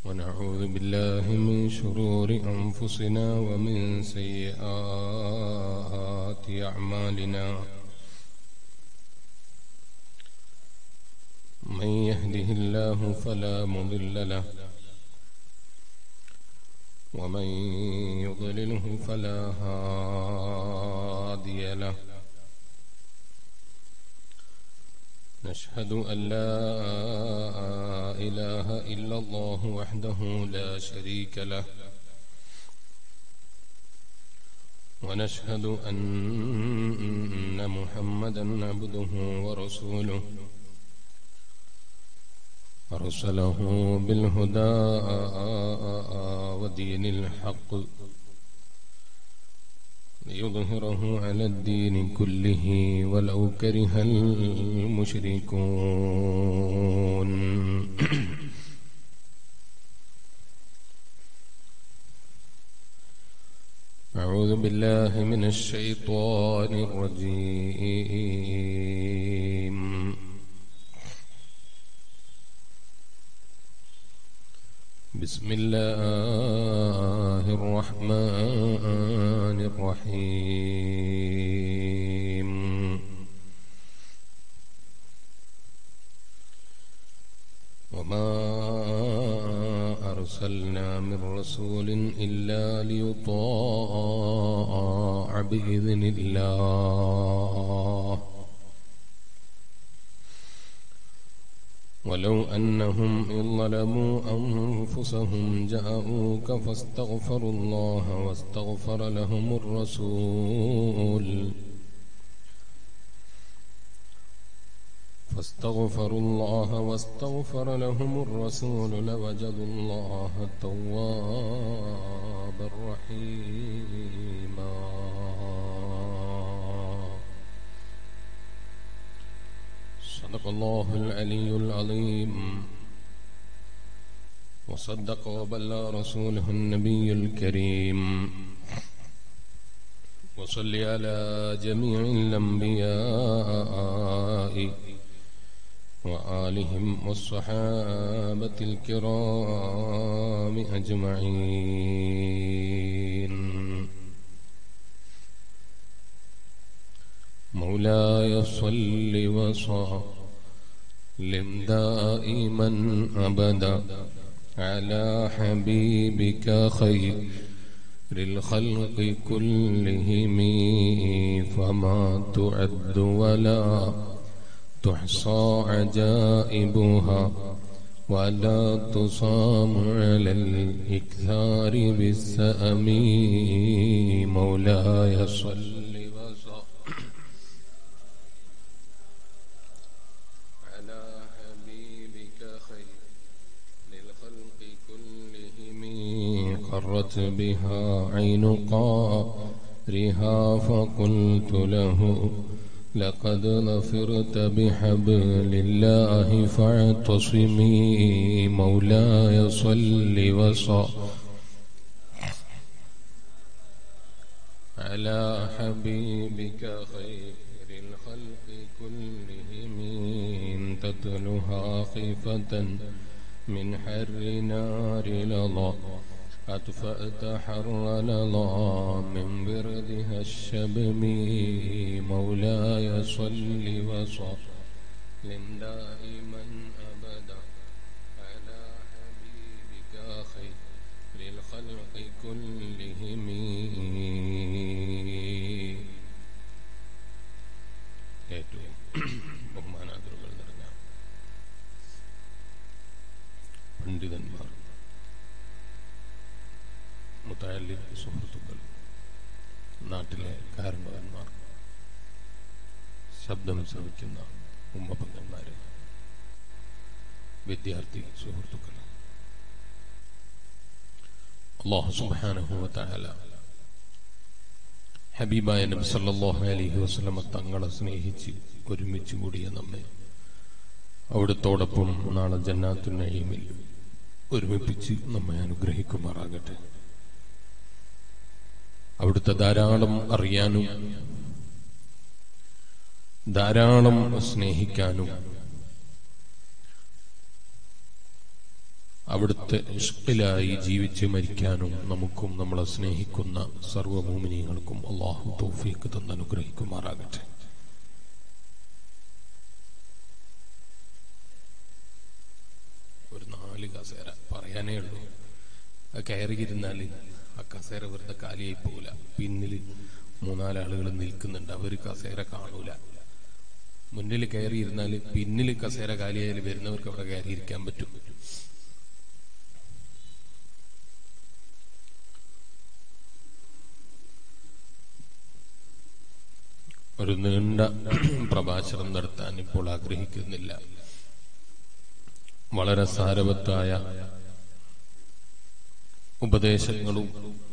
ونعوذ بالله من شرور أنفسنا ومن سيئات أعمالنا من يهده الله فلا مضل له ومن يضلله فلا هادي له نشهد أن لا إله إلا الله وحده لا شريك له ونشهد أن محمدا عبده ورسوله أرسله بالهدى ودين الحق ليظهره على الدين كله ولو كره المشركون أعوذ بالله من الشيطان الرجيم بسم الله الرحمن الرحيم وما أرسلنا من رسول إلا ليطاع بإذن الله ولو أنهم إن ظلموا أنفسهم جاءوك فاستغفروا الله واستغفر لهم الرسول فاستغفروا الله واستغفر لهم الرسول لوجدوا الله توابا رحيما صدق الله العلي العظيم وصدق وبلى رسوله النبي الكريم وصل على جميع الأنبياء وآلهم والصحابة الكرام أجمعين مولاي صل وسلم دائما أبدا على حبيبك خير الخلق كلهم فما تعد ولا تحصى عجائبها ولا تصام على الإكثار بالسأم مولاي صل على حبيبك خير للخلق كلهم قرت بها عين قارها فقلت له لقد ظفرت بحبل الله فاعتصمي مولاي صل وصل على حبيبك خير الخلق كلهم تتلها خيفة من حر نار لظى أطفأت حر لظى من بردها الشبم مولاي صل وسلم دائما أبدا على حبيبك خير الخلق كلهم ഏറ്റവും ബഹുമാനാദരവുകൾ നിറഞ്ഞ പണ്ഡിതന്മാർ മുത്തായല്ലി സുഹൃത്തുക്കൾ നാട്ടിലെ കാരണവന്മാർ ശബ്ദം ശ്രമിക്കുന്ന ഉമ്മപങ്കന്മാരെ വിദ്യാർത്ഥി സുഹൃത്തുക്കൾ അള്ളാഹു സുബാനുഭവത്തായാല ഹബീബായ നബി സല്ലല്ലാഹു അലൈഹി വസല്ലമ തങ്ങളെ സ്നേഹിച്ച് ഒരുമിച്ച് കൂടിയ നമ്മെ അവിടത്തോടൊപ്പം നാളെ ജന്നാത്തു നഈമിൽ ഒരുമിപ്പിച്ച് നമ്മെ അനുഗ്രഹിക്കുമാറാകട്ടെ അവിടുത്തെ ധാരാളം അറിയാനും ധാരാളം സ്നേഹിക്കാനും അവിടുത്തെ ഇഷ്കിലായി ജീവിച്ച് മരിക്കാനും നമുക്കും നമ്മളെ സ്നേഹിക്കുന്ന സർവഭൂമിനികൾക്കും അള്ളാഹു തൗഫീഖ് തന്ന് അനുഗ്രഹിക്കുമാറാകട്ടെ ഒരു നാല് കസേര പറയാനേ ഉള്ളൂ ആ കയറിയിരുന്നാൽ ആ കസേര വെറുതെ കാലിയായി പോകില്ല പിന്നിൽ മൂന്നാലാളുകൾ നിൽക്കുന്നുണ്ട് അവർ കസേര കാണൂല മുന്നിൽ കയറിയിരുന്നാൽ പിന്നിൽ കസേര കാലിയായാൽ വരുന്നവർക്ക് അവിടെ കയറിയിരിക്കാൻ പറ്റും ഒരു നീണ്ട പ്രഭാഷണം നടത്താൻ ഇപ്പോൾ ആഗ്രഹിക്കുന്നില്ല വളരെ സാരവത്തായ ഉപദേശങ്ങളും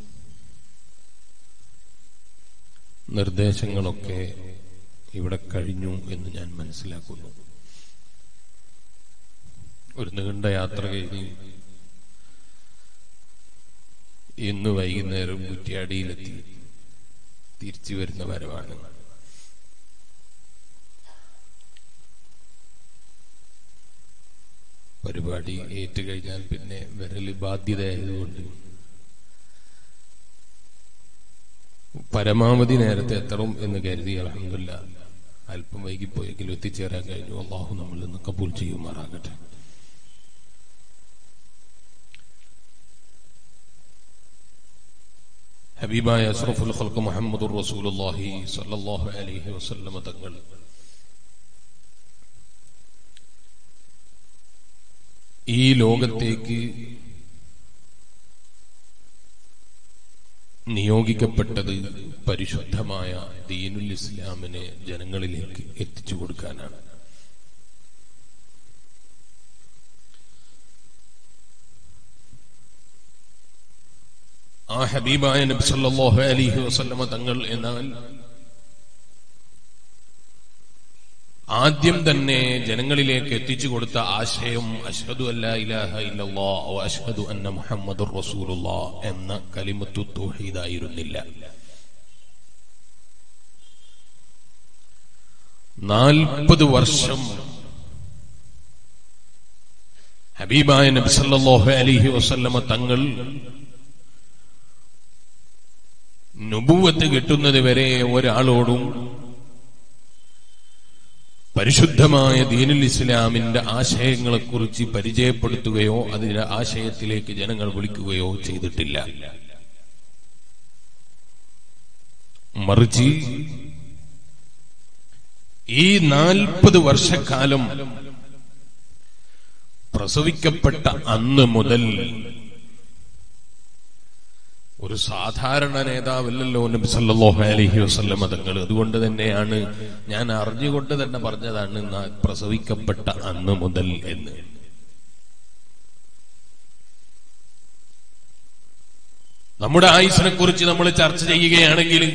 നിർദ്ദേശങ്ങളൊക്കെ ഇവിടെ കഴിഞ്ഞു എന്ന് ഞാൻ മനസ്സിലാക്കുന്നു ഒരു നീണ്ട യാത്ര കഴിഞ്ഞ് ഇന്ന് വൈകുന്നേരം കുറ്റിയാടിയിലെത്തി തിരിച്ചു വരുന്ന വരവാണ് പരിപാടി ഏറ്റുകഴിഞ്ഞാൽ പിന്നെ വിരല് ബാധ്യതയായതുകൊണ്ട് പരമാവധി നേരത്തെ എത്തണം എന്ന് കരുതി അലഹമില്ല അല്പം വൈകിപ്പോയെങ്കിലും എത്തിച്ചേരാൻ കഴിഞ്ഞു അള്ളാഹു നമ്മൾ നിന്ന് കബൂൽ ചെയ്യുമാറാകട്ടെ ഹബീബായ അഷ്റഫുൽ ഖൽഖ് മുഹമ്മദുർ റസൂലുള്ളാഹി സ്വല്ലല്ലാഹു അലൈഹി വസല്ലമ തങ്ങൾ ഈ ലോകത്തേക്ക് നിയോഗിക്കപ്പെട്ടത് പരിശുദ്ധമായ ദീനുൽ ഇസ്ലാമിനെ ജനങ്ങളിലേക്ക് എത്തിച്ചു കൊടുക്കാനാണ് ആ ഹബീബായ നബി സല്ലല്ലാഹു അലൈഹി വസല്ലമ തങ്ങൾ എന്നാൽ ആദ്യം തന്നെ ജനങ്ങളിലേക്ക് എത്തിച്ചു കൊടുത്ത ആശയം അഷ്ഹദു അല്ലാ ഇലാഹ ഇല്ലല്ലാഹ് വ അഷ്ഹദു അന്ന മുഹമ്മദുർ റസൂലുള്ളാഹ് എന്ന കലിമത്തു തൗഹീദായിരുന്നില്ല നാൽപ്പത് വർഷം ഹബീബായ നബി സല്ലല്ലാഹു അലൈഹി വസല്ലമ തങ്ങൾ നുബുവത്ത് കിട്ടുന്നത് വരെ ഒരാളോടും പരിശുദ്ധമായ ദീനുൽ ഇസ്ലാമിന്റെ ആശയങ്ങളെക്കുറിച്ച് പരിചയപ്പെടുത്തുകയോ അതിന്റെ ആശയത്തിലേക്ക് ജനങ്ങൾ വിളിക്കുകയോ ചെയ്തിട്ടില്ല മറിച്ച് ഈ നാൽപ്പത് വർഷക്കാലം പ്രസവിക്കപ്പെട്ട അന്ന് മുതൽ ഒരു സാധാരണ നേതാവല്ലല്ലോ നബി സല്ലല്ലാഹു അലൈഹി വസല്ലമ തങ്ങൾ അതുകൊണ്ട് തന്നെയാണ് ഞാൻ അറിഞ്ഞുകൊണ്ട് തന്നെ പറഞ്ഞതാണ് നാ- പ്രസവിക്കപ്പെട്ട അന്ന് മുതൽ എന്ന് നമ്മുടെ ആയുസിനെ കുറിച്ച് നമ്മൾ ചർച്ച ചെയ്യുകയാണെങ്കിൽ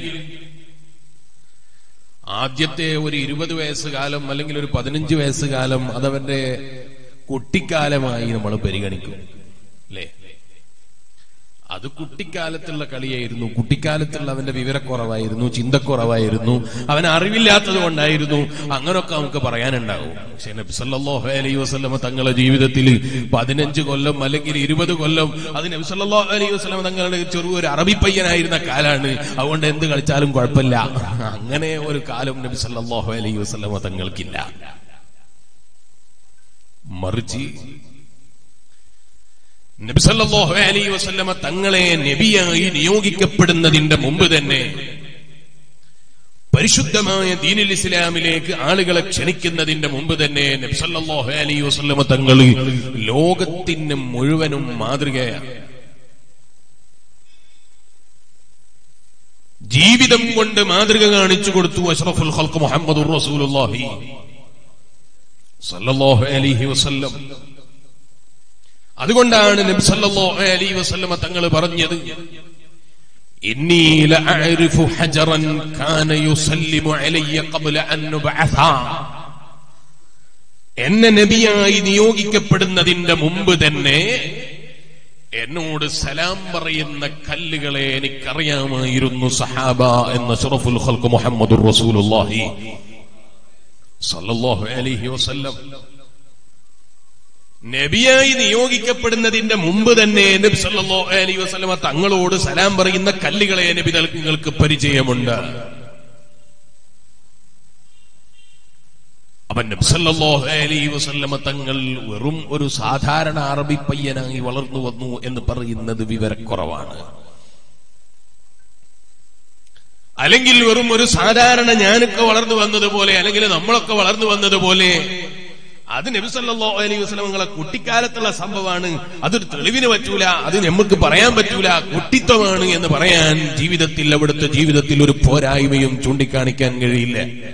ആദ്യത്തെ ഒരു ഇരുപത് വയസ്സ് കാലം അല്ലെങ്കിൽ ഒരു പതിനഞ്ച് വയസ്സ് കാലം അതവന്റെ കുട്ടിക്കാലമായി നമ്മൾ പരിഗണിക്കും അല്ലേ അത് കുട്ടിക്കാലത്തുള്ള കളിയായിരുന്നു കുട്ടിക്കാലത്തുള്ള അവന്റെ വിവരക്കുറവായിരുന്നു ചിന്തക്കുറവായിരുന്നു അവൻ അറിവില്ലാത്തത് കൊണ്ടായിരുന്നു അങ്ങനൊക്കെ നമുക്ക് പറയാനുണ്ടാവും പക്ഷെ നബി സല്ലല്ലാഹു അലൈഹി വസല്ലമ തങ്ങളുടെ ജീവിതത്തിൽ പതിനഞ്ച് കൊല്ലം അല്ലെങ്കിൽ ഇരുപത് കൊല്ലം അത് നബി സല്ലല്ലാഹു അലൈഹി വസല്ലമ തങ്ങളുടെ ചെറു ഒരു അറബി പയ്യനായിരുന്ന കാലാണ് അതുകൊണ്ട് എന്ത് കളിച്ചാലും കുഴപ്പമില്ല അങ്ങനെ ഒരു കാലം നബി സല്ലല്ലാഹു അലൈഹി വസല്ലമ തങ്ങൾക്കില്ല മറിച്ച് നബി സല്ലല്ലാഹു അലൈഹി വസല്ലമ തങ്ങളെ നബിയായി നിയോഗിക്കപ്പെടുന്നതിന്റെ മുമ്പ് തന്നെ പരിശുദ്ധമായ ദീനുൽ ഇസ്ലാമിലേക്ക് ആളുകളെ ക്ഷണിക്കുന്നതിന്റെ മുമ്പ് തന്നെ നബി സല്ലല്ലാഹു അലൈഹി വസല്ലമ തങ്ങൾ ലോകത്തിന് മുഴുവനും മാതൃകയാണ് ജീവിതം കൊണ്ട് മാതൃക കാണിച്ചു കൊടുത്തു അഷ്റഫുൽ ഖൽഖ് മുഹമ്മദുർ റസൂലുള്ളാഹി സല്ലല്ലാഹു അലൈഹി വസല്ലം അതുകൊണ്ടാണ് നബി സല്ലല്ലാഹു അലൈഹി വസല്ലമ തങ്ങൾ പറഞ്ഞത് ഇന്നി ലഅരിഫു ഹജറൻ കാന യുസല്ലിമു അലയ്യ ഖബ്ല അൻ നുബഅസ എന്നെ നബിയായി നിയോഗിക്കപ്പെടുന്നതിന്റെ മുമ്പ് തന്നെ എന്നോട് സലാം പറയുന്ന കല്ലുകളെ എനിക്കറിയാമായിരുന്നു സഹാബ എന്ന ഷറഫുൽ ഖൽഖ് മുഹമ്മദുർ റസൂലുള്ളാഹി സല്ലല്ലാഹു അലൈഹി വസല്ലം നബിയായി നിയോഗിക്കപ്പെടുന്നതിന്റെ മുമ്പ് തന്നെ നബി സല്ലല്ലാഹു അലൈഹി വസല്ലമ തങ്ങളോട് സലാം പറയുന്ന കല്ലുകളെ നബി നിങ്ങൾക്ക് പരിചയമുണ്ട് അവൻ നബി സല്ലല്ലാഹു അലൈഹി വസല്ലമ തങ്ങൾ വെറും ഒരു സാധാരണ അറബി പയ്യനായി വളർന്നു വന്നു എന്ന് പറയുന്നത് വിവരക്കുറവാണ് അല്ലെങ്കിൽ വെറും ഒരു സാധാരണ ഞാനൊക്കെ വളർന്നു വന്നതുപോലെ അല്ലെങ്കിൽ നമ്മളൊക്കെ വളർന്നു വന്നതുപോലെ അത് നബിസല്ലാ അലൈഹി വസ്ലമങ്ങളെ കുട്ടിക്കാലത്തുള്ള സംഭവമാണ് അതൊരു തെളിവിന് പറ്റൂല അത് നമുക്ക് പറയാൻ പറ്റൂല കുട്ടിത്വമാണ് എന്ന് പറയാൻ ജീവിതത്തിൽ അവിടുത്തെ ജീവിതത്തിൽ ഒരു പോരായ്മയും ചൂണ്ടിക്കാണിക്കാൻ കഴിയില്ല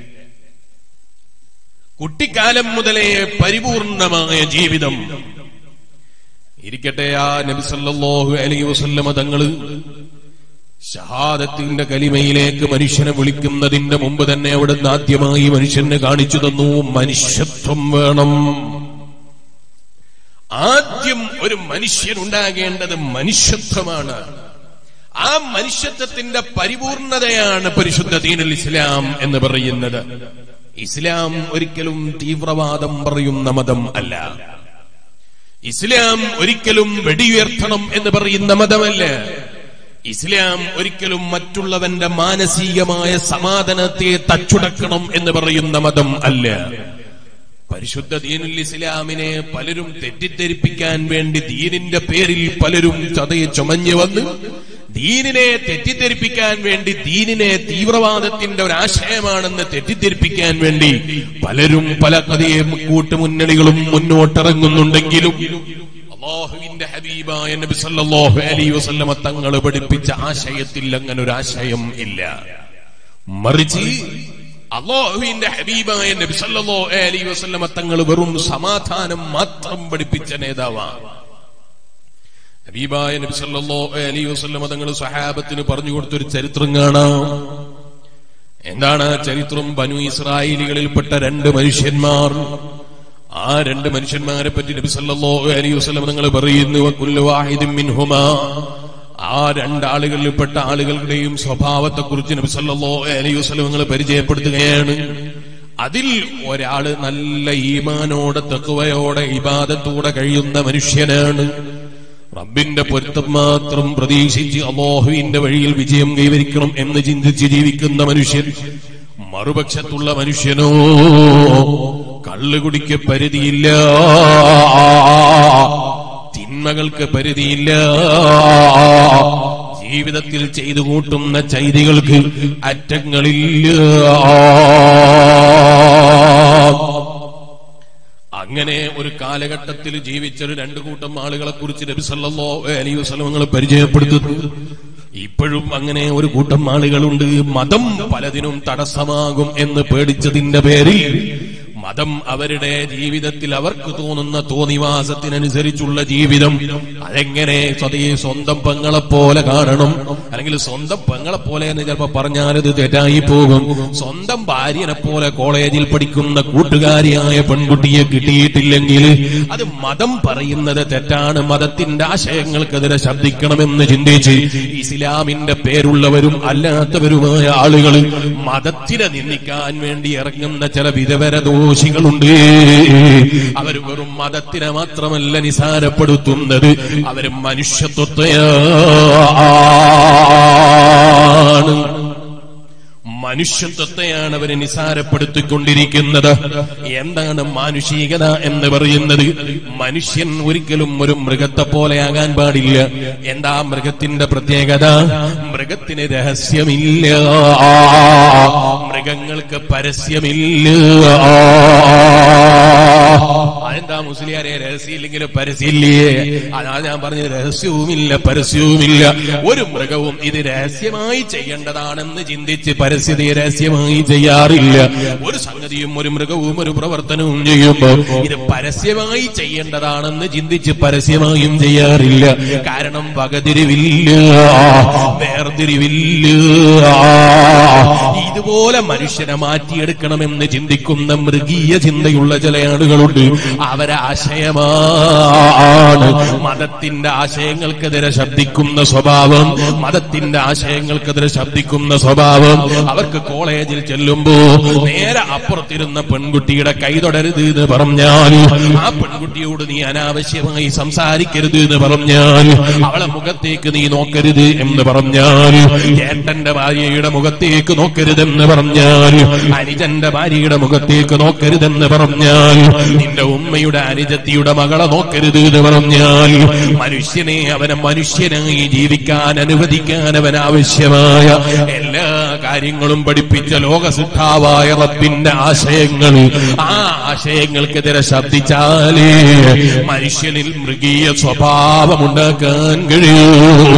കുട്ടിക്കാലം മുതലേ പരിപൂർണമായ ജീവിതം ഇരിക്കട്ടെ ആ നബിസല്ലാഹു അലൈഹി വസല്ലമ തങ്ങള് ഷഹാദത്തിന്റെ കലിമയിലേക്ക് മനുഷ്യനെ വിളിക്കുന്നതിന്റെ മുമ്പ് തന്നെ അവിടുന്ന് ആദ്യമായി മനുഷ്യന് കാണിച്ചു തന്നു മനുഷ്യത്വം വേണം ആദ്യം ഒരു മനുഷ്യൻ ഉണ്ടാകേണ്ടത് മനുഷ്യത്വമാണ് ആ മനുഷ്യത്വത്തിന്റെ പരിപൂർണതയാണ് പരിശുദ്ധ ദീനുൽ ഇസ്ലാം എന്ന് പറയുന്നത് ഇസ്ലാം ഒരിക്കലും തീവ്രവാദം പറയുന്ന മതം അല്ല ഇസ്ലാം ഒരിക്കലും വെടിയുയർത്തണം എന്ന് പറയുന്ന മതമല്ല ഇസ്ലാം ഒരിക്കലും മറ്റുള്ളവന്റെ മാനസികമായ സമാധാനത്തെ തച്ചുടക്കണം എന്ന് പറയുന്ന മതം അല്ല പരിശുദ്ധ ദീനുൽ ഇസ്ലാമിനെ പലരും തെറ്റിദ്ധരിപ്പിക്കാൻ വേണ്ടി ദീനിന്റെ പേരിൽ പലരും ചതയെ ചുമഞ്ഞു വന്ന് ദീനിനെ തെറ്റിദ്ധരിപ്പിക്കാൻ വേണ്ടി ദീനിനെ തീവ്രവാദത്തിന്റെ ഒരു ആശയമാണെന്ന് തെറ്റിദ്ധരിപ്പിക്കാൻ വേണ്ടി പലരും പല കഥയെ കൂട്ടുമുന്നണികളും മുന്നോട്ടിറങ്ങുന്നുണ്ടെങ്കിലും അള്ളാഹുവിന്റെ ഹബീബായ നബി സല്ലല്ലാഹു അലൈഹി വസല്ലമ തങ്ങൾ പഠിപ്പിച്ച ആശയത്തിൽ അങ്ങനെ ഒരു ആശയം ഇല്ല മറിച്ച് അള്ളാഹുവിന്റെ ഹബീബായ നബി സല്ലല്ലാഹു അലൈഹി വസല്ലമ തങ്ങൾ വെറും സമാധാനം മാത്രം പഠിപ്പിച്ച നേതാവാണ് ഹബീബായ നബി സല്ലല്ലാഹു അലൈഹി വസല്ലമ തങ്ങൾ സഹാബത്തിന് പറഞ്ഞു കൊടുത്തൊരു ചരിത്രം കാണാം എന്താണ് ആ ചരിത്രം ബനു ഇസ്രായേലികളിൽപ്പെട്ട രണ്ട് മനുഷ്യന്മാർ ആ രണ്ട് മനുഷ്യന്മാരെ പറ്റി നബി സല്ലല്ലാഹു അലൈഹി വസല്ലം നിങ്ങൾ പറയുന്നു വകുല്ലു വാഹിദിൻ മിൻഹുമാ ആ രണ്ടാളുകളിൽപ്പെട്ട ആളുകളുടെയും സ്വഭാവത്തെക്കുറിച്ച് നബി സല്ലല്ലാഹു അലൈഹി വസല്ലം നിങ്ങൾ പരിചയപ്പെടുത്തുകയാണ് അതിൽ ഒരാള് നല്ല ഈമാനോടെ തെക്കുവയോടെ ഇബാദത്തോടെ കഴിയുന്ന മനുഷ്യനാണ് റബ്ബിന്റെ പൊരുത്തം മാത്രം പ്രതീക്ഷിച്ച് അള്ളാഹുവിന്റെ വഴിയിൽ വിജയം കൈവരിക്കണം എന്ന് ചിന്തിച്ച് ജീവിക്കുന്ന മനുഷ്യൻ മറുപക്ഷത്തുള്ള മനുഷ്യനോ കള്ളു കുടിക്ക് പരിധിയില്ല തിന്മകൾക്ക് പരിധിയില്ല ജീവിതത്തിൽ ചെയ്തു കൂട്ടുന്ന ചൈതികൾക്ക് അറ്റങ്ങളില്ല അങ്ങനെ ഒരു കാലഘട്ടത്തിൽ ജീവിച്ചൊരു രണ്ടു കൂട്ടം ആളുകളെ കുറിച്ച് നബി സല്ലല്ലാഹു അലൈഹി വസല്ലമങ്ങൾ പരിചയപ്പെടുത്തുന്നു ഇപ്പോഴും അങ്ങനെ ഒരു കൂട്ടം ആളുകളുണ്ട് മതം പലതിനും തടസ്സമാകും എന്ന് പേടിച്ചതിന്റെ പേരിൽ മതം അവരുടെ ജീവിതത്തിൽ അവർക്ക് തോന്നുന്ന തോന്നിവാസത്തിനനുസരിച്ചുള്ള ജീവിതം അതെങ്ങനെ സ്വതേ സ്വന്തം പെങ്ങളെ പോലെ കാണണം അല്ലെങ്കിൽ സ്വന്തം പെങ്ങളെ പോലെ എന്ന് ചിലപ്പോ പറഞ്ഞാൽ ഇത് തെറ്റായി പോകും സ്വന്തം ഭാര്യനെ പോലെ കോളേജിൽ പഠിക്കുന്ന കൂട്ടുകാരിയായ പെൺകുട്ടിയെ കിട്ടിയിട്ടില്ലെങ്കിൽ അത് മതം പറയുന്നത് തെറ്റാണ് മതത്തിന്റെ ആശയങ്ങൾക്കെതിരെ ശബ്ദിക്കണമെന്ന് ചിന്തിച്ച് ഇസ്ലാമിന്റെ പേരുള്ളവരും അല്ലാത്തവരുമായ ആളുകൾ മതത്തിനെ നിന്ദിക്കാൻ വേണ്ടി ഇറങ്ങുന്ന ചില വിധവര ദോഷികളുണ്ട് അവർ വെറും മതത്തിനെ മാത്രമല്ല നിസാരപ്പെടുത്തുന്നത് അവർ മനുഷ്യത്വത്തെയാണ് മനുഷ്യത്വത്തെയാണ് അവര് നിസാരപ്പെടുത്തിക്കൊണ്ടിരിക്കുന്നത് എന്താണ് മാനുഷികത എന്ന് പറയുന്നത് മനുഷ്യൻ ഒരിക്കലും ഒരു മൃഗത്തെ പോലെയാകാൻ പാടില്ല എന്താ മൃഗത്തിന്റെ പ്രത്യേകത മൃഗത്തിന് രഹസ്യമില്ല മൃഗങ്ങൾക്ക് പരസ്യമില്ല അതെന്താ മുസ്ലിയാരെ രഹസ്യമില്ലെങ്കിൽ പരസ്യമില്ലേ അതാ ഞാൻ പറഞ്ഞത് രഹസ്യവുമില്ല പരസ്യവുമില്ല ഒരു മൃഗവും ഇത് രഹസ്യമായി ചെയ്യേണ്ടതാണെന്ന് ചിന്തിച്ച് പരസ്യതയെ രഹസ്യമായി ചെയ്യാറില്ല ഒരു സംഗതിയും ഒരു മൃഗവും ഒരു പ്രവർത്തനവും ചെയ്യുമ്പോൾ ഇത് പരസ്യമായി ചെയ്യേണ്ടതാണെന്ന് ചിന്തിച്ച് പരസ്യമായും ചെയ്യാറില്ല കാരണം വകതിരിവില്ല വേർതിരിവില്ല ഇതുപോലെ മനുഷ്യനെ മാറ്റിയെടുക്കണമെന്ന് ചിന്തിക്കുന്ന മൃഗീയ ചിന്തയുള്ള ചില ആളുകളുണ്ട് അവരാശയമാണ് മതത്തിന്റെ ആശയങ്ങൾക്കെതിരെ ശബ്ദിക്കുന്ന സ്വഭാവം മതത്തിന്റെ ആശയങ്ങൾക്കെതിരെ ശബ്ദിക്കുന്ന സ്വഭാവം അവർക്ക് കോളേജിൽ ചെല്ലുമ്പോ നേരെ അപ്പുറത്തിരുന്ന പെൺകുട്ടിയുടെ കൈ തൊടരുത് എന്ന് പറഞ്ഞാൽ ആ പെൺകുട്ടിയോട് നീ അനാവശ്യമായി സംസാരിക്കരുത് എന്ന് പറഞ്ഞാൽ അവളെ മുഖത്തേക്ക് നീ നോക്കരുത് എന്ന് പറഞ്ഞാൽ ഏട്ടന്റെ ഭാര്യയുടെ മുഖത്തേക്ക് നോക്കരുതെന്ന് പറഞ്ഞാൽ അനുജന്റെ ഭാര്യയുടെ മുഖത്തേക്ക് നോക്കരുതെന്ന് പറഞ്ഞാൽ നിന്റെ ഉമ്മയുടെ അനുജത്തിയുടെ മകളെ നോക്കരുത് എന്ന് പറഞ്ഞാൽ മനുഷ്യനെ അവനെ മനുഷ്യനായി ജീവിക്കാൻ അനുവദിക്കാൻ അവൻ ആവശ്യമായ എല്ലാ കാര്യങ്ങളും പഠിപ്പിച്ച ലോകസിദ്ധാവായ റബ്ബിന്റെ ആശയങ്ങൾ ആ ആശയങ്ങൾക്കെതിരെ ശബ്ദിച്ചാലേ മനുഷ്യനിൽ മൃഗീയ സ്വഭാവമുണ്ടാക്കാൻ കഴിയൂ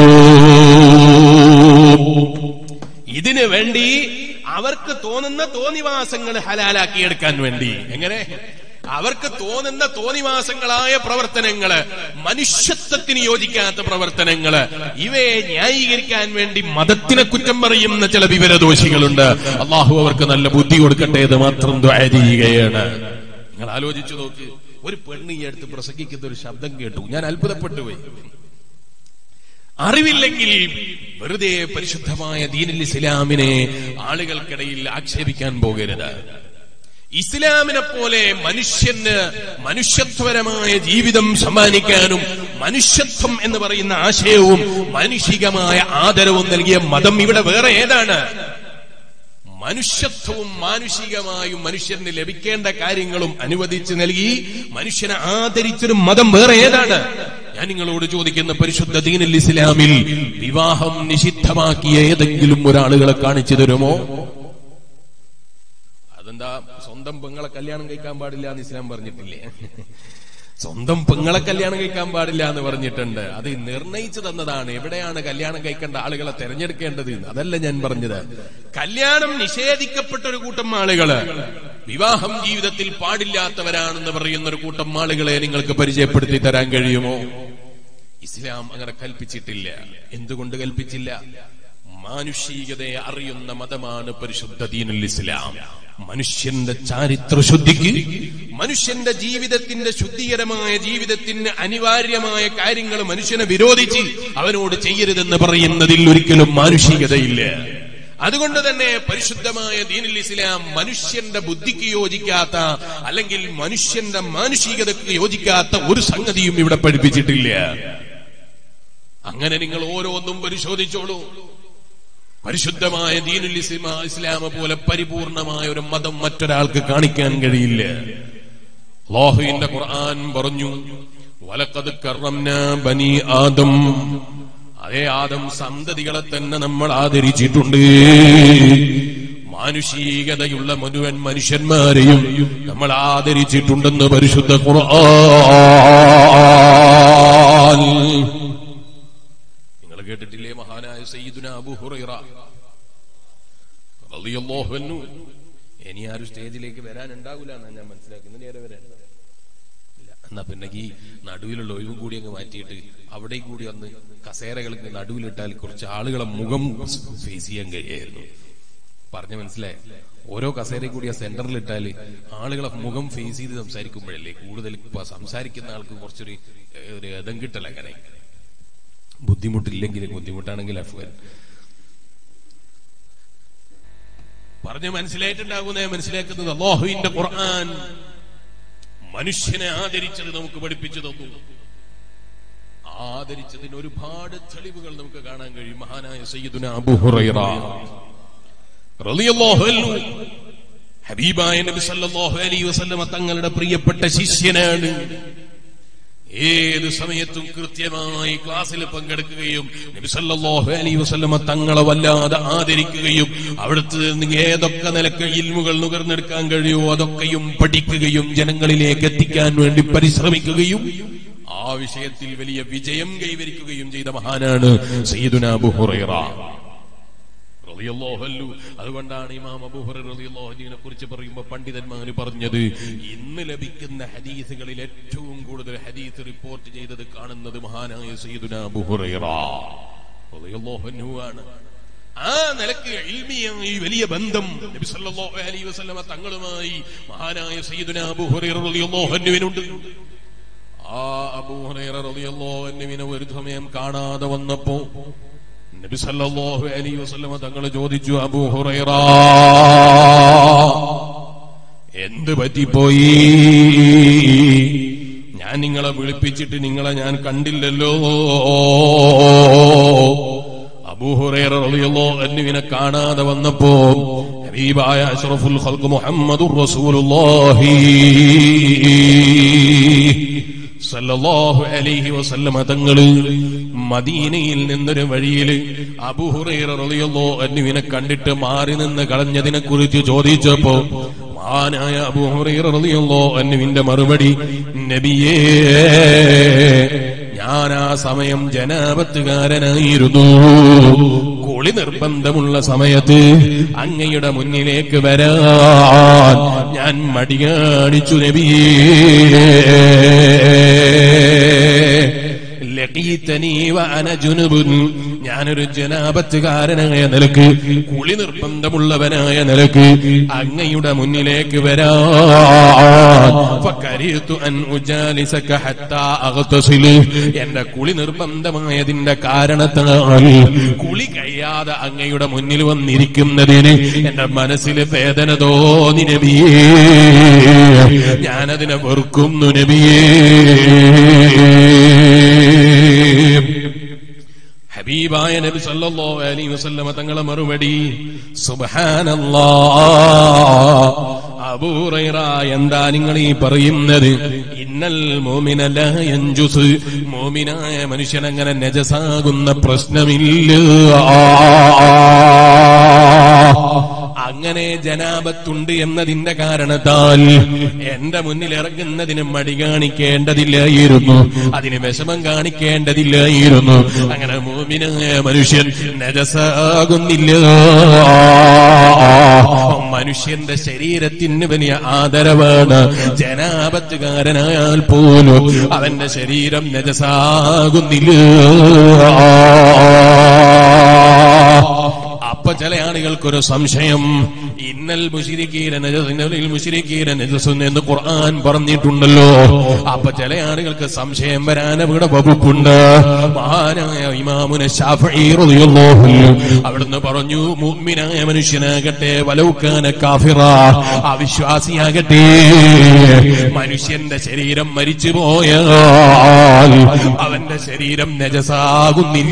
ഇതിനു വേണ്ടി അവർക്ക് തോന്നുന്ന തോന്നിവാസങ്ങൾ ഹലാലാക്കിയെടുക്കാൻ വേണ്ടി എങ്ങനെ അവർക്ക് തോന്നുന്ന തോന്നിവാസങ്ങളായ പ്രവർത്തനങ്ങള് മനുഷ്യത്വത്തിന് യോജിക്കാത്ത പ്രവർത്തനങ്ങള് ഇവയെ ന്യായീകരിക്കാൻ വേണ്ടി മതത്തിനെ കുറ്റം പറയുന്ന ചില വിവരദോഷികളുണ്ട് അള്ളാഹു അവർക്ക് നല്ല ബുദ്ധി കൊടുക്കട്ടെ എന്ന് മാത്രം ദ്വാര ചെയ്യുകയാണ് നിങ്ങൾ ആലോചിച്ചു നോക്ക് ഒരു പെണ്ണ് ഈ അടുത്ത് പ്രസംഗിക്കുന്ന ഒരു ശബ്ദം കേട്ടു ഞാൻ അത്ഭുതപ്പെട്ടു പോയി അറിവില്ലെങ്കിൽ വെറുതെ പരിശുദ്ധമായ ദീനിൽ ഇസ്ലാമിനെ ആളുകൾക്കിടയിൽ ആക്ഷേപിക്കാൻ പോകരുത് ഇസ്ലാമിനെ പോലെ മനുഷ്യന് മനുഷ്യത്വപരമായ ജീവിതം സമ്മാനിക്കാനും മനുഷ്യത്വം എന്ന് പറയുന്ന ആശയവും മാനുഷികമായ ആദരവും നൽകിയ മതം ഇവിടെ വേറെ ഏതാണ് മനുഷ്യത്വവും മാനുഷികമായും മനുഷ്യന് ലഭിക്കേണ്ട കാര്യങ്ങളും അനുവദിച്ച് നൽകി മനുഷ്യനെ ആദരിച്ചൊരു മതം വേറെ ഏതാണ് ഞാൻ നിങ്ങളോട് ചോദിക്കുന്ന പരിശുദ്ധ ദീനിൽ ഇസ്ലാമിൽ വിവാഹം നിഷിദ്ധമാക്കിയ ഏതെങ്കിലും ഒരാളുകളെ കാണിച്ചു തരുമോ അതെന്താ സ്വന്തം പെങ്ങളെ കല്യാണം കഴിക്കാൻ പാടില്ല എന്ന് ഇസ്ലാം പറഞ്ഞിട്ടില്ലേ സ്വന്തം പെങ്ങളെ കല്യാണം കഴിക്കാൻ പാടില്ല എന്ന് പറഞ്ഞിട്ടുണ്ട് അത് നിർണയിച്ചു തന്നതാണ് എവിടെയാണ് കല്യാണം കഴിക്കേണ്ട ആളുകളെ തെരഞ്ഞെടുക്കേണ്ടത് എന്ന്. അതല്ല ഞാൻ പറഞ്ഞത് കല്യാണം നിഷേധിക്കപ്പെട്ട ഒരു കൂട്ടം ആളുകള് വിവാഹം ജീവിതത്തിൽ പാടില്ലാത്തവരാണെന്ന് പറയുന്ന ഒരു കൂട്ടം ആളുകളെ നിങ്ങൾക്ക് പരിചയപ്പെടുത്തി തരാൻ കഴിയുമോ ഇസ്ലാം അങ്ങനെ കൽപ്പിച്ചിട്ടില്ല എന്തുകൊണ്ട് കൽപ്പിച്ചില്ല മാനുഷികതയെ അറിയുന്ന മതമാണ് പരിശുദ്ധ ദീനുൽ ഇസ്ലാം മനുഷ്യന്റെ ചാരിത്ര ശുദ്ധിക്ക് മനുഷ്യന്റെ ജീവിതത്തിന്റെ ശുദ്ധികരമായ ജീവിതത്തിന് അനിവാര്യമായ കാര്യങ്ങൾ മനുഷ്യനെ വിരോധിച്ച് അവനോട് ചെയ്യരുതെന്ന് പറയുന്നതിൽ ഒരിക്കലും മാനുഷികതയില്ല അതുകൊണ്ട് തന്നെ പരിശുദ്ധമായ ദീനുൽ ഇസ്ലാം മനുഷ്യന്റെ ബുദ്ധിക്ക് യോജിക്കാത്ത അല്ലെങ്കിൽ മനുഷ്യന്റെ മാനുഷികതയ്ക്ക് യോജിക്കാത്ത ഒരു സംഗതിയും ഇവിടെ പഠിപ്പിച്ചിട്ടില്ല അങ്ങനെ നിങ്ങൾ ഓരോന്നും പരിശോധിച്ചോളൂ പരിശുദ്ധമായ ദീനുൽ ഇസ്ലാ ഇസ്ലാമ പോലെ പരിപൂർണമായ ഒരു മതം മറ്റൊരാൾക്ക് കാണിക്കാൻ കഴിയില്ല അല്ലാഹുവിന്റെ ഖുർആൻ പറഞ്ഞു വലക്കത് കറംന ബനി ആദം അതേ ആദം സന്തതികളെ തന്നെ നമ്മൾ ആദരിച്ചിട്ടുണ്ട് മാനുഷികതയുള്ള മുഴുവൻ മനുഷ്യന്മാരെയും നമ്മൾ ആദരിച്ചിട്ടുണ്ടെന്ന് പരിശുദ്ധ ഖുർആൻ നിങ്ങൾ കേട്ടിട്ടില്ലേ മഹാനായ സയ്യിദുന അബു ഹുറൈറ റളിയല്ലാഹു അൻഹു ഇനി ആരും സ്റ്റേജിലേക്ക് വരാനുണ്ടാവില്ല എന്നാ ഞാൻ മനസ്സിലാക്കുന്നത് നേരെ വരാൻ ഇല്ല. എന്നാ പിന്നെ ഈ നടുവിലുള്ള ഒഴിവും കൂടി അങ്ങ് മാറ്റിയിട്ട് അവിടെ കൂടി ഒന്ന് കസേരകൾക്ക് നടുവിലിട്ടാൽ കുറച്ച് ആളുകളെ മുഖം ഫേസ് ചെയ്യാൻ കഴിയായിരുന്നു പറഞ്ഞു മനസ്സിലായി ഓരോ കസേരയും കൂടി ആ സെന്ററിൽ ഇട്ടാല് ആളുകളെ മുഖം ഫേസ് ചെയ്ത് സംസാരിക്കുമ്പോഴല്ലേ കൂടുതൽ ഇപ്പൊ സംസാരിക്കുന്ന ആൾക്ക് കുറച്ചൊരു ഏഹ്, ഒരു ഇതം കിട്ടല അങ്ങനെ ബുദ്ധിമുട്ടില്ലെങ്കിൽ ബുദ്ധിമുട്ടാണെങ്കിൽ അഫ്ഗാൻ പറഞ്ഞ് മനസ്സിലായിട്ടുണ്ടാകുന്ന മനസ്സിലാക്കുന്നത് അള്ളാഹുവിന്റെ ഖുർആൻ മനുഷ്യനെ ആദരിച്ചത് നമുക്ക് പഠിപ്പിച്ചു തന്നു ആദരിച്ചതിന് ഒരുപാട് തെളിവുകൾ നമുക്ക് കാണാൻ കഴിയും മഹാനായ സയ്യിദുന അബൂ ഹുറൈറ റളിയല്ലാഹു അൻഹു ഹബീബായ നബി സല്ലല്ലാഹു അലൈഹി വസല്ലമ തങ്ങളുടെ പ്രിയപ്പെട്ട ശിഷ്യനാണ് ഏത് സമയത്തും കൃത്യമായി ക്ലാസ്സിൽ പങ്കെടുക്കുകയും നബി സല്ലല്ലാഹു അലൈഹി വസല്ലമ തങ്ങളെ വല്ലാതെ ആദരിക്കുകയും അവിടുത്തെ നിന്ന് ഏതൊക്കെ നിലക്ക് ഇൽമുകൾ നുകർന്നെടുക്കാൻ കഴിയുമോ അതൊക്കെയും പഠിക്കുകയും ജനങ്ങളിലേക്ക് എത്തിക്കാൻ വേണ്ടി പരിശ്രമിക്കുകയും ആ വിഷയത്തിൽ വലിയ വിജയം കൈവരിക്കുകയും ചെയ്ത മഹാനാണ് സയ്യിദുന അബൂ ഹുറൈറ റളിയല്ലാഹു അൻഹു. അതുകൊണ്ടാണ് ഇമാം അബൂഹുറ റളിയല്ലാഹുവിനെ കുറിച്ച് പറയുമ്പോൾ പണ്ഡിതന്മാർ പറഞ്ഞത് ഇന്ന് ലഭിക്കുന്ന ഹദീസുകളിൽ ഏറ്റവും കൂടുതൽ ഹദീസ് റിപ്പോർട്ട് ചെയ്തത് കാണുന്നത് മഹാനായ സയ്യിദുന അബൂഹുറൈറ റളിയല്ലാഹു അൻഹു ആണ് ആ നിലക്ക് ഇൽമിയായി വലിയ ബന്ധം നബി സല്ലല്ലാഹു അലൈഹി വസല്ലമ തങ്ങളുമായി മഹാനായ സയ്യിദുന അബൂ ഹുറൈറ റളിയല്ലാഹു അൻഹുവിനുണ്ട് ആ അബൂ ഹുറൈറ റളിയല്ലാഹു അൻഹുവിനെ ഒരു സമയം കാണാതെ വന്നപ്പോ നബി സല്ലല്ലാഹു അലൈഹി വസല്ലമ തങ്ങൾ ചോദിച്ചു അബൂ ഹുറൈറ എന്ത് പറ്റിപ്പോയി ഞാൻ നിങ്ങളെ വിളിപ്പിച്ചിട്ട് നിങ്ങളെ ഞാൻ കണ്ടില്ലല്ലോ അബൂഹുറൈറ റളിയല്ലാഹു അൻഹുവിനെ കാണാതെ വന്നപ്പോ ഹബീബായ അഷ്റഫുൽ ഖൽഖ് മുഹമ്മദുർ റസൂലുള്ളാഹി സല്ലല്ലാഹു അലൈഹി വസല്ലമ തങ്ങള് മദീനയിൽ നിന്നൊരു വഴിയിൽ അബൂഹുറൈറ റളിയല്ലാഹു അൻഹുവിനെ കണ്ടിട്ട് മാറി നിന്ന് കളഞ്ഞതിനെ കുറിച്ച് ചോദിച്ചപ്പോ മഹാനായ അബൂഹുറൈറ റളിയല്ലാഹു അൻഹുവിന്റെ മറുപടി നബിയേ ഞാൻ ആ സമയം ജനാപത്തുകാരനായിരുന്നു കുളി നിർബന്ധമുള്ള സമയത്ത് അങ്ങയുടെ മുന്നിലേക്ക് വരാൻ ഞാൻ മടി കാണിച്ചു നബിയേ ലഖീതനീ വഅന ജുനുബുൻ ഞാനൊരു ജനാപത്തുകാരനായ നിലക്ക് കുളി നിർബന്ധമുള്ളവനായ നിലക്ക് അങ്ങയുടെ മുന്നിലേക്ക് വരാൻ ഫകരിതു അൻ ഉജാലിസക ഹത്താ അഗ്തസിൽ എന്റെ കുളി നിർബന്ധമായതിന്റെ കാരണത്താൽ കുളി കഴിയാതെ അങ്ങയുടെ മുന്നിൽ വന്നിരിക്കുന്നതിന് എന്റെ മനസ്സിൽ വേദന തോന്നി നബിയേ ഞാനതിനെ വെറുക്കുന്നു നബിയേ ഹബീബായ നബി സല്ലല്ലാഹു അലൈഹി വസല്ലമ തങ്ങളെ മറുപടി സുബ്ഹാനല്ലാ അബൂ ഹുറൈറ എന്താ നിങ്ങൾ ഈ പറയുന്നത് ഇന്നൽ മോമിന ലാ യൻജുസ് മോമിനായ മനുഷ്യൻ അങ്ങനെ നജസാകുന്ന പ്രശ്നമില്ല അങ്ങനെ ജനാപത്തുണ്ട് എന്നതിന്റെ കാരണത്താൽ എന്റെ മുന്നിൽ ഇറങ്ങുന്നതിന് മടി കാണിക്കേണ്ടതില്ലായിരുന്നു അതിന് വിഷമം കാണിക്കേണ്ടതില്ലായിരുന്നു അങ്ങനെ മോമിനായ മനുഷ്യൻ നജസാകുന്നില്ല മനുഷ്യന്റെ ശരീരത്തിന് വലിയ ആദരവാണ് ജനാപത്തുകാരനായാൽ പോലും അവന്റെ ശരീരം നജസാകുന്നില്ല അപ്പൊ ചില ആളുകൾക്കൊരു സംശയം ഇന്നൽ മുഷിരിക്കീര നജസിനലിൽ മുഷിരിക്കീര നജസുൻ എന്ന് ഖുർആൻ പറഞ്ഞിട്ടുണ്ടല്ലോ അപ്പൊ ചില ആളുകൾക്ക് സംശയം വരാൻ ഇവിടെ വകുപ്പുണ്ട് മഹാനായ ഇമാമുന ശാഫഈ റളിയല്ലാഹു അൻഹു അവിടുന്ന് പറഞ്ഞു മുഅ്മിനായ മനുഷ്യനാകട്ടെ വലൗക്കാന കാഫിറ അവിശ്വാസിയാകട്ടെ മനുഷ്യന്റെ ശരീരം മരിച്ചു പോയാൽ അവന്റെ ശരീരം നജസാകുന്നില്ല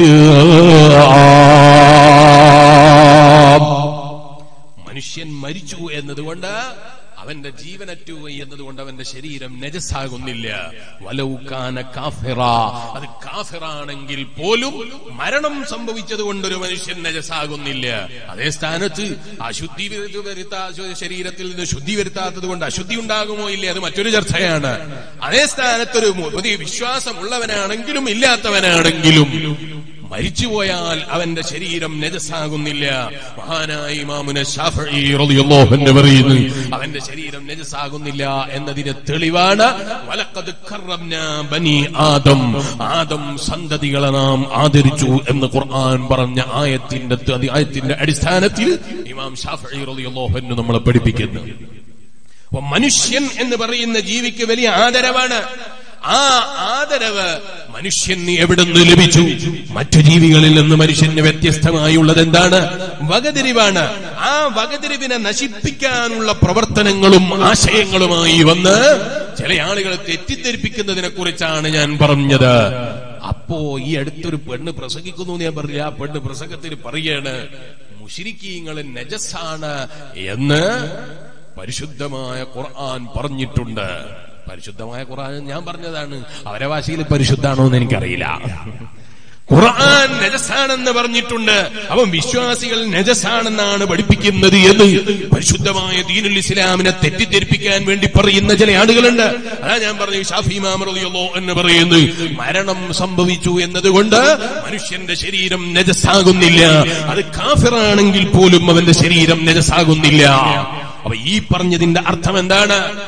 മനുഷ്യൻ മരിച്ചു എന്നതുകൊണ്ട് അവന്റെ ജീവനറ്റുപോയി എന്നതുകൊണ്ട് അവന്റെ ശരീരം നജസാകുന്നില്ല വലൗക്കാന കാഫിറ അത് കാഫിറാണെങ്കിൽ പോലും മരണം സംഭവിച്ചത് കൊണ്ട് ഒരു മനുഷ്യൻ നജസാകുന്നില്ല അതേ സ്ഥാനത്ത് അശുദ്ധി വരുത്ത- വരുത്താ ശരീരത്തിൽ നിന്ന് ശുദ്ധി വരുത്താത്തത് കൊണ്ട് അശുദ്ധി ഉണ്ടാകുമോ ഇല്ലേ അത് മറ്റൊരു ചർച്ചയാണ് അതേ സ്ഥാനത്തൊരു പുതിയ വിശ്വാസമുള്ളവനാണെങ്കിലും ഇല്ലാത്തവനാണെങ്കിലും മരിച്ചുപോയാൽ അവന്റെ ശരീരം നജസാകുന്നില്ല മഹാനായ ഇമാമുന ശാഫഈ റളിയല്ലാഹു അൻഹു പറയുന്നു അവന്റെ ശരീരം നജസാകുന്നില്ല എന്നതിന് തെളിവാണ് വലഖദ് കറംനാ ബനി ആദം ആദം സന്തതികളെ നാം ആദരിച്ചു എന്ന് ഖുർആൻ പറഞ്ഞ ആയത്തിന്റെ അത് ആയത്തിന്റെ അടിസ്ഥാനത്തിൽ ഇമാം ഷാഫഈ റളിയല്ലാഹു അൻഹു നമ്മളെ പഠിപ്പിക്കുന്നു അപ്പൊ മനുഷ്യൻ എന്ന് പറയുന്ന ജീവിക്ക് വലിയ ആദരവാണ് ആ ആദരവ് മനുഷ്യന് എവിടുന്ന് ലഭിച്ചു മറ്റു ജീവികളിൽ നിന്ന് മനുഷ്യന് വ്യത്യസ്തമായുള്ളത് എന്താണ് വകതിരിവാണ് ആ വകതിരിവിനെ നശിപ്പിക്കാനുള്ള പ്രവർത്തനങ്ങളും ആശയങ്ങളുമായി വന്ന് ചില ആളുകൾ തെറ്റിദ്ധരിപ്പിക്കുന്നതിനെ കുറിച്ചാണ് ഞാൻ പറഞ്ഞത് അപ്പോ ഈ അടുത്തൊരു പെണ്ണ് പ്രസംഗിക്കുന്നു എന്ന് ഞാൻ പറഞ്ഞില്ല ആ പെണ്ണ് പ്രസംഗത്തിൽ പറയാണ് മുഷിരിക്കീങ്ങൾ നജസാണ് എന്ന് പരിശുദ്ധമായ ഖുർആൻ പറഞ്ഞിട്ടുണ്ട് പരിശുദ്ധമായ ഖുർആൻ ഞാൻ പറഞ്ഞതാണ് അവരെ ഭാഷയിൽ പരിശുദ്ധാണോ എന്ന് എനിക്കറിയില്ല ഖുർആൻ നജസാണെന്ന് പറഞ്ഞിട്ടുണ്ട് അവൻ വിശ്വാസികൾ നജസാണെന്നാണ് പഠിപ്പിക്കുന്നത് എന്ന് പരിശുദ്ധമായ ദീനുൽ ഇസ്ലാമിനെ തെറ്റിദ്ധരിപ്പിക്കാൻ വേണ്ടി പറയുന്ന ചില ആളുകളുണ്ട് അതാ ഞാൻ പറഞ്ഞു ഷാഫി മാമറിയല്ലോ എന്ന് പറയുന്നു മരണം സംഭവിച്ചു എന്നതുകൊണ്ട് മനുഷ്യന്റെ ശരീരം നജസാകുന്നില്ല അത് കാഫിറാണെങ്കിൽ പോലും അവന്റെ ശരീരം നജസാകുന്നില്ല അപ്പൊ ഈ പറഞ്ഞതിന്റെ അർത്ഥം എന്താണ്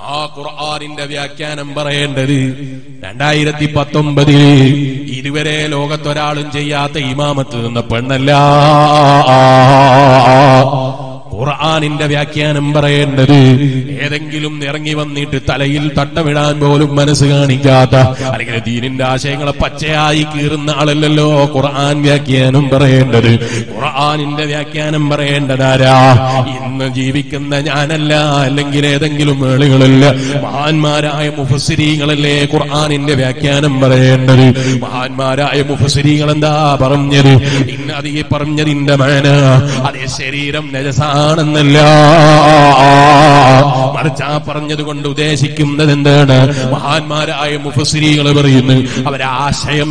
ആ ഖുർആാനിന്റെ വ്യാഖ്യാനം പറയേണ്ടത് രണ്ടായിരത്തി പത്തൊമ്പതില് ഇതുവരെ ലോകത്തൊരാളും ചെയ്യാത്ത ഇമാമത്ത് നിന്ന പെണ്ണല്ല ഖുർആാനിന്റെ വ്യാഖ്യാനം പറയേണ്ടത് ഏതെങ്കിലും ഇറങ്ങി വന്നിട്ട് തലയിൽ തട്ടമിടാൻ പോലും മനസ്സ് കാണിക്കാത്ത അല്ലെങ്കിൽ ദീനിന്റെ ആശയങ്ങളെ പച്ചയായി കീറുന്ന ആളല്ലല്ലോ ഖുർആൻ വ്യാഖ്യാനം പറയേണ്ടത് ഖുർആാനിന്റെ വ്യാഖ്യാനം പറയേണ്ടതാരാ ഇന്ന് ജീവിക്കുന്ന ഞാനല്ല അല്ലെങ്കിൽ ഏതെങ്കിലും ആളുകളല്ല മഹാന്മാരായ മുഫസിരീങ്ങളല്ലേ ഖുർആാനിന്റെ വ്യാഖ്യാനം പറയേണ്ടത് മഹാന്മാരായ മുഫസിരീങ്ങൾ എന്താ പറഞ്ഞത് ഇന്ന് അത് ഈ പറഞ്ഞതിന്റെ മേന അതേ ശരീരം നജസാണെന്നല്ല മറിച്ച് ആ പറഞ്ഞത് കൊണ്ട് ഉദ്ദേശിക്കുന്നത് എന്താണ് മഹാന്മാരായ മുഫസിരികൾ പറയുന്നു അവരാശയം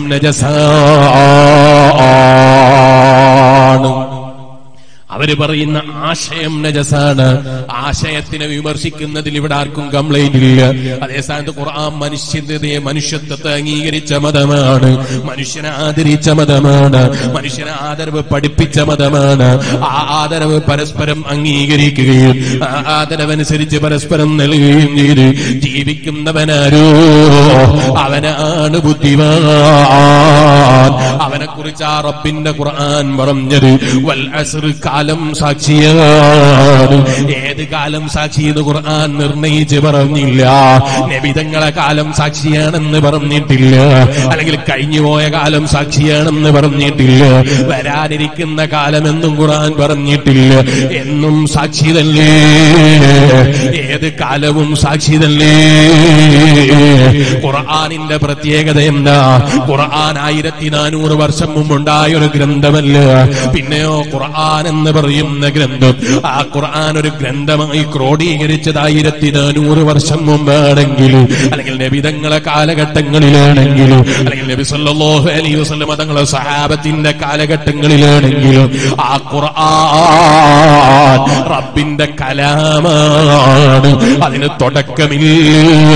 നജസാണ് അവര് പറയുന്ന ആശയം നജസാണ് ആശയത്തിനെ വിമർശിക്കുന്നതിൽ ഇവിടെ ആർക്കും കംപ്ലൈന്റ് ഇല്ല അതേ സ്ഥാനത്ത് ഖുർആൻ മനുഷ്യതയെ മനുഷ്യത്വത്തെ അംഗീകരിച്ച മതമാണ് മനുഷ്യനെ ആദരിച്ച മതമാണ് മനുഷ്യനെ ആദരവ് പഠിപ്പിച്ച മതമാണ് ആ ആദരവ് പരസ്പരം അംഗീകരിക്കുകയും ആ ആദരവനുസരിച്ച് പരസ്പരം നൽകുകയും ചെയ്ത് ജീവിക്കുന്നവനാരോ അവനാണ് ബുദ്ധിമാൻ അവനെ കുറിച്ച് ആ റബ്ബിന്റെ ഖുർആൻ പറഞ്ഞത് വൽ അസ്ർ കാലം സാക്ഷിയാണ് ഏത് കാലം സാക്ഷി എന്ന് ഖുർആൻ നിർണയിച്ച് പറഞ്ഞില്ല നബിതങ്ങളെ കാലം സാക്ഷിയാണെന്ന് പറഞ്ഞിട്ടില്ല അല്ലെങ്കിൽ കഴിഞ്ഞുപോയ കാലം സാക്ഷിയാണെന്ന് പറഞ്ഞിട്ടില്ല വരാനിരിക്കുന്ന കാലമെന്നും ഖുർആൻ പറഞ്ഞിട്ടില്ല എന്നും സാക്ഷി തന്നെ ഏത് കാലവും സാക്ഷി തന്നെ ഖുർആാനിന്റെ പ്രത്യേകത എന്താ ഖുർആൻ ആയിരത്തി നാനൂറ് വർഷം മുമ്പുണ്ടായ ഒരു ഗ്രന്ഥമല്ല പിന്നെയോ ഖുർആൻ എന്ന് പറയുന്ന ഗ്രന്ഥം ആ ഖുർആൻ ഒരു ഗ്രന്ഥമായി ക്രോഡീകരിച്ചത് ആയിരത്തി നാനൂറ് വർഷം മുമ്പാണെങ്കിൽ അല്ലെങ്കിൽ നബിതങ്ങളെ കാലഘട്ടങ്ങളിലാണെങ്കിലും അല്ലെങ്കിൽ നബി സല്ലല്ലാഹു അലൈഹി വസല്ലം തങ്ങളെ സഹാബത്തിന്റെ കാലഘട്ടങ്ങളിലാണെങ്കിലും ആ ഖുർആൻ റബ്ബിന്റെ കലാമാണ് അതിന് തുടക്കമില്ല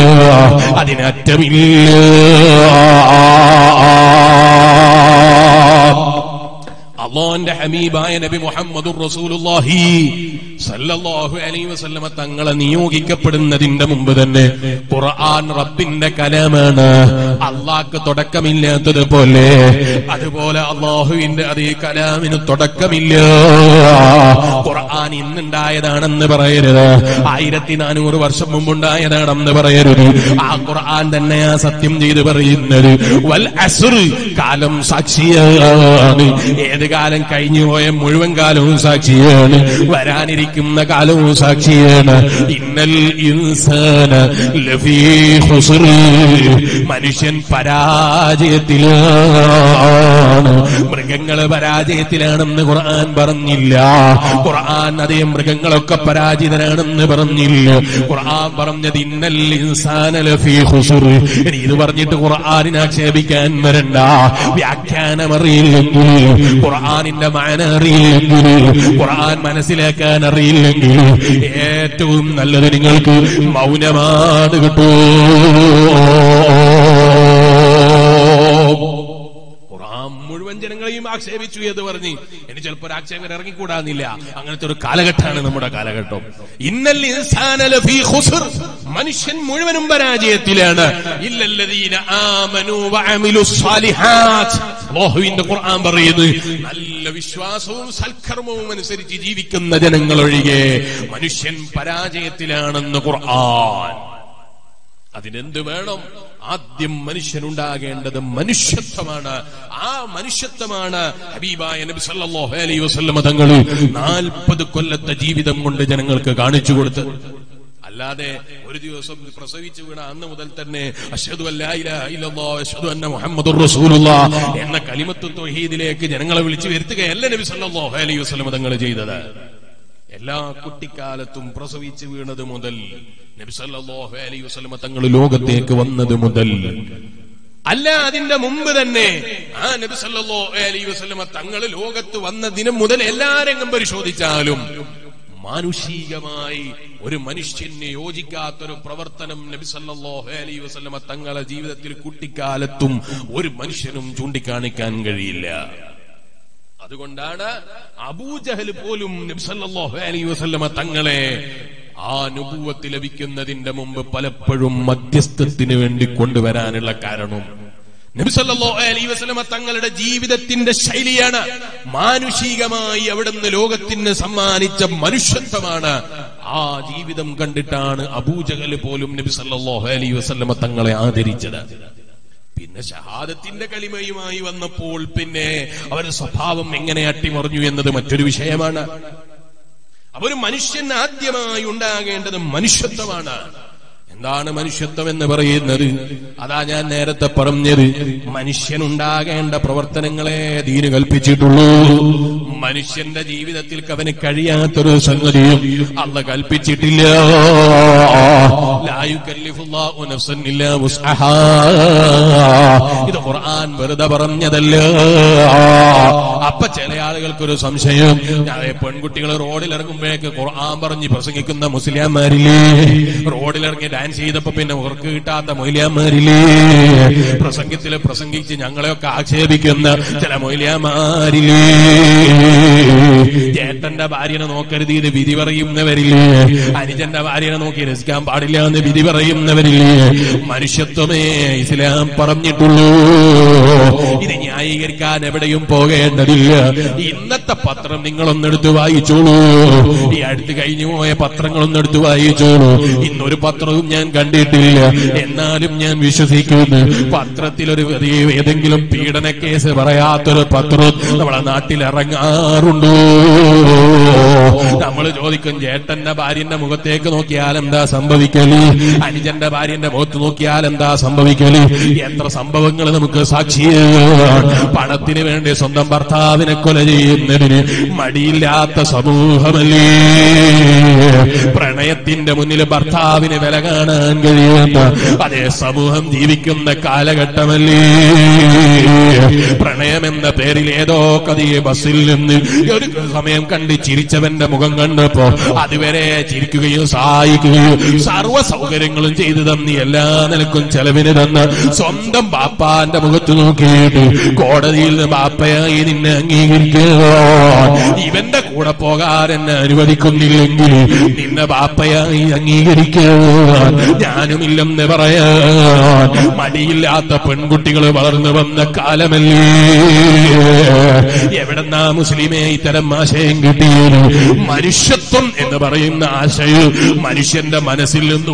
അതിനറ്റമില്ല അള്ളാന്റെ ഹമീബായ നബി മുഹമ്മദ് റസൂലുള്ളാഹി സല്ലല്ലാഹു അലൈഹി വസല്ലമ തങ്ങളെ നിയോഗിക്കപ്പെടുന്നതിന്റെ മുമ്പ് തന്നെ ഖുർആൻ റബ്ബിന്റെ കലാമാണ് അള്ളാഹ്ക്ക് തുടക്കമില്ലാത്തതുപോലെ അതുപോലെ അള്ളാഹുവിന്റെ അതേ കലാമിന് തുടക്കമില്ല ഖുർആൻ ഇന്നുണ്ടായതാണെന്ന് പറയരുത് ആയിരത്തി നാനൂറ് വർഷം മുമ്പുണ്ടായതാണെന്ന് പറയരുത് ആ ഖുർആൻ തന്നെയാ സത്യം ചെയ്ത് പറയുന്നത് വൽ അസ്ർ കാലം സാക്ഷിയാണ് ഏത് കാലം കഴിഞ്ഞു പോയ മുഴുവൻ കാലവും സാക്ഷിയാണ് വരാനിരിക്കുന്ന കാലവും സാക്ഷിയാണ് ഇന്നൽ ഇൻസാന ലഫീ ഖുസ്ർ മനുഷ്യൻ പരാജയത്തിലാണ് മൃഗങ്ങള് പരാജയത്തിലാണെന്ന് ഖുർആൻ പറഞ്ഞില്ല ഖുർആൻ അതേ മൃഗങ്ങളൊക്കെ പരാജിതരാണെന്ന് പറഞ്ഞില്ല ഖുർആൻ പറഞ്ഞത് ഇന്നൽ ഇൻസാന ലഫീ ഖുസ്ർ ഇനി ഇത് പറഞ്ഞിട്ട് ഖുർആനിനെ ആക്ഷേപിക്കാൻ വരണ്ട വ്യാഖ്യാനം അറിയില്ലെങ്കിൽ ഖുർആനിന്റെ മാന അറിയില്ലെങ്കിൽ ഖുർആൻ മനസ്സിലാക്കാൻ അറിയില്ലെങ്കിൽ ഏറ്റവും നല്ലത് നിങ്ങൾക്ക് മൗനമാണ് കിട്ടൂ ഖുർആൻ മുഴുവൻ ജനങ്ങളെയും ആക്ഷേപിച്ചു എന്ന് പറഞ്ഞ് ഇനി ചിലപ്പോൾ ഒരു ആക്ഷേപം ഇറങ്ങിക്കൂടാന്നില്ല അങ്ങനത്തെ ഒരു കാലഘട്ടമാണ് നമ്മുടെ കാലഘട്ടം ഇന്നൽ ഇൻസാന ലഫീ ഖുസ്ർ മനുഷ്യൻ മുഴുവനും പരാജയത്തിലാണ് ഇല്ലല്ലദീന ആമനു വഅമിലു സ്വാലിഹാത്ത് അല്ലാഹുവിന്റെ ഖുർആൻ പറയുന്നു നല്ല വിശ്വാസവും സൽക്കർമ്മവും അനുസരിച്ച് ജീവിക്കുന്ന ജനങ്ങൾ ഒഴികെ മനുഷ്യൻ പരാജയത്തിലാണെന്ന് ഖുർആൻ അതിനെന്ത് വേണം ആദ്യം മനുഷ്യനുണ്ടാകേണ്ടത് മനുഷ്യത്വമാണ് ആ മനുഷ്യത്വമാണ് ഹബീബായ നബി സല്ലല്ലാഹു അലൈഹി വസല്ലം തങ്ങൾ നാൽപ്പത് കൊല്ലത്തെ ജീവിതം കൊണ്ട് ജനങ്ങൾക്ക് കാണിച്ചു കൊടുത്ത് അല്ലാതെ ഒരു ദിവസം പ്രസവിച്ചു വീണ അന്ന് മുതൽ തന്നെ അഷ്ഹദു അല്ലാ ഇലാഹ ഇല്ലല്ലാഹ് അഷ്ഹദു അന്ന മുഹമ്മദുർ റസൂലുള്ളാഹ് എന്ന കലിമത്തു തൗഹീദിലേക്ക് ജനങ്ങളെ വിളിച്ചു വരുത്തുകയല്ല നബി സല്ലല്ലാഹു അലൈഹി വസല്ലം തങ്ങൾ ചെയ്തത് എല്ലാ കുട്ടിക്കാലത്തും പ്രസവിച്ചു വീണത് മുതൽ നബി സല്ലല്ലാഹു അലൈഹി വസല്ലം തങ്ങൾ ലോകത്തേക്ക് വന്നത് മുതൽ അല്ല അതിന്റെ മുമ്പ് തന്നെ ആ നബി സല്ലല്ലാഹു അലൈഹി വസല്ലം തങ്ങൾ ലോകത്ത് വന്ന ദിനം മുതൽ എല്ലാ രംഗം പരിശോധിച്ചാലും മാനുഷികമായി ഒരു മനുഷ്യന് യോജിക്കാത്തൊരു പ്രവർത്തനം നബി സല്ലല്ലാഹു അലൈഹി വസല്ലം തങ്ങളെ ജീവിതത്തിൽ കുട്ടിക്കാലത്തും ഒരു മനുഷ്യനും ചൂണ്ടിക്കാണിക്കാൻ കഴിയില്ല അതുകൊണ്ടാണ് അബൂജഹൽ പോലും നബി സല്ലല്ലാഹു അലൈഹി വസല്ലമ തങ്ങളെ ആ നുപൂവത്ത് ലഭിക്കുന്നതിന്റെ മുമ്പ് പലപ്പോഴും മധ്യസ്ഥത്തിന് വേണ്ടി കൊണ്ടുവരാനുള്ള കാരണം നബി സല്ലല്ലാഹു അലൈഹി വസല്ലമ തങ്ങളുടെ ജീവിതത്തിന്റെ ശൈലിയാണ് മാനുഷികമായി അവിടുന്ന് ലോകത്തിന് സമ്മാനിച്ച മനുഷ്യത്വമാണ് ആ ജീവിതം കണ്ടിട്ടാണ് അബൂജഹൽ പോലും നബി സല്ലല്ലാഹു അലൈഹി വസല്ലമ തങ്ങളെ ആദരിച്ചത് പിന്നെ ഷഹാദത്തിന്റെ കലിമയുമായി വന്നപ്പോൾ പിന്നെ അവരുടെ സ്വഭാവം എങ്ങനെ അട്ടിമറിഞ്ഞു എന്നത് മറ്റൊരു വിഷയമാണ് അവർ മനുഷ്യൻ ആദ്യമായി ഉണ്ടാകേണ്ടത് മനുഷ്യത്വമാണ് എന്താണ് മനുഷ്യത്വം എന്ന് പറയുന്നത് അതാ ഞാൻ നേരത്തെ പറഞ്ഞത് മനുഷ്യനുണ്ടാകേണ്ട പ്രവർത്തനങ്ങളെ ദീന് കൽപ്പിച്ചിട്ടുള്ളൂ മനുഷ്യന്റെ ജീവിതത്തിൽ അവന് കഴിയാത്തൊരു സംഗതിയും അല്ല കൽപ്പിച്ചിട്ടില്ല ലാ യുകല്ലിഫുല്ലാഹു നഫ്സൻ ഇല്ലാ വുസ്അഹാ. ഇത് ഖുർആൻ വെറുതെ പറഞ്ഞതല്ല അപ്പൊ ചില ആളുകൾക്കൊരു സംശയം ഞാൻ പെൺകുട്ടികൾ റോഡിൽ ഇറങ്ങുമ്പോഴേക്ക് ഖുർആൻ പറഞ്ഞ് പ്രസംഗിക്കുന്ന മുസ്ലിംമാരില്ലേ റോഡിലിറങ്ങി ഡാൻസ് ചെയ്തപ്പോ പിന്നെ ഉറക്ക് കിട്ടാത്ത മൊയ്ലിയാമാരില്ലേ പ്രസംഗത്തിൽ പ്രസംഗിച്ച് ഞങ്ങളെയൊക്കെ ആക്ഷേപിക്കുന്ന ചില മൊയ്ലിയാമാരില്ലേ ചേട്ടന്റെ ഭാര്യനെ നോക്കരുത് ഇത് വിധി പറയുന്നവരില്ലേ അനുജന്റെ ഭാര്യനെ നോക്കി രസിക്കാൻ പാടില്ല എന്ന് വിധി പറയുന്നവരില്ലേ മനുഷ്യത്വമേ ഇസ്ലാം പറഞ്ഞിട്ടുള്ളൂ ഇത് ന്യായീകരിക്കാൻ എവിടെയും പോകേണ്ടതില്ല ഇന്നത്തെ പത്രം നിങ്ങളൊന്നെടുത്ത് വായിച്ചോളൂ ഈ അടുത്ത് കഴിഞ്ഞു പോയ പത്രങ്ങളൊന്നെടുത്ത് വായിച്ചോളൂ ഇന്നൊരു പത്രവും ഞാൻ കണ്ടിട്ടില്ല എന്നാലും ഞാൻ വിശ്വസിക്കുന്നു പത്രത്തിൽ ഒരു ഏതെങ്കിലും പീഡന കേസ് പറയാത്തൊരു പത്രം നമ്മളെ നാട്ടിൽ ഇറങ്ങാറുണ്ടോ നമ്മൾ ചോദിക്കും ചേട്ടന്റെ ഭാര്യന്റെ മുഖത്തേക്ക് നോക്കിയാൽ എന്താ സംഭവിക്കല് അനുജന്റെ ഭാര്യന്റെ മുഖത്ത് നോക്കിയാൽ എന്താ സംഭവിക്കല് എത്ര സംഭവങ്ങൾ നമുക്ക് സാക്ഷിയാണ് പണത്തിന് വേണ്ടി സ്വന്തം ഭർത്താവിനെ കൊല ചെയ്യുന്നതിന് മടിയില്ലാത്ത സമൂഹമല്ലേ പ്രണയത്തിന്റെ മുന്നിൽ ഭർത്താവിന് വില കാണാൻ കഴിയുന്ന അതേ സമൂഹം ജീവിക്കുന്ന കാലഘട്ടമല്ലേ പ്രണയമെന്ന പേരിൽ ഏതോ കഥയെ ബസ്സിൽ നിന്ന് ഒരു സമയം കണ്ട് ചിരിച്ചവന്റെ മുഖം കണ്ടപ്പോ അതുവരെ ചിരിക്കുകയും സഹായിക്കുകയും സർവ്വ സൗകര്യങ്ങളും ചെയ്തു തന്നി എല്ലാ നിലക്കും ചെലവിന് തന്ന സ്വന്തം ബാപ്പാന്റെ മുഖത്ത് നോക്കിയിട്ട് കോടതിയിൽ നിന്ന് ബാപ്പയായി നിന്നെ അംഗീകരിക്കുക ഇവന്റെ കൂടെ പോകാൻ എന്നെ അനുവദിക്കുന്നില്ലെങ്കിൽ നിന്നെ ബാപ്പയായി അംഗീകരിക്കാൻ ഞാനുമില്ലെന്ന് പറയാൻ മടിയില്ലാത്ത പെൺകുട്ടികൾ വളർന്നു വന്ന കാലമല്ലേ എവിടെന്നാ മുസ്ലിമേ ഇത്തരം ആശയം കിട്ടിയത് മനുഷ്യത്വം എന്ന് പറയുന്ന ആശയം മനുഷ്യന്റെ മനസ്സിൽ നിന്ന്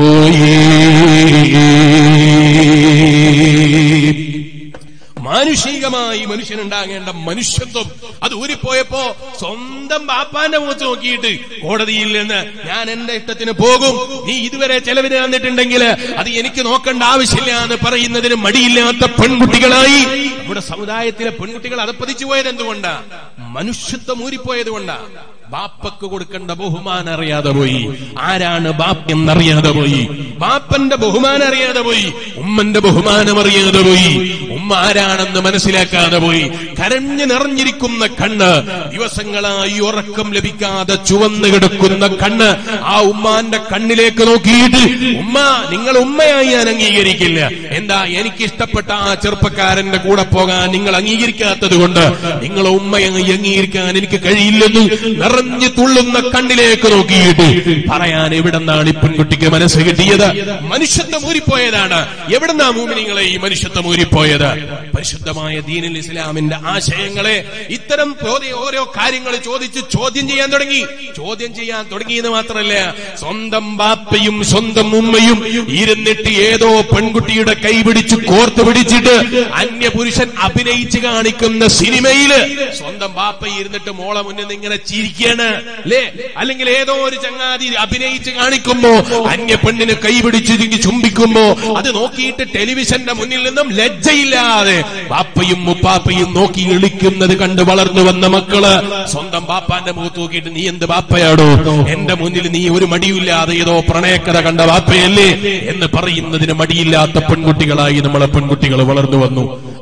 ഊരിപ്പോയി മാനുഷികമായി മനുഷ്യനുണ്ടാകേണ്ട മനുഷ്യത്വം അത് ഊരിപ്പോയപ്പോ സ്വന്തം ബാപ്പാന്റെ മുഖത്ത് നോക്കിയിട്ട് കോടതിയിൽ നിന്ന് ഞാൻ എന്റെ ഇഷ്ടത്തിന് പോകും നീ ഇതുവരെ ചെലവിന് തന്നിട്ടുണ്ടെങ്കിൽ അത് എനിക്ക് നോക്കേണ്ട ആവശ്യമില്ല എന്ന് പറയുന്നതിന് മടിയില്ലാത്ത പെൺകുട്ടികളായി നമ്മുടെ സമുദായത്തിലെ പെൺകുട്ടികൾ അതപ്പതിച്ചു പോയത് എന്തുകൊണ്ടാ മനുഷ്യത്വം ഊരിപ്പോയത് കൊണ്ടാ ബാപ്പക്ക് കൊടുക്കേണ്ട ബഹുമാനം അറിയാതെ പോയി ആരാണ് ബാപ്പ് എന്നറിയാതെ പോയി ബാപ്പന്റെ ബഹുമാനം അറിയാതെ പോയി ഉമ്മന്റെ ബഹുമാനം അറിയാതെ പോയി ഉമ്മ ആരാണെന്ന് മനസ്സിലാക്കാതെ പോയി കരഞ്ഞു നിറഞ്ഞിരിക്കുന്ന കണ്ണ് ദിവസങ്ങളായി ഉറക്കം ലഭിക്കാതെ ചുവന്നു കിടക്കുന്ന കണ്ണ് ആ ഉമ്മാന്റെ കണ്ണിലേക്ക് നോക്കിയിട്ട് ഉമ്മ നിങ്ങൾ ഉമ്മയായി ഞാൻ അംഗീകരിക്കില്ല എന്താ എനിക്ക് ഇഷ്ടപ്പെട്ട ആ ചെറുപ്പക്കാരന്റെ കൂടെ പോകാൻ നിങ്ങൾ അംഗീകരിക്കാത്തത് കൊണ്ട് നിങ്ങൾ ഉമ്മയായി അംഗീകരിക്കാൻ എനിക്ക് കഴിയില്ലെന്ന് നിറഞ്ഞു തുള്ളുന്ന കണ്ണിലേക്ക് നോക്കിയിട്ട് പറയാൻ എവിടെന്നാണ് ഈ പെൺകുട്ടിക്ക് മനസ്സ് കിട്ടിയത് മനുഷ്യത്വം ഊരിപ്പോയതാണ് എവിടെന്നാ മൂമിനിങ്ങളെ ഈ മനുഷ്യത്വം ഊരിപ്പോയത് പരിശുദ്ധമായ ദീനിൽ ഇസ്ലാമിന്റെ ആശയങ്ങളെ ഇത്തരം ചോദ്യ- ഓരോ കാര്യങ്ങൾ ചോദിച്ച് ചോദ്യം ചെയ്യാൻ തുടങ്ങി ചോദ്യം ചെയ്യാൻ തുടങ്ങിയെന്ന് മാത്രമല്ല സ്വന്തം ബാപ്പയും സ്വന്തം ഉമ്മയും ഇരുന്നിട്ട് ഏതോ പെൺകുട്ടിയുടെ കൈ പിടിച്ച് കോർത്ത് പിടിച്ചിട്ട് അന്യപുരുഷൻ അഭിനയിച്ച് കാണിക്കുന്ന സിനിമയില് സ്വന്തം ബാപ്പ ഇരുന്നിട്ട് മോളെ മുന്നിൽ നിന്ന് ഇങ്ങനെ ചിരിക്കാണ് അല്ലേ അല്ലെങ്കിൽ ഏതോ ഒരു ചങ്ങാതി അഭിനയിച്ച് കാണിക്കുമ്പോ അന്യ പെണ്ണിന് കൈ പിടിച്ച് ഇതിങ്ങ് ചുംബിക്കുമ്പോ അത് നോക്കിയിട്ട് ടെലിവിഷന്റെ മുന്നിൽ നിന്നും ലജ്ജയില്ലാതെ ബാപ്പയും മുപ്പാപ്പയും നോക്കി ഇളിക്കുന്നത് കണ്ട് വളർന്നു വന്ന മക്കള് സ്വന്തം ബാപ്പാന്റെ മുഖത്ത് നോക്കിയിട്ട് നീ എന്ത് ബാപ്പയാടോ എന്റെ മുന്നിൽ നീ ഒരു മടിയില്ലാതെ ഏതോ പ്രണയക്കഥ കണ്ട ബാപ്പയല്ലേ എന്ന് പറയുന്നതിന് മടിയില്ലാത്ത പെൺകുട്ടികളായി നമ്മളെ പെൺകുട്ടികൾ വളർന്നു വന്നു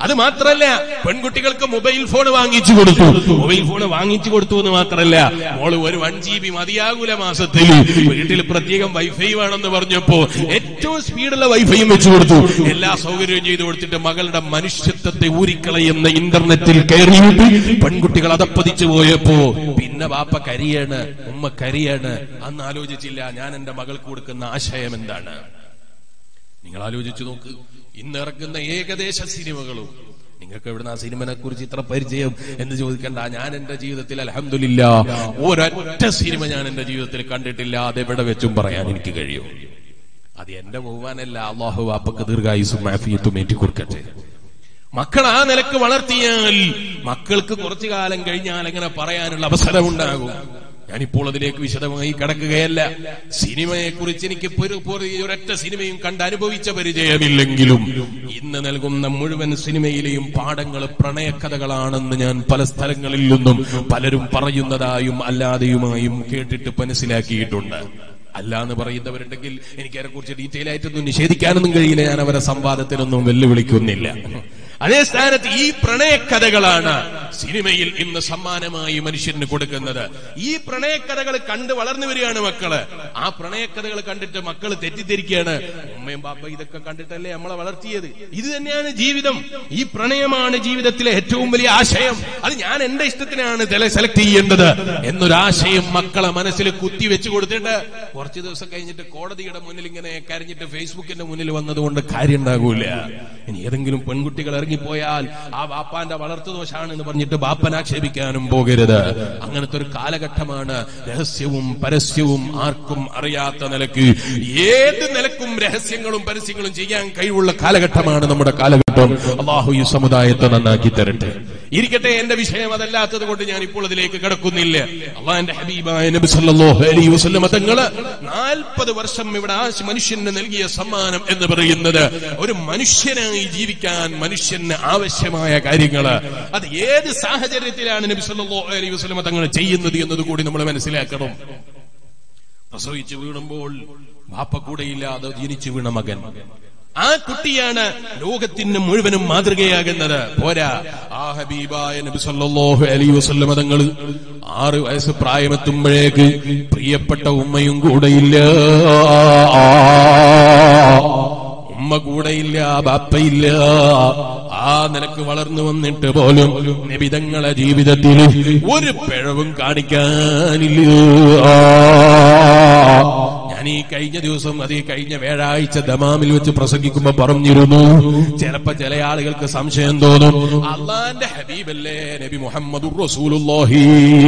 അത് മാത്രല്ല പെൺകുട്ടികൾക്ക് മൊബൈൽ ഫോൺ വാങ്ങിച്ചു കൊടുത്തു മൊബൈൽ ഫോൺ വാങ്ങിച്ചു കൊടുത്തു എന്ന് മാത്രല്ല മോള് ഒരു വൺ ജി ബി മതിയാകൂല മാസത്തിൽ വീട്ടിൽ പ്രത്യേകം വൈഫൈ വേണമെന്ന് പറഞ്ഞപ്പോ ഏറ്റവും സ്പീഡുള്ള വൈഫൈയും വെച്ചു കൊടുത്തു എല്ലാ സൗകര്യവും ചെയ്തു കൊടുത്തിട്ട് മകളുടെ മനുഷ്യത്വത്തെ ഊരിക്കളയുന്ന ഇന്റർനെറ്റിൽ കയറിയിട്ട് പെൺകുട്ടികൾ അതപ്പതിച്ചു പോയപ്പോ പിന്നെ ബാപ്പ കരിയാണ് ഉമ്മ കരിയാണ് അന്ന് ആലോചിച്ചില്ല ഞാൻ എന്റെ മകൾക്ക് കൊടുക്കുന്ന ആശയം എന്താണ് നിങ്ങൾ ആലോചിച്ചു നോക്ക് ഇന്ന് ഇറങ്ങുന്ന ഏകദേശ സിനിമകളും നിങ്ങൾക്ക് എവിടുന്ന ആ സിനിമനെ കുറിച്ച് ഇത്ര പരിചയം എന്ന് ചോദിക്കണ്ട ഞാൻ എന്റെ ജീവിതത്തിൽ അലഹമില്ല ഒരൊറ്റ സിനിമ ഞാൻ എന്റെ ജീവിതത്തിൽ കണ്ടിട്ടില്ല അതെവിടെ വെച്ചും പറയാൻ എനിക്ക് കഴിയും അത് എന്റെ ബഹുമാനല്ല അള്ളാഹു വാപ്പക്ക് ദീർഘായുസും മാഫിയത്തും ഏറ്റിക്കൊടുക്കട്ടെ മക്കൾ ആ നിലക്ക് വളർത്തിയാൽ മക്കൾക്ക് കുറച്ചു കാലം കഴിഞ്ഞാൽ അങ്ങനെ പറയാനുള്ള അവസരമുണ്ടാകും ഞാനിപ്പോൾ അതിലേക്ക് വിശദമായി കടക്കുകയല്ല സിനിമയെ കുറിച്ച് എനിക്ക് പൊരു- പൊരു- ഒരൊറ്റ സിനിമയും കണ്ട് അനുഭവിച്ച പരിചയമില്ലെങ്കിലും ഇന്ന് നൽകുന്ന മുഴുവൻ സിനിമയിലെയും പാഠങ്ങൾ പ്രണയക്കഥകളാണെന്ന് ഞാൻ പല സ്ഥലങ്ങളിൽ നിന്നും പലരും പറയുന്നതായും അല്ലാതെയുമായും കേട്ടിട്ട് മനസ്സിലാക്കിയിട്ടുണ്ട് അല്ല എന്ന് പറയുന്നവരുണ്ടെങ്കിൽ എനിക്ക് അതിനെ കുറിച്ച് ഡീറ്റെയിൽ ആയിട്ടൊന്നും നിഷേധിക്കാനൊന്നും കഴിയില്ല ഞാൻ അവരെ സംവാദത്തിനൊന്നും വെല്ലുവിളിക്കുന്നില്ല അതേ സ്ഥാനത്ത് ഈ പ്രണയക്കഥകളാണ് സിനിമയിൽ ഇന്ന് സമ്മാനമായി മനുഷ്യന് കൊടുക്കുന്നത് ഈ പ്രണയക്കഥകൾ കണ്ട് വളർന്നു വരികയാണ് മക്കള് ആ പ്രണയക്കഥകൾ കണ്ടിട്ട് മക്കൾ തെറ്റിദ്ധരിക്കുകയാണ് ഉമ്മയും ബാപ്പ ഇതൊക്കെ കണ്ടിട്ടല്ലേ നമ്മളെ വളർത്തിയത് ഇത് തന്നെയാണ് ജീവിതം ഈ പ്രണയമാണ് ജീവിതത്തിലെ ഏറ്റവും വലിയ ആശയം അത് ഞാൻ എന്റെ ഇഷ്ടത്തിനാണ് സെലക്ട് ചെയ്യേണ്ടത് എന്നൊരാശയം മക്കളെ മനസ്സിൽ കുത്തി വെച്ചു കൊടുത്തിട്ട് കുറച്ചു ദിവസം കഴിഞ്ഞിട്ട് കോടതിയുടെ മുന്നിൽ ഇങ്ങനെ കരഞ്ഞിട്ട് ഫേസ്ബുക്കിന്റെ മുന്നിൽ വന്നതുകൊണ്ട് കാര്യം ഉണ്ടാകൂല ഇനി ഏതെങ്കിലും പെൺകുട്ടികൾ ഇറങ്ങിപ്പോയാൽ ആ ബാപ്പാന്റെ വളർത്തുദോഷാണ് എന്ന് പറഞ്ഞിട്ട് ബാപ്പൻ ആക്ഷേപിക്കാനും പോകരുത് അങ്ങനത്തെ ഒരു കാലഘട്ടമാണ് രഹസ്യവും പരസ്യവും ആർക്കും അറിയാത്ത നിലക്ക് ഏത് നിലക്കും രഹസ്യങ്ങളും പരസ്യങ്ങളും ചെയ്യാൻ കഴിവുള്ള കാലഘട്ടമാണ് നമ്മുടെ കാലഘട്ടം അള്ളാഹു ഈ സമുദായത്തെ നന്നാക്കി തരട്ടെ ഇരിക്കട്ടെ എന്റെ വിഷയം അതല്ലാത്തത് കൊണ്ട് ഞാൻ ഇപ്പോൾ അതിലേക്ക് കിടക്കുന്നില്ല അള്ളാന്റെ ഹബീബായ നബി സല്ലല്ലാഹു അലൈഹി വസല്ലം തങ്ങള് നാൽപ്പത് വർഷം ഇവിടെ ആ മനുഷ്യന് നൽകിയ സമ്മാനം എന്ന് പറയുന്നത് ഒരു മനുഷ്യനായി ജീവിക്കാൻ മനുഷ്യന് ആവശ്യമായ കാര്യങ്ങള് അത് ഏത് സാഹചര്യത്തിലാണ് നബി സല്ലല്ലാഹു അലൈഹി വസല്ലം തങ്ങൾ ചെയ്യുന്നത് എന്നത് കൂടി നമ്മൾ മനസ്സിലാക്കണം പ്രസവിച്ചു വീണുമ്പോൾ ബാപ്പ കൂടെയില്ലാതെ ജനിച്ചു വീണ മകൻ ആ കുട്ടിയാണ് ലോകത്തിന് മുഴുവനും മാതൃകയാകുന്നത് പോരാ ആ ഹബീബായ നബി സല്ലല്ലാഹു അലൈഹി വസല്ലം തങ്ങൾ ആറ് വയസ്സ് പ്രായമെത്തുമ്പോഴേക്ക് പ്രിയപ്പെട്ട ഉമ്മയും കൂടെയില്ല ഉമ്മ കൂടെയില്ല ബാപ്പയില്ല ആ നിലക്ക് വളർന്നു വന്നിട്ട് പോലും നിബിതങ്ങളെ ജീവിതത്തിൽ ഒരു പിഴവും കാണിക്കാനില്ല ഞാൻ ഈ കഴിഞ്ഞ ദിവസം അത് ഈ കഴിഞ്ഞ വ്യാഴാഴ്ച ദമാമിൽ വെച്ച് പ്രസംഗിക്കുമ്പോ പറഞ്ഞിരുന്നു ചിലപ്പോ ചില ആളുകൾക്ക് സംശയം തോന്നും അള്ളാന്റെ ഹബീബല്ലേ നബി മുഹമ്മദ് റസൂലുള്ളാഹി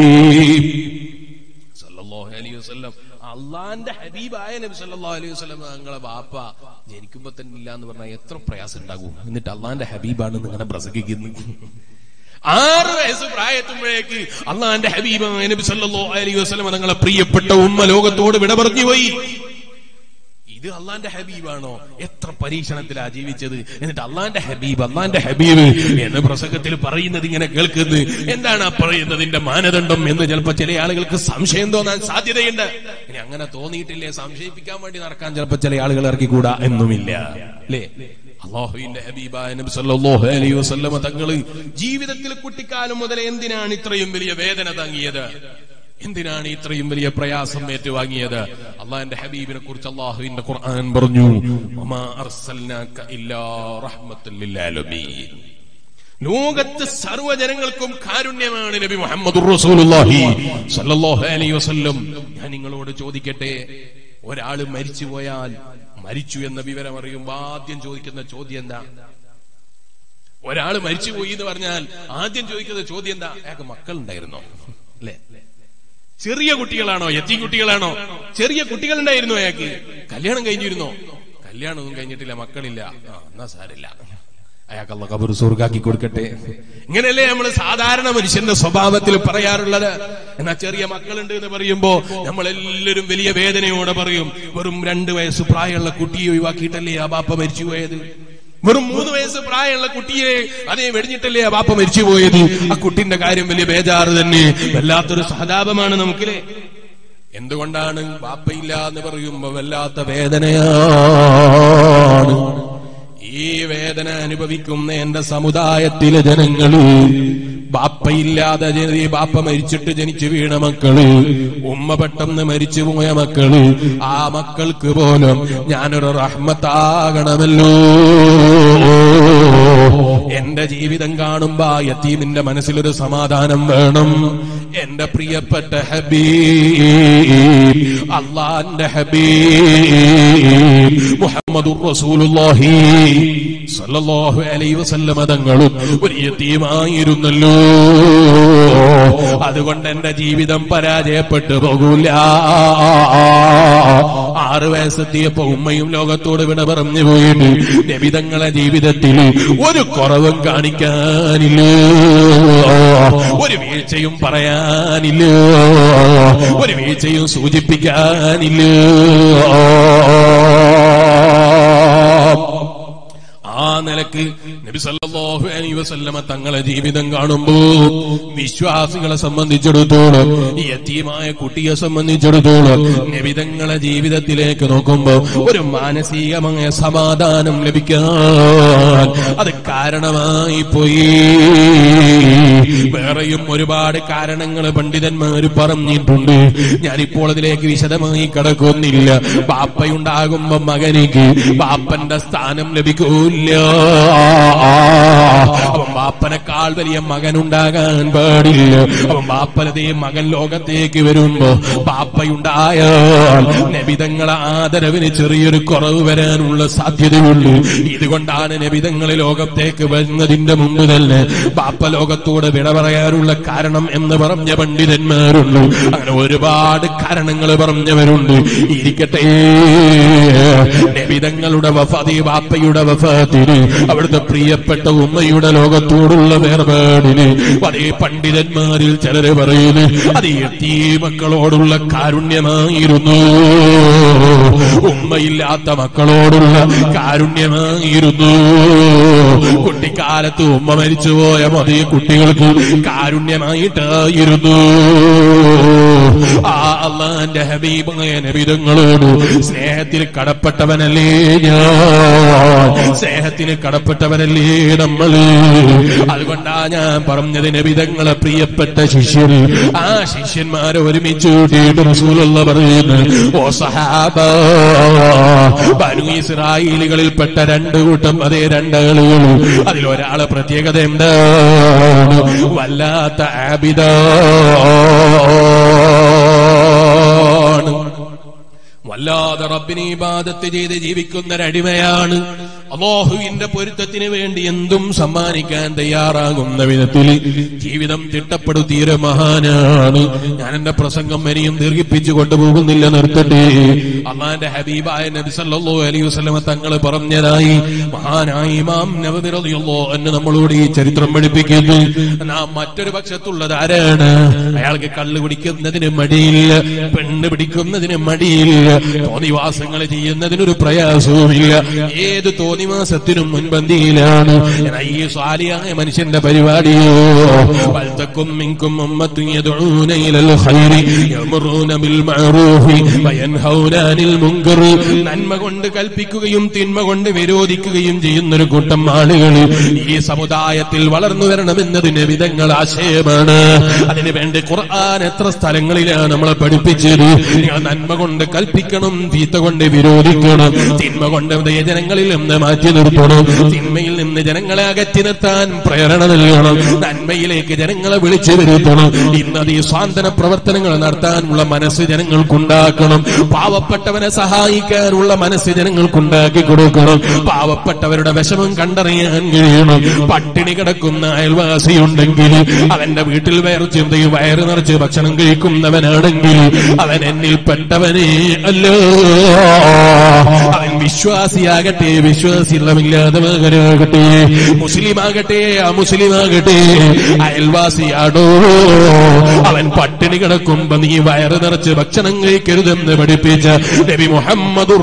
സല്ലല്ലാഹു അലൈഹി വസല്ലം അള്ളാന്റെ ഹബീബായ നബി സല്ലല്ലാഹു അലൈഹി വസല്ലം ഞങ്ങളെ വാപ്പ ജനിക്കുമ്പോ തന്നെ ഇല്ല എന്ന് പറഞ്ഞാൽ എത്ര പ്രയാസം ഉണ്ടാകും എന്നിട്ട് അള്ളാന്റെ ഹബീബാണ് നിങ്ങളെ പ്രസംഗിക്കുന്നു ആറ് വയസ്സ് പ്രായത്തുമ്പോഴേക്ക് അള്ളാന്റെ ഹബീബായ നബി സല്ലല്ലാഹു അലൈഹി വസല്ലം തങ്ങളെ പ്രിയപ്പെട്ട ഉമ്മ ലോകത്തോട് വിട പറഞ്ഞു പോയി ഇത് അള്ളാന്റെ ഹബീബാണോ എത്ര പരീക്ഷണത്തിലാ ജീവിച്ചത് എന്നിട്ട് അള്ളാന്റെ ഹബീബ് അള്ളാന്റെ ഹബീബ് എന്ന് പ്രസംഗത്തിൽ പറയുന്നത് ഇങ്ങനെ കേൾക്കുന്നത് എന്താണ് ആ പറയുന്നതിന്റെ മാനദണ്ഡം എന്ന് ചിലപ്പോ ചില ആളുകൾക്ക് സംശയം തോന്നാൻ സാധ്യതയുണ്ട് ഇനി അങ്ങനെ തോന്നിയിട്ടില്ലേ സംശയിപ്പിക്കാൻ വേണ്ടി നടക്കാൻ ചിലപ്പോ ചില ആളുകൾ ഇറക്കിക്കൂടാ എന്നുമില്ല അല്ലേ അള്ളാഹുവിന്റെ ഹബീബായ നബി സല്ലല്ലാഹു അലൈഹി വസല്ലമ തങ്ങള് ജീവിതത്തിൽ കുട്ടിക്കാലം മുതൽ എന്തിനാണ് ഇത്രയും വലിയ വേദന താങ്ങിയത് എന്തിനാണ് ഇത്രയും വലിയ പ്രയാസം ഏറ്റുവാങ്ങിയത് അള്ളാഹിന്റെ ഹബീബിനെ കുറിച്ച് അള്ളാഹുവിന്റെ ഖുർആൻ പറഞ്ഞു വമാ അർസൽനാക ഇല്ലാ റഹ്മത്തുൽ ലിൽ ആലമീൻ ലോകത്ത് സർവ്വജനങ്ങൾക്കും കാരുണ്യമാണ് നബി മുഹമ്മദ് റസൂലുള്ളാഹി സല്ലല്ലാഹു അലൈഹി വസല്ലം ഞാൻ നിങ്ങളോട് ചോദിക്കട്ടെ ഒരാള് മരിച്ചു പോയാൽ മരിച്ചു എന്ന വിവരം അറിയുമ്പോൾ ആദ്യം ചോദിക്കുന്ന ചോദ്യം എന്താ ഒരാൾ മരിച്ചുപോയി എന്ന് പറഞ്ഞാൽ ആദ്യം ചോദിക്കുന്ന ചോദ്യം എന്താ അയാൾക്ക് മക്കളുണ്ടായിരുന്നോ അല്ലേ ചെറിയ കുട്ടികളാണോ എത്തി കുട്ടികളാണോ ചെറിയ കുട്ടികളുണ്ടായിരുന്നു അയാൾക്ക് കല്യാണം കഴിഞ്ഞിരുന്നോ കല്യാണമൊന്നും കഴിഞ്ഞിട്ടില്ല മക്കളില്ല ആ എന്നാ സാരില്ല അയാൾക്കുള്ള കബർ സ്വർഗാക്കി കൊടുക്കട്ടെ ഇങ്ങനെയല്ലേ നമ്മൾ സാധാരണ മനുഷ്യന്റെ സ്വഭാവത്തിൽ പറയാറുള്ളത് എന്നാ ചെറിയ മക്കളുണ്ട് എന്ന് പറയുമ്പോ നമ്മളെല്ലാവരും വലിയ വേദനയോടെ പറയും വെറും രണ്ട് വയസ്സ് പ്രായമുള്ള കുട്ടിയെ ഒഴിവാക്കിയിട്ടല്ലേ ആ ബാപ്പ മരിച്ചു പോയത് വെറും മൂന്ന് വയസ്സ് പ്രായമുള്ള കുട്ടിയെ അതേ വെടിഞ്ഞിട്ടല്ലേ ആ ബാപ്പ മരിച്ചു പോയത് ആ കുട്ടിന്റെ കാര്യം വലിയ ബേജാറ് തന്നെ വല്ലാത്തൊരു സഹതാപമാണ് നമുക്കില്ലേ എന്തുകൊണ്ടാണ് ബാപ്പയില്ല എന്ന് പറയുമ്പോ വല്ലാത്ത വേദനയാണ് ഈ വേദന അനുഭവിക്കുന്ന എന്റെ സമുദായത്തിലെ ജനങ്ങള് ബാപ്പയില്ലാതെ ജനി ബാപ്പ മരിച്ചിട്ട് ജനിച്ചു വീണ മക്കള് ഉമ്മ പെട്ടെന്ന് മരിച്ചു പോയ മക്കള് ആ മക്കൾക്ക് പോലും ഞാനൊരു റഹ്മത്താകണമല്ലോ എന്റെ ജീവിതം കാണുമ്പോ ആ യത്തീമിന്റെ മനസ്സിലൊരു സമാധാനം വേണം എന്റെ പ്രിയപ്പെട്ട ഹബീബ് അള്ളാന്റെ ഹബീബ് മുഹമ്മദുർ റസൂലുള്ളാഹി സല്ലല്ലാഹു അലൈഹി വസല്ലമ തങ്ങളും ഒരു യത്തീമായിരുന്നല്ലോ അതുകൊണ്ട് എന്റെ ജീവിതം പരാജയപ്പെട്ടു പോകൂല ആറ് വയസ്സെത്തിയപ്പോ ഉമ്മയും ലോകത്തോട് വിട പറഞ്ഞു പോയിട്ട് നബിതങ്ങളെ ജീവിതത്തിൽ ഒരു കുറവും കാണിക്കാനില്ല ഒരു വീഴ്ചയും പറയാനില്ല ഒരു വീഴ്ചയും സൂചിപ്പിക്കാനില്ല ആ നിലക്ക് നബി സല്ലല്ലാഹു അലൈഹി വസല്ലമ തങ്ങളെ ജീവിതം കാണുമ്പോ വിശ്വാസികളെ സംബന്ധിച്ചിടത്തോളം ഈ യത്തീമായ കുട്ടിയെ സംബന്ധിച്ചിടത്തോളം നബിതങ്ങളെ ജീവിതത്തിലേക്ക് നോക്കുമ്പോ ഒരു മാനസികമായ സമാധാനം ലഭിക്കാൻ അത് കാരണമായി പോയി വേറെയും ഒരുപാട് കാരണങ്ങൾ പണ്ഡിതന്മാർ പറഞ്ഞിട്ടുണ്ട് ഞാനിപ്പോൾ അതിലേക്ക് വിശദമായി കടക്കുന്നില്ല ബാപ്പയുണ്ടാകുമ്പോ മകനിക്ക് ബാപ്പന്റെ സ്ഥാനം ലഭിക്കൂല്ല അവൻ ബാപ്പനേക്കാൾ വലിയ മകനുണ്ടാകാൻ പാടില്ല അവൻ ബാപ്പനതേ മകൻ ലോകത്തേക്ക് വരുമ്പോ ബാപ്പയുണ്ടായാൽ നബിതങ്ങളെ ആദരവിന് ചെറിയൊരു കുറവ് വരാനുള്ള സാധ്യതയുണ്ട് ഇതുകൊണ്ടാണ് നബിതങ്ങളെ ലോകത്തേക്ക് വരുന്നതിന്റെ മുമ്പ് തന്നെ ബാപ്പ ലോകത്തോട് വിട പറയാനുള്ള കാരണം എന്ന് പറഞ്ഞ പണ്ഡിതന്മാരുണ്ട് അങ്ങനെ ഒരുപാട് കാരണങ്ങൾ പറഞ്ഞവരുണ്ട് ഇരിക്കട്ടെ നബിതങ്ങളുടെ വഫാതി ബാപ്പയുടെ വഫാത്തിന് അവിടുത്തെ പ്രിയപ്പെട്ട ഉമ്മയുടെ ലോകത്തോടുള്ള വേർപാടിന് അതേ പണ്ഡിതന്മാരിൽ ചിലര് പറയുന്നു അത് എത്തി മക്കളോടുള്ള കാരുണ്യമായിരുന്നു ഉമ്മയില്ലാത്ത മക്കളോടുള്ള കാരുണ്യമായിരുന്നു കുട്ടിക്കാലത്ത് ഉമ്മ മരിച്ചുപോയ മതി കുട്ടികൾക്ക് കാരുണ്യമായിട്ടായിരുന്നു ആ അള്ളാന്റെ ഹബീബായ നബിതങ്ങളോട് സ്നേഹത്തിൽ കടപ്പെട്ടവനല്ലേ ഞാൻ സ്നേഹത്തിന് കടപ്പെട്ടവനല്ലേ നമ്മള് അതുകൊണ്ടാ ഞാൻ പറഞ്ഞത് നബിതങ്ങളെ പ്രിയപ്പെട്ട ശിഷ്യർ ആ ശിഷ്യന്മാരെ ഒരുമിച്ച് കൂട്ടിയിട്ട് റസൂലുള്ള പറയുന്നു ഓ സഹാബ ബനു ഇസ്രായേലുകളിൽപ്പെട്ട രണ്ട് കൂട്ടം അതേ രണ്ടാളുകൾ അതിലൊരാളെ പ്രത്യേകത എന്താണ് വല്ലാത്ത ആബിദാണ് വല്ലാതെ റബ്ബിനെ ഇബാദത്ത് ചെയ്ത് ജീവിക്കുന്ന ഒരടിമയാണ് അള്ളാഹുവിന്റെ പൊരുത്തത്തിന് വേണ്ടി എന്തും സമ്മാനിക്കാൻ തയ്യാറാകുന്ന വിധത്തിൽ ജീവിതം തിട്ടപ്പെടുത്തിയൊരു മഹാനാണ് ഞാൻ എന്റെ പ്രസംഗം വരെയും ദീർഘിപ്പിച്ചു കൊണ്ടുപോകുന്നില്ല നിർത്തട്ടെ അള്ളാന്റെ ഹബീബായ നബി സല്ലല്ലാഹു അലൈഹി വസല്ലമ തങ്ങൾ പറഞ്ഞതായി മഹാനായ ഇമാം നബവി റളിയല്ലാഹു അൻഹു നമ്മളോട് ഈ ചരിത്രം പഠിപ്പിക്കുന്നു നാം മറ്റൊരു പക്ഷത്തുള്ളത് ആരാണ് അയാൾക്ക് കള്ള് കുടിക്കുന്നതിന് മടിയില്ല പെണ്ണ് പിടിക്കുന്നതിന് മടിയില്ല തോന്നിവാസങ്ങൾ ചെയ്യുന്നതിനൊരു പ്രയാസവുമില്ല ഏത് തോന്നിവാസത്തിനും മുൻപന്തിയിലാണ് എന്നാൽ ഈ സ്വാലിയായ മനുഷ്യന്റെ പരിപാടിയോ വൽതക്കും മിൻകും ഉമ്മത്തും യദ്ഊന ഇലൽ ഖൈരി യഅ്മുറൂന ബിൽ മഅറൂഫി വയൻഹൗന അനിൽ മുൻകർ നന്മ കൊണ്ട് കൽപ്പിക്കുകയും തിന്മ കൊണ്ട് വിരോധിക്കുകയും ചെയ്യുന്നൊരു കൂട്ടം ആളുകൾ ഈ സമുദായത്തിൽ വളർന്നു വരണമെന്നതിന് വിധങ്ങൾ ആശയമാണ് അതിനു വേണ്ടി ഖുർആൻ എത്ര സ്ഥലങ്ങളിലാണ് നമ്മളെ പഠിപ്പിച്ചത് നിങ്ങൾ നന്മ കൊണ്ട് കൽപ്പിക്കണം തീത്ത കൊണ്ട് വിരോധിക്കണം തിന്മ കൊണ്ട് ജനങ്ങളിൽ നിന്ന് മാറ്റി നിർത്തണം തിന്മയിൽ നിന്ന് ജനങ്ങളെ അകറ്റി നിർത്താൻ പ്രേരണ നൽകണം നന്മയിലേക്ക് ജനങ്ങളെ വിളിച്ചു വരുത്തണം ഇന്നത് ഈ സ്വാന്തന പ്രവർത്തനങ്ങൾ നടത്താനുള്ള മനസ്സ് ജനങ്ങൾക്കുണ്ടാക്കണം പാവപ്പെട്ടവനെ സഹായിക്കാനുള്ള മനസ്സ് ജനങ്ങൾക്കുണ്ടാക്കി കൊടുക്കണം പാവപ്പെട്ടവരുടെ വിഷമം കണ്ടറിയാൻ കഴിയണം പട്ടിണി കിടക്കുന്ന അയൽവാസിയുണ്ടെങ്കിൽ അവന്റെ വീട്ടിൽ വേറെ ചിന്തയും വയറ് നിറച്ച് ഭക്ഷണം കഴിക്കുന്നവനാണെങ്കിൽ അവൻ എന്നിൽ പെട്ടവനേ അല്ലോ അവൻ വിശ്വാസിയാകട്ടെ വിശ്വാസിയുള്ളമില്ലാത്തവനാകട്ടെ മുസ്ലിം ആകട്ടെ അമുസ്ലിം ആകട്ടെ അയൽവാസിയാടോ അവൻ പട്ടിണി കിടക്കുമ്പോ നീ വയറ് നിറച്ച് ഭക്ഷണം കഴിക്കരുതെന്ന് പഠിപ്പിച്ച നബി മുഹമ്മദ്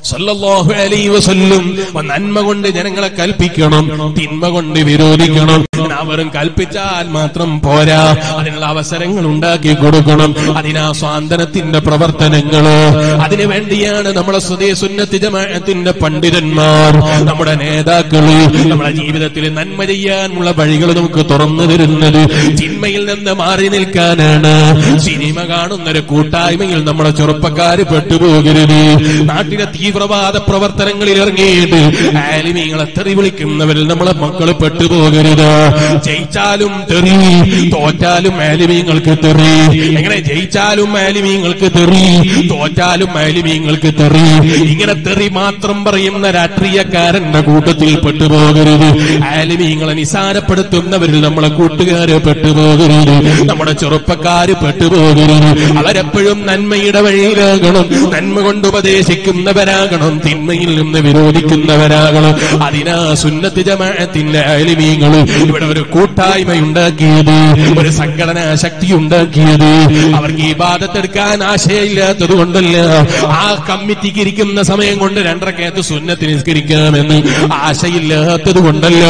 സല്ലല്ലാഹു അലൈഹി വസല്ലം നന്മ കൊണ്ട് ജനങ്ങളെ കൽപ്പിക്കണം തിന്മ കൊണ്ട് വിരോധിക്കണം അവരും കൽപ്പിച്ചാൽ മാത്രം പോരാ അതിനുള്ള അവസരങ്ങൾ ഉണ്ടാക്കി കൊടുക്കണം അതിനാ സ്വാതന്ത്ര്യത്തിന്റെ പ്രവർത്തനങ്ങള് അതിനു വേണ്ടിയാണ് നമ്മുടെ സ്വതേ സുന്നത്തി ജമാഅത്തിന്റെ പണ്ഡിതന്മാർ നമ്മുടെ നേതാക്കള് നമ്മുടെ ജീവിതത്തിൽ നന്മ ചെയ്യാനുള്ള വഴികൾ നമുക്ക് തുറന്നു തരുന്നത് തിന്മയിൽ നിന്ന് മാറി നിൽക്കാനാണ് സിനിമ കാണുന്ന ഒരു കൂട്ടായ്മയിൽ നമ്മുടെ ചെറുപ്പക്കാര് പെട്ടുപോകരുത് നാട്ടിലെ തീവ്രവാദ പ്രവർത്തനങ്ങളിൽ ഇറങ്ങിയിട്ട് ആലിമീങ്ങളെ തെറി വിളിക്കുന്നവരിൽ നമ്മളെ മക്കൾ പെട്ടുപോകരുത് ജയിച്ചാലും തെറി തോറ്റാലും ആലിമീങ്ങൾക്ക് തെറി എങ്ങനെ ജയിച്ചാലും ആലിമീങ്ങൾക്ക് തെറി തോറ്റാലും ആലിമീങ്ങൾക്ക് തെറി ഇങ്ങനെ തെറി മാത്രം പറയുന്ന രാഷ്ട്രീയക്കാരന്റെ കൂട്ടത്തിൽ പെട്ടുപോകരുത് ആലിമീങ്ങളെ നിസാരപ്പെടുത്തുന്നവരിൽ നമ്മളെ കൂട്ടുകാര് പെട്ടുപോകരുത് നമ്മുടെ ചെറുപ്പക്കാര് പെട്ടുപോകരുത് അവരെപ്പോഴും നന്മയുടെ വഴിയിലാകണം നന്മ കൊണ്ട് ഉപദേശിക്കുന്നവരാകണം തിന്മയിൽ നിന്ന് വിരോധിക്കുന്നവരാകണം അതിനാ സുന്നത്ത് ജമാഅത്തിന്റെ ആലിമീങ്ങൾ ഇവിടെ ഒരു കൂട്ടായ്മ ഉണ്ടാക്കിയത് ഒരു സംഘടനാ ശക്തി ഉണ്ടാക്കിയത് അവർക്ക് ഈ ബാധത്തെടുക്കാൻ ആശയമില്ലാത്തത് കൊണ്ടല്ല ആ കമ്മിറ്റിക്ക് ഇരിക്കുന്ന സമയം കൊണ്ട് രണ്ടരക്കകത്ത് സുന്നത്ത് നിസ്കരിക്കാമെന്ന് ആശയില്ലാത്തത് കൊണ്ടല്ല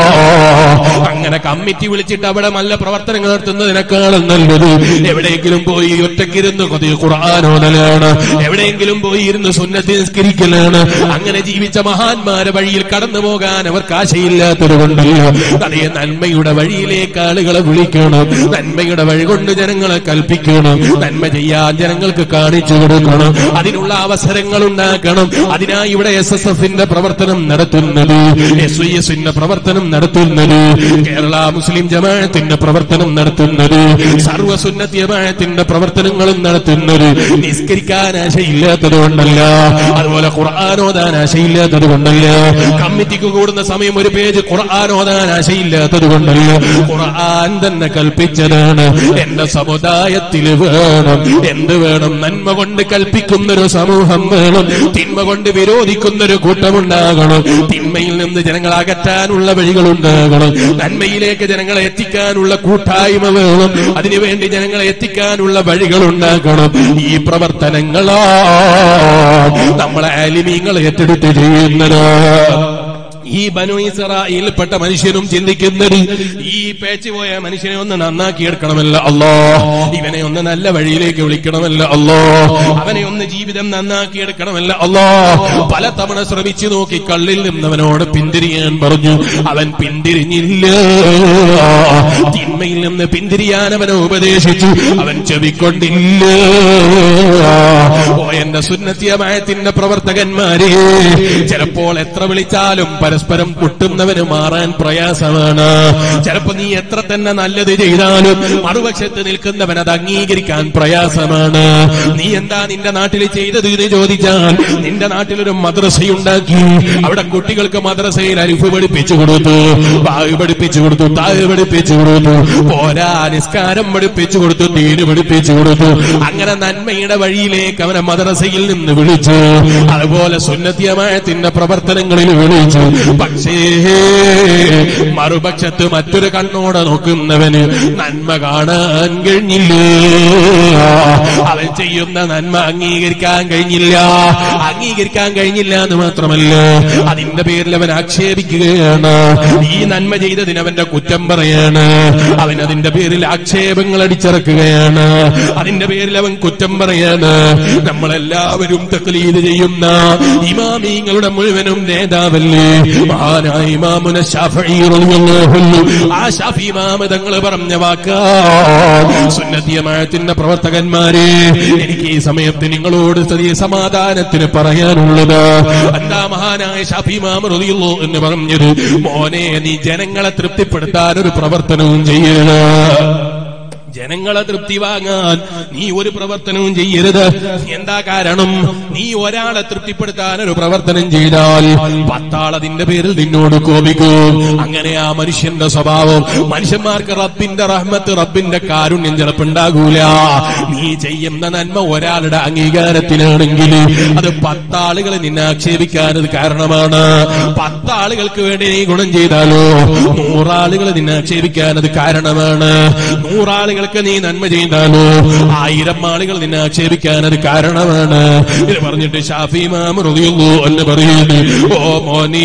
അങ്ങനെ കമ്മിറ്റി വിളിച്ചിട്ട് അവിടെ നല്ല പ്രവർത്തനങ്ങൾ നടത്തുന്നതിനേക്കാളും നല്ലത് എവിടെയെങ്കിലും പോയി ഒറ്റക്കിരുന്ന് കൊതി ഖുർആാനോദലാണ് എവിടെയെങ്കിലും പോയി ഇരുന്ന് സുന്നത്ത് നിസ്കരിക്കലാണ് അങ്ങനെ ജീവിച്ച മഹാന്മാരെ വഴിയിൽ കടന്നു പോകാൻ അവർക്ക് ആശയില്ലാത്തത് കൊണ്ടല്ല അതേ നന്മയുടെ വഴിയിലേക്ക് ആളുകളെ വിളിക്കണം നന്മയുടെ വഴി കൊണ്ട് ജനങ്ങളെ കൽപ്പിക്കണം നന്മ ചെയ്യാൻ ജനങ്ങൾക്ക് കാണിച്ചു കൊടുക്കണം അതിനുള്ള അവസരങ്ങൾ ഉണ്ടാക്കണം അതിനായി ഇവിടെ എസ് എസ് എഫിന്റെ പ്രവർത്തനം നടത്തുന്നത് എസ് ഐ എസിന്റെ പ്രവർത്തനം നടത്തുന്നത് കേരള മുസ്ലിം ജമാഅത്തിന്റെ പ്രവർത്തനം നടത്തുന്നത് സർവസുന്നത്തി ജമാഅത്തിന്റെ പ്രവർത്തനങ്ങളും നടത്തുന്നത് നിസ്കരിക്കാൻ ആശയില്ലാത്തത് കൊണ്ടല്ല അതുപോലെ ഖുർആൻ ഓതാൻ ആശയില്ലാത്തത് കൊണ്ടല്ല കമ്മിറ്റിക്ക് കൂടുന്ന സമയം ഒരു പേജ് ഖുർആൻ ഓതാൻ ആശയില്ലാത്തത് കൊണ്ടല്ല ഖുർആൻ തന്നെ കൽപ്പിച്ചതാണ് എന്റെ സമുദായത്തിൽ വേണം എന്ത് വേണം നന്മ കൊണ്ട് കൽപ്പിക്കുന്ന ഒരു സമൂഹം വേണം തിന്മ കൊണ്ട് വിരോധിക്കുന്ന ഒരു കൂട്ടമുണ്ടാകണം തിന്മയിൽ നിന്ന് ജനങ്ങളെ അകറ്റാനുള്ള വഴികളുണ്ടാകണം നന്മയിലേക്ക് ജനങ്ങളെ എത്തിക്കാനുള്ള കൂട്ടായ്മ വേണം അതിനുവേണ്ടി ജനങ്ങളെ എത്തിക്കാനുള്ള വഴികൾ ഉണ്ടാക്കണം ഈ പ്രവർത്തനങ്ങളാ നമ്മളെ ആലിമീങ്ങൾ ഏറ്റെടുത്ത് ചെയ്യുന്നത് ഈ ബനു ഇസ്രായിൽപ്പെട്ട മനുഷ്യനും ചിന്തിക്കുന്നത് ഈ പേച്ച് പോയ മനുഷ്യനെ ഒന്ന് നന്നാക്കി എടുക്കണമല്ല അല്ലോ ഇവനെ ഒന്ന് നല്ല വഴിയിലേക്ക് വിളിക്കണമല്ല അല്ലോ അവനെ ഒന്ന് ജീവിതം നന്നാക്കി എടുക്കണമല്ല അല്ലോ പല തവണ ശ്രമിച്ചു നോക്കി കള്ളിൽ നിന്നവനോട് പിന്തിരിയാൻ പറഞ്ഞു അവൻ പിന്തിരിഞ്ഞില്ല തിന്മയിൽ നിന്ന് പിന്തിരിയാൻ അവനെ ഉപദേശിച്ചു അവൻ ചെവിക്കൊണ്ടില്ല ഓ എന്റെ സുന്നത്തിയമായത്തിന്റെ പ്രവർത്തകന്മാരെ ചിലപ്പോൾ എത്ര വിളിച്ചാലും പരസ്പരം കുട്ടുന്നവന് മാറാൻ പ്രയാസമാണ് ചിലപ്പോ നീ എത്ര തന്നെ നല്ലത് ചെയ്താലും മറുപക്ഷത്ത് നിൽക്കുന്നവൻ അത് അംഗീകരിക്കാൻ പ്രയാസമാണ് നീ എന്താ നിന്റെ നാട്ടിൽ ചെയ്തത് എന്ന് ചോദിച്ചാൽ നിന്റെ നാട്ടിലൊരു മദ്രസയുണ്ടാക്കി അവിടെ കുട്ടികൾക്ക് മദ്രസയിൽ അരിഫ് പഠിപ്പിച്ചു കൊടുത്തു ബാഗ് പഠിപ്പിച്ചു കൊടുത്തു താഴ് പഠിപ്പിച്ചു കൊടുത്തു പോരാ നിസ്കാരം പഠിപ്പിച്ചു കൊടുത്തു തീര് പഠിപ്പിച്ചു കൊടുത്തു അങ്ങനെ നന്മയുടെ വഴിയിലേക്ക് അവനെ മദ്രസയിൽ നിന്ന് വിളിച്ചു അതുപോലെ സുന്നത്തിയമായത്തിന്റെ പ്രവർത്തനങ്ങളിൽ വിളിച്ചു പക്ഷേ മറുപക്ഷത്ത് മറ്റൊരു കണ്ണോടെ നോക്കുന്നവന് നന്മ കാണാൻ കഴിഞ്ഞില്ല അവൻ ചെയ്യുന്ന നന്മ അംഗീകരിക്കാൻ കഴിഞ്ഞില്ല അംഗീകരിക്കാൻ കഴിഞ്ഞില്ല എന്ന് മാത്രമല്ല അതിന്റെ പേരിൽ അവൻ ആക്ഷേപിക്കുകയാണ് ഈ നന്മ ചെയ്തതിന് അവന്റെ കുറ്റം പറയാണ് അവൻ അതിന്റെ പേരിൽ ആക്ഷേപങ്ങൾ അടിച്ചിറക്കുകയാണ് അതിന്റെ പേരിൽ അവൻ കുറ്റം പറയാണ് നമ്മളെല്ലാവരും തക്ലീത് ചെയ്യുന്ന ഇമാമീങ്ങളുടെ മുഴുവനും നേതാവല്ലേ മഹാനായ ഇമാമുന ശാഫഈ റളിയല്ലാഹു അൻഹു ആ ഷാഫി ഇമാമ തങ്ങൾ പറഞ്ഞ വാക്കാ സുന്നത്തിയമായത്തിന്റെ പ്രവർത്തകന്മാരെ എനിക്ക് ഈ സമയത്ത് നിങ്ങളോട് ചെറിയ സമാധാനത്തിന് പറയാനുള്ളത് എന്താ മഹാനായ ഷാഫി ഇമാമ റളിയല്ലാഹു എന്ന് പറഞ്ഞത് മോനെ നീ ജനങ്ങളെ തൃപ്തിപ്പെടുത്താൻ ഒരു പ്രവർത്തനവും ചെയ്യരുത് ജനങ്ങളെ തൃപ്തി വാങ്ങാൻ നീ ഒരു പ്രവർത്തനവും ചെയ്യരുത് എന്താ കാരണം നീ ഒരാളെ തൃപ്തിപ്പെടുത്താൻ ഒരു പ്രവർത്തനം ചെയ്താൽ പത്താൾ അതിന്റെ പേരിൽ നിന്നോട് കോപിക്കും അങ്ങനെ ആ മനുഷ്യന്റെ സ്വഭാവം മനുഷ്യന്മാർക്ക് റബ്ബിന്റെ റഹ്മത്ത് റബ്ബിന്റെ കാരുണ്യം ചിലപ്പുണ്ടാകൂല നീ ചെയ്യുന്ന നന്മ ഒരാളുടെ അംഗീകാരത്തിനാണെങ്കിൽ അത് പത്താളുകൾ നിന്നെ ആക്ഷേപിക്കാൻ അത് കാരണമാണ് പത്താളുകൾക്ക് വേണ്ടി നീ ഗുണം ചെയ്താലോ നൂറാളുകൾ നിന്നെ ആക്ഷേപിക്കാൻ അത് കാരണമാണ് നൂറാളുകൾ ആളുകൾക്ക് നീ നന്മ ചെയ്താലോ ആയിരം ആളുകൾ നിന്നെ ആക്ഷേപിക്കാൻ അത് കാരണമാണ് ഇത് പറഞ്ഞിട്ട് ഷാഫി മാം റളിയല്ലാഹു എന്ന് പറയുന്നു ഓ മോനേ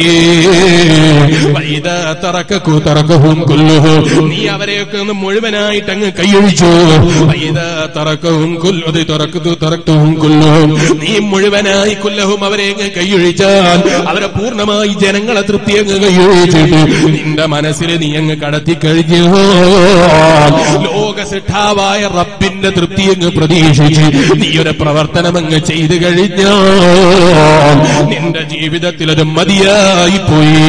വൈദാ തറക്കു തറക്കഹും കുല്ലുഹും നീ അവരെയൊക്കെ ഒന്ന് മുഴുവനായിട്ട് അങ്ങ് കൈയൊഴിച്ചു വൈദാ തറക്കഹും കുല്ലു തറക്കു തറക്തുഹും കുല്ലുഹും നീ മുഴുവനായി കുല്ലഹും അവരെ അങ്ങ് കൈയൊഴിച്ചാൽ അവരെ പൂർണ്ണമായി ജനങ്ങളെ തൃപ്തി അങ്ങ് കൈയൊഴിച്ചിട്ട് നിന്റെ മനസ്സിൽ നീ അങ്ങ് കടത്തി കഴിഞ്ഞു ലോക സിട്ടാവായ റബ്ബിന്റെ തൃപ്തി അങ്ങ് പ്രതീക്ഷിച്ച് നീ ഒരു പ്രവർത്തനം അങ്ങ് ചെയ്തു കഴിഞ്ഞാൽ നിന്റെ ജീവിതത്തിൽ അത് മതിയായി പോയി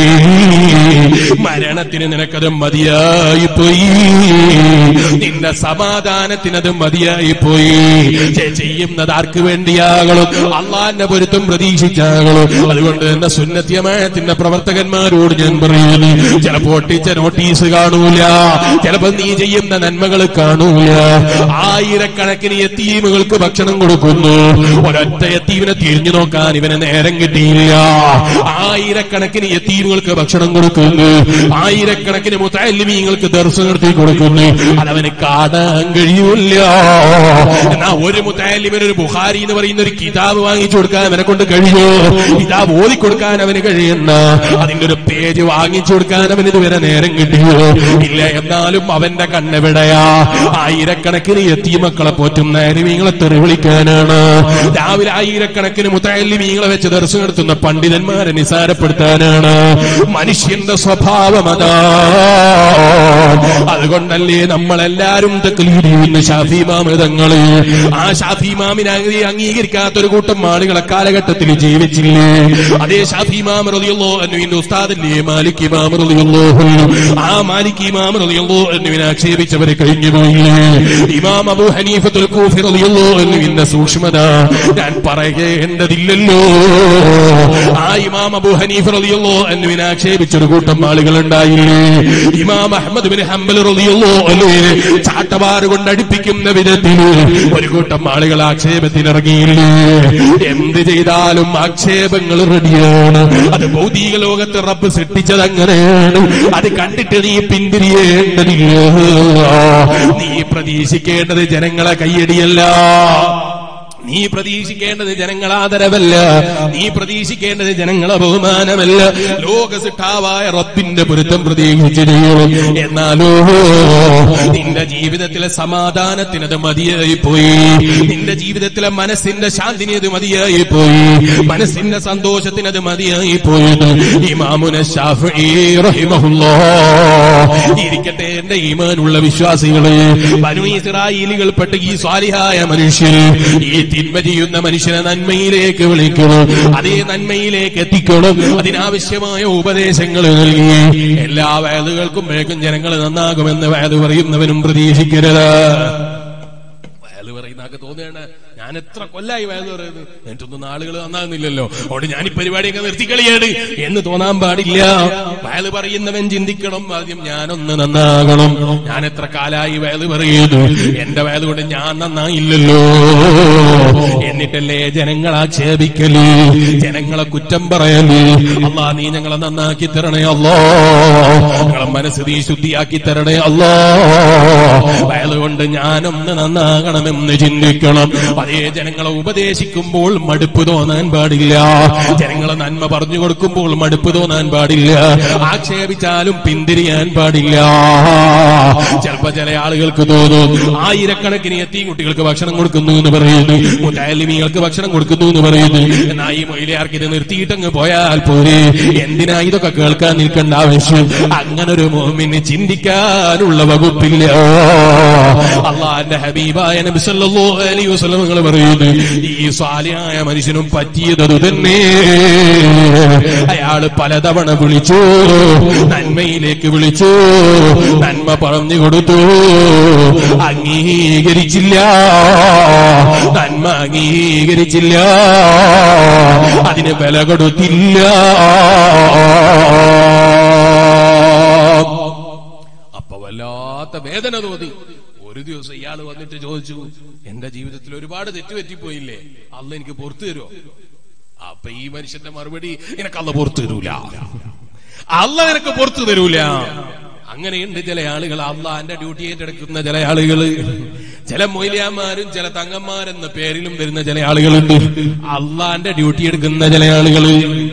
മരണത്തിന് നിനക്കത് മതിയായി പോയി നിന്റെ സമാധാനത്തിനത് മതിയായി പോയി ചെ- ചെയ്യുന്നത് ആർക്ക് വേണ്ടിയാകണം അള്ളാന്റെ പൊരുത്തം പ്രതീക്ഷിച്ചാകണം അതുകൊണ്ട് തന്നെ സുന്നത്യമായത്തിന്റെ പ്രവർത്തകന്മാരോട് ഞാൻ പറയുന്നു ചിലപ്പോ ഒട്ടിച്ച നോട്ടീസ് കാണൂല ചിലപ്പോ നീ ചെയ്യുന്ന നന്മകൾ കാണൂല ആയിരക്കണക്കിന് എത്തീമുകൾക്ക് ഭക്ഷണം കൊടുക്കുന്നു ഒരൊറ്റ എത്തീമിനെ തിരിഞ്ഞു നോക്കാൻ ഇവന് നേരം കിട്ടിയില്ല ആയിരക്കണക്കിന് എത്തീമുകൾക്ക് ഭക്ഷണം കൊടുക്കുന്നു ആയിരക്കണക്കിന് മുത്തല്ലിമീങ്ങൾക്ക് ദർശനം നടത്തി കൊടുക്കുന്നു അതവന് കാണാൻ കഴിയൂല എന്നാ ഒരു മുത്തല്ലിമിന് ഒരു ബുഹാരി എന്ന് പറയുന്ന ഒരു കിതാബ് വാങ്ങിച്ചു കൊടുക്കാൻ അവനെ കൊണ്ട് കഴിയോ കിതാബ് ഓതി കൊടുക്കാൻ അവന് കഴിയുന്ന അതിന്റെ ഒരു പേജ് വാങ്ങിച്ചു കൊടുക്കാൻ അവന് ഇതുവരെ നേരം കിട്ടിയോ ഇല്ല എന്നാലും അവന്റെ കണ്ണെവിടെയാ ആയിരക്കണക്കിന് എത്തിമക്കളെ പോറ്റുന്ന അരുമീങ്ങളെ തെറി വിളിക്കാനാണ് രാവിലെ ആയിരക്കണക്കിന് മുത്തല്ലിമീങ്ങളെ വെച്ച് ദർശനം നടത്തുന്ന പണ്ഡിതന്മാരെ നിസാരപ്പെടുത്താനാണ് മനുഷ്യന്റെ സ്വഭാവം അതാ അതുകൊണ്ടല്ലേ നമ്മളെല്ലാരും തക്ലീദ് ചെയ്യുന്ന ഷാഫിമാമിതങ്ങള് ആ ഷാഫിമാമിനെ അംഗീകരിക്കാത്ത ഒരു കൂട്ടം ആളുകളെ കാലഘട്ടത്തിൽ ജീവിച്ചില്ലേ അതേ ഷാഫിമാം റളിയല്ലോ എന്നുവിന്റെ ഉസ്താദല്ലേ മാലിക് ഇമാം റളിയല്ലോ ആ മാലിക് ഇമാം റളിയല്ലോ എന്നുവിനെ ആക്ഷേപിച്ചവരെ കഴിഞ്ഞുപോയില്ലേ ഇമാം അബു ഹനീഫത്തുൽ കൂഫി റളിയല്ലോ എന്നുവിന്റെ സൂക്ഷ്മത ഞാൻ പറയേണ്ടതില്ലല്ലോ ആ ഇമാം അബു ഹനീഫ് റളിയല്ലോ എന്നുവിനെ ആക്ഷേപിച്ചൊരു കൂട്ടം ആളുകൾ ഉണ്ടായില്ലേ ഇമാം അഹമ്മദ് ബിൻ ഹംബൽ റളിയല്ലോ അല്ലേ ചാട്ടവാറ് കൊണ്ട് അടുപ്പിക്കുന്ന വിധത്തിൽ ഒരു കൂട്ടം ആളുകൾ ആക്ഷേപത്തിനിറങ്ങിയില്ലേ എന്ത് ചെയ്താലും ആക്ഷേപങ്ങൾ റെഡിയാണ് അത് ഭൗതിക ലോകത്ത് റബ്ബ് സൃഷ്ടിച്ചത് അങ്ങനെയാണ് അത് കണ്ടിട്ട് നീ പിന്തിരിയേണ്ടതില്ല നീ പ്രതീക്ഷിക്കേണ്ടത് ജനങ്ങളെ കയ്യടിയല്ല നീ പ്രതീക്ഷിക്കേണ്ടത് ജനങ്ങളെ ആദരവല്ല നീ പ്രതീക്ഷിക്കേണ്ടത് ജനങ്ങളെ ബഹുമാനമല്ല ലോകസിട്ടാവായ റബ്ബിന്റെ പൊരുത്തം പ്രതീക്ഷിച്ച് ചെയ്യണം എന്നാലോ നിന്റെ ജീവിതത്തിലെ സമാധാനത്തിനത് മതിയായി പോയി നിന്റെ ജീവിതത്തിലെ മനസ്സിന്റെ ശാന്തിന് അത് മതിയായി പോയി മനസ്സിന്റെ സന്തോഷത്തിനത് മതിയായി പോയത് ഇമാമുന ഷാഫി റഹിമഹുല്ലാ ഇരിക്കട്ടെ എന്റെ ഈമാനുള്ള വിശ്വാസികള് ബനു ഇസ്രായേലികൾപ്പെട്ട് ഈ സ്വാലിഹായ മനുഷ്യൻ ഈ തിന്മ ചെയ്യുന്ന മനുഷ്യനെ നന്മയിലേക്ക് വിളിക്കണം അതേ നന്മയിലേക്ക് എത്തിക്കണം അതിനാവശ്യമായ ഉപദേശങ്ങൾ നൽകി എല്ലാ വയലുകൾക്കും വേഗം ജനങ്ങൾ നന്നാകുമെന്ന് വയത് പറയുന്നവനും പ്രതീക്ഷിക്കരുത് വയല് പറയുന്ന ആൾക്ക് തോന്നുകയാണ് ഞാൻ എത്ര കൊല്ലായി വയല് പറയുന്നത് എന്നിട്ടൊന്നും ആളുകൾ നന്നാകുന്നില്ലല്ലോ അതുകൊണ്ട് ഞാൻ ഈ പരിപാടിയൊക്കെ നിർത്തിക്കളിയാണ് എന്ന് തോന്നാൻ പാടില്ല വയല് പറയുന്നവൻ ചിന്തിക്കണം ആദ്യം ഞാനൊന്ന് നന്നാകണം ഞാൻ എത്ര കാലായി വയല് പറയുന്നു എന്റെ വയല് കൊണ്ട് ഞാൻ നന്നായില്ലല്ലോ എന്നിട്ടല്ലേ ജനങ്ങൾ ആക്ഷേപിക്കല് ജനങ്ങളെ കുറ്റം പറയല് അല്ലാ നീ ഞങ്ങളെ നന്നാക്കി തരണേ അല്ലോ ഞങ്ങളെ മനസ്സ് നീ ശുദ്ധിയാക്കി തരണേ അല്ലോ വയല് കൊണ്ട് ഞാനൊന്ന് നന്നാകണമെന്ന് ചിന്തിക്കണം അതേ ജനങ്ങളെ ഉപദേശിക്കുമ്പോൾ മടുപ്പ് തോന്നാൻ പാടില്ല ജനങ്ങളെ നന്മ പറഞ്ഞു കൊടുക്കുമ്പോൾ മടുപ്പ് തോന്നാൻ പാടില്ല ആക്ഷേപിച്ചാലും പിന്തിരിയാൻ പാടില്ല ചിലപ്പോ ചില ആളുകൾക്ക് തോന്നും ആയിരക്കണക്കിന് എത്തി കുട്ടികൾക്ക് ഭക്ഷണം കൊടുക്കുന്നു എന്ന് പറയുന്നു മുത്താലിമികൾക്ക് ഭക്ഷണം കൊടുക്കുന്നു എന്ന് പറയുന്നു എന്നാ ഈ മൊയിലാർക്ക് ഇത് നിർത്തിയിട്ടങ്ങ് പോയാൽ പോരെ എന്തിനാ ഇതൊക്കെ കേൾക്കാൻ നിൽക്കേണ്ട ആവശ്യം അങ്ങനെ ഒരു മോമിന് ചിന്തിക്കാനുള്ള വകുപ്പില്ല അള്ളാന്റെ ഹബീബായ നബി സല്ലല്ലാഹു അലൈഹി വസല്ലം നിങ്ങൾ പറയുന്നു ഈ സ്വാലിയായ മനുഷ്യനും പറ്റിയത് അത് തന്നെ അയാള് പലതവണ വിളിച്ചു നന്മയിലേക്ക് വിളിച്ചു നന്മ പറഞ്ഞു കൊടുത്തു അംഗീകരിച്ചില്ല നന്മ അംഗീകരിച്ചില്ല അതിന് വില കൊടുത്തില്ല അപ്പൊ വല്ലാത്ത വേദന തോന്നി ഒരു ദിവസം ഇയാൾ വന്നിട്ട് ചോദിച്ചു എന്റെ ജീവിതത്തിൽ ഒരുപാട് തെറ്റുപറ്റിപ്പോയില്ലേ അല്ല എനിക്ക് പുറത്തു തരുമോ അപ്പൊ ഈ മനുഷ്യന്റെ മറുപടി നിനക്ക് അല്ല പുറത്തു തരൂല അല്ല നിനക്ക് പുറത്തു തരൂല അങ്ങനെയുണ്ട് ചില ആളുകൾ അള്ളാന്റെ ഡ്യൂട്ടി ഏറ്റെടുക്കുന്ന ചില ആളുകൾ ചില മൊയ്ലിയാന്മാരും ചില തങ്ങന്മാരെന്ന പേരിലും വരുന്ന ചില ആളുകളുണ്ട് അള്ളാന്റെ ഡ്യൂട്ടി എടുക്കുന്ന ചില ആളുകൾ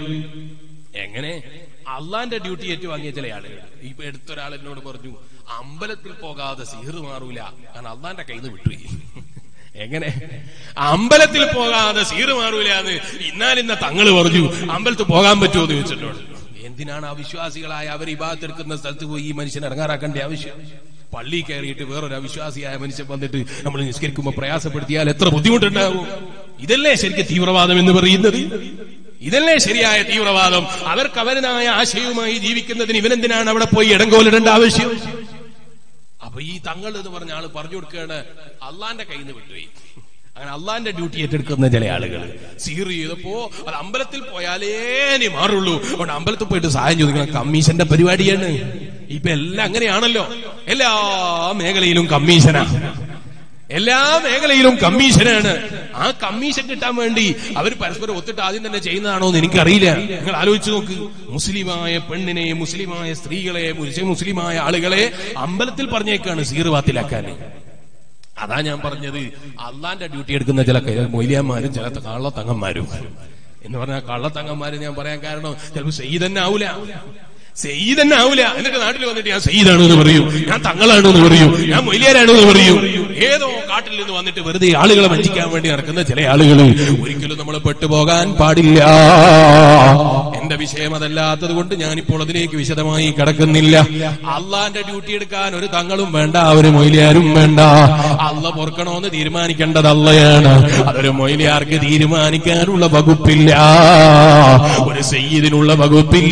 എങ്ങനെ അള്ളാന്റെ ഡ്യൂട്ടി ഏറ്റുവാങ്ങിയ ചില ആളുകൾ ഇപ്പൊ എടുത്തൊരാൾ എന്നോട് പറഞ്ഞു അമ്പലത്തിൽ പോകാതെ സിഹിർ മാറൂല കാരണം അള്ളാന്റെ കയ്യിൽ നിന്ന് വിട്ടുപോയി എങ്ങനെ അമ്പലത്തിൽ പോകാതെ സീറ് മാറൂലെന്ന് ഇന്നാലിന്ന തങ്ങള് പറഞ്ഞു അമ്പലത്തിൽ പോകാൻ പറ്റുമോ എന്ന് ചോദിച്ചിട്ടോട് എന്തിനാണ് അവിശ്വാസികളായ അവർ ഇബാത്തെടുക്കുന്ന സ്ഥലത്ത് പോയി ഈ മനുഷ്യനെ ഇറങ്ങാറാക്കേണ്ട ആവശ്യം പള്ളി കയറിയിട്ട് വേറൊരു അവിശ്വാസിയായ മനുഷ്യൻ വന്നിട്ട് നമ്മൾ നിസ്കരിക്കുമ്പോൾ പ്രയാസപ്പെടുത്തിയാൽ എത്ര ബുദ്ധിമുട്ടുണ്ടാകും ഇതല്ലേ ശരിക്കും തീവ്രവാദം എന്ന് പറയുന്നത് ഇതല്ലേ ശരിയായ തീവ്രവാദം അവർക്ക് അവരനായ ആശയവുമായി ജീവിക്കുന്നതിന് ഇവനെന്തിനാണ് അവിടെ പോയി ഇടങ്കോലിടേണ്ട ആവശ്യം അപ്പൊ ഈ തങ്ങൾ എന്ന് പറഞ്ഞ ആള് പറഞ്ഞു കൊടുക്കുകയാണ് അള്ളാന്റെ കയ്യിൽ നിന്ന് വിട്ടുപോയി അങ്ങനെ അള്ളാന്റെ ഡ്യൂട്ടി ഏറ്റെടുക്കുന്ന ചില ആളുകൾ സീർ ചെയ്തപ്പോ അത് അമ്പലത്തിൽ പോയാലേ ഇനി മാറുള്ളൂ അതുകൊണ്ട് അമ്പലത്തിൽ പോയിട്ട് സഹായം ചോദിക്കണം കമ്മീഷന്റെ പരിപാടിയാണ് ഇപ്പൊ എല്ലാം അങ്ങനെയാണല്ലോ എല്ലാ മേഖലയിലും കമ്മീഷനാ എല്ലാ മേഖലയിലും കമ്മീഷനാണ് ആ കമ്മീഷൻ കിട്ടാൻ വേണ്ടി അവർ പരസ്പരം ഒത്തിട്ട് ആദ്യം തന്നെ ചെയ്യുന്നതാണോ എന്ന് എനിക്കറിയില്ല നിങ്ങൾ ആലോചിച്ച് നോക്ക് മുസ്ലിമായ പെണ്ണിനെ മുസ്ലിമായ സ്ത്രീകളെ മുസ്ലിം- മുസ്ലിമായ ആളുകളെ അമ്പലത്തിൽ പറഞ്ഞേക്കാണ് സീർവാത്തിലാക്കാൻ അതാ ഞാൻ പറഞ്ഞത് അള്ളാന്റെ ഡ്യൂട്ടി എടുക്കുന്ന ചില ക- മൊയ്ലിയന്മാരും ചില കള്ളത്തങ്ങന്മാരും എന്ന് പറഞ്ഞാൽ കള്ളത്തങ്ങന്മാര് ഞാൻ പറയാൻ കാരണം ചിലപ്പോൾ സെയ്യ് തന്നെ ആവൂല സെയ്യ് തന്നെ ആവൂല എന്നിട്ട് നാട്ടിൽ വന്നിട്ട് ഞാൻ സെയ്താണ് എന്ന് പറയൂ ഞാൻ തങ്ങളാണ് എന്ന് പറയൂ ഞാൻ മൊയ്ലിയാരാണ് എന്ന് പറയൂ ഏതോ കാട്ടിൽ നിന്ന് വന്നിട്ട് വെറുതെ ആളുകളെ വഞ്ചിക്കാൻ വേണ്ടി നടക്കുന്ന ചില ആളുകൾ ഒരിക്കലും നമ്മൾ പെട്ടുപോകാൻ പാടില്ല എന്റെ വിഷയം അതല്ലാത്തത് കൊണ്ട് ഞാനിപ്പോൾ അതിലേക്ക് വിശദമായി കടക്കുന്നില്ല അള്ളാന്റെ ഡ്യൂട്ടി എടുക്കാൻ ഒരു തങ്ങളും വേണ്ട ഒരു മൊയ്ലിയാരും വേണ്ട അള്ള പൊറുക്കണോന്ന് തീരുമാനിക്കേണ്ടത് അള്ളയാണ് അതൊരു മൊയ്ലിയാർക്ക് തീരുമാനിക്കാനുള്ള വകുപ്പില്ല ഒരു സയ്യിദിനുള്ള വകുപ്പില്ല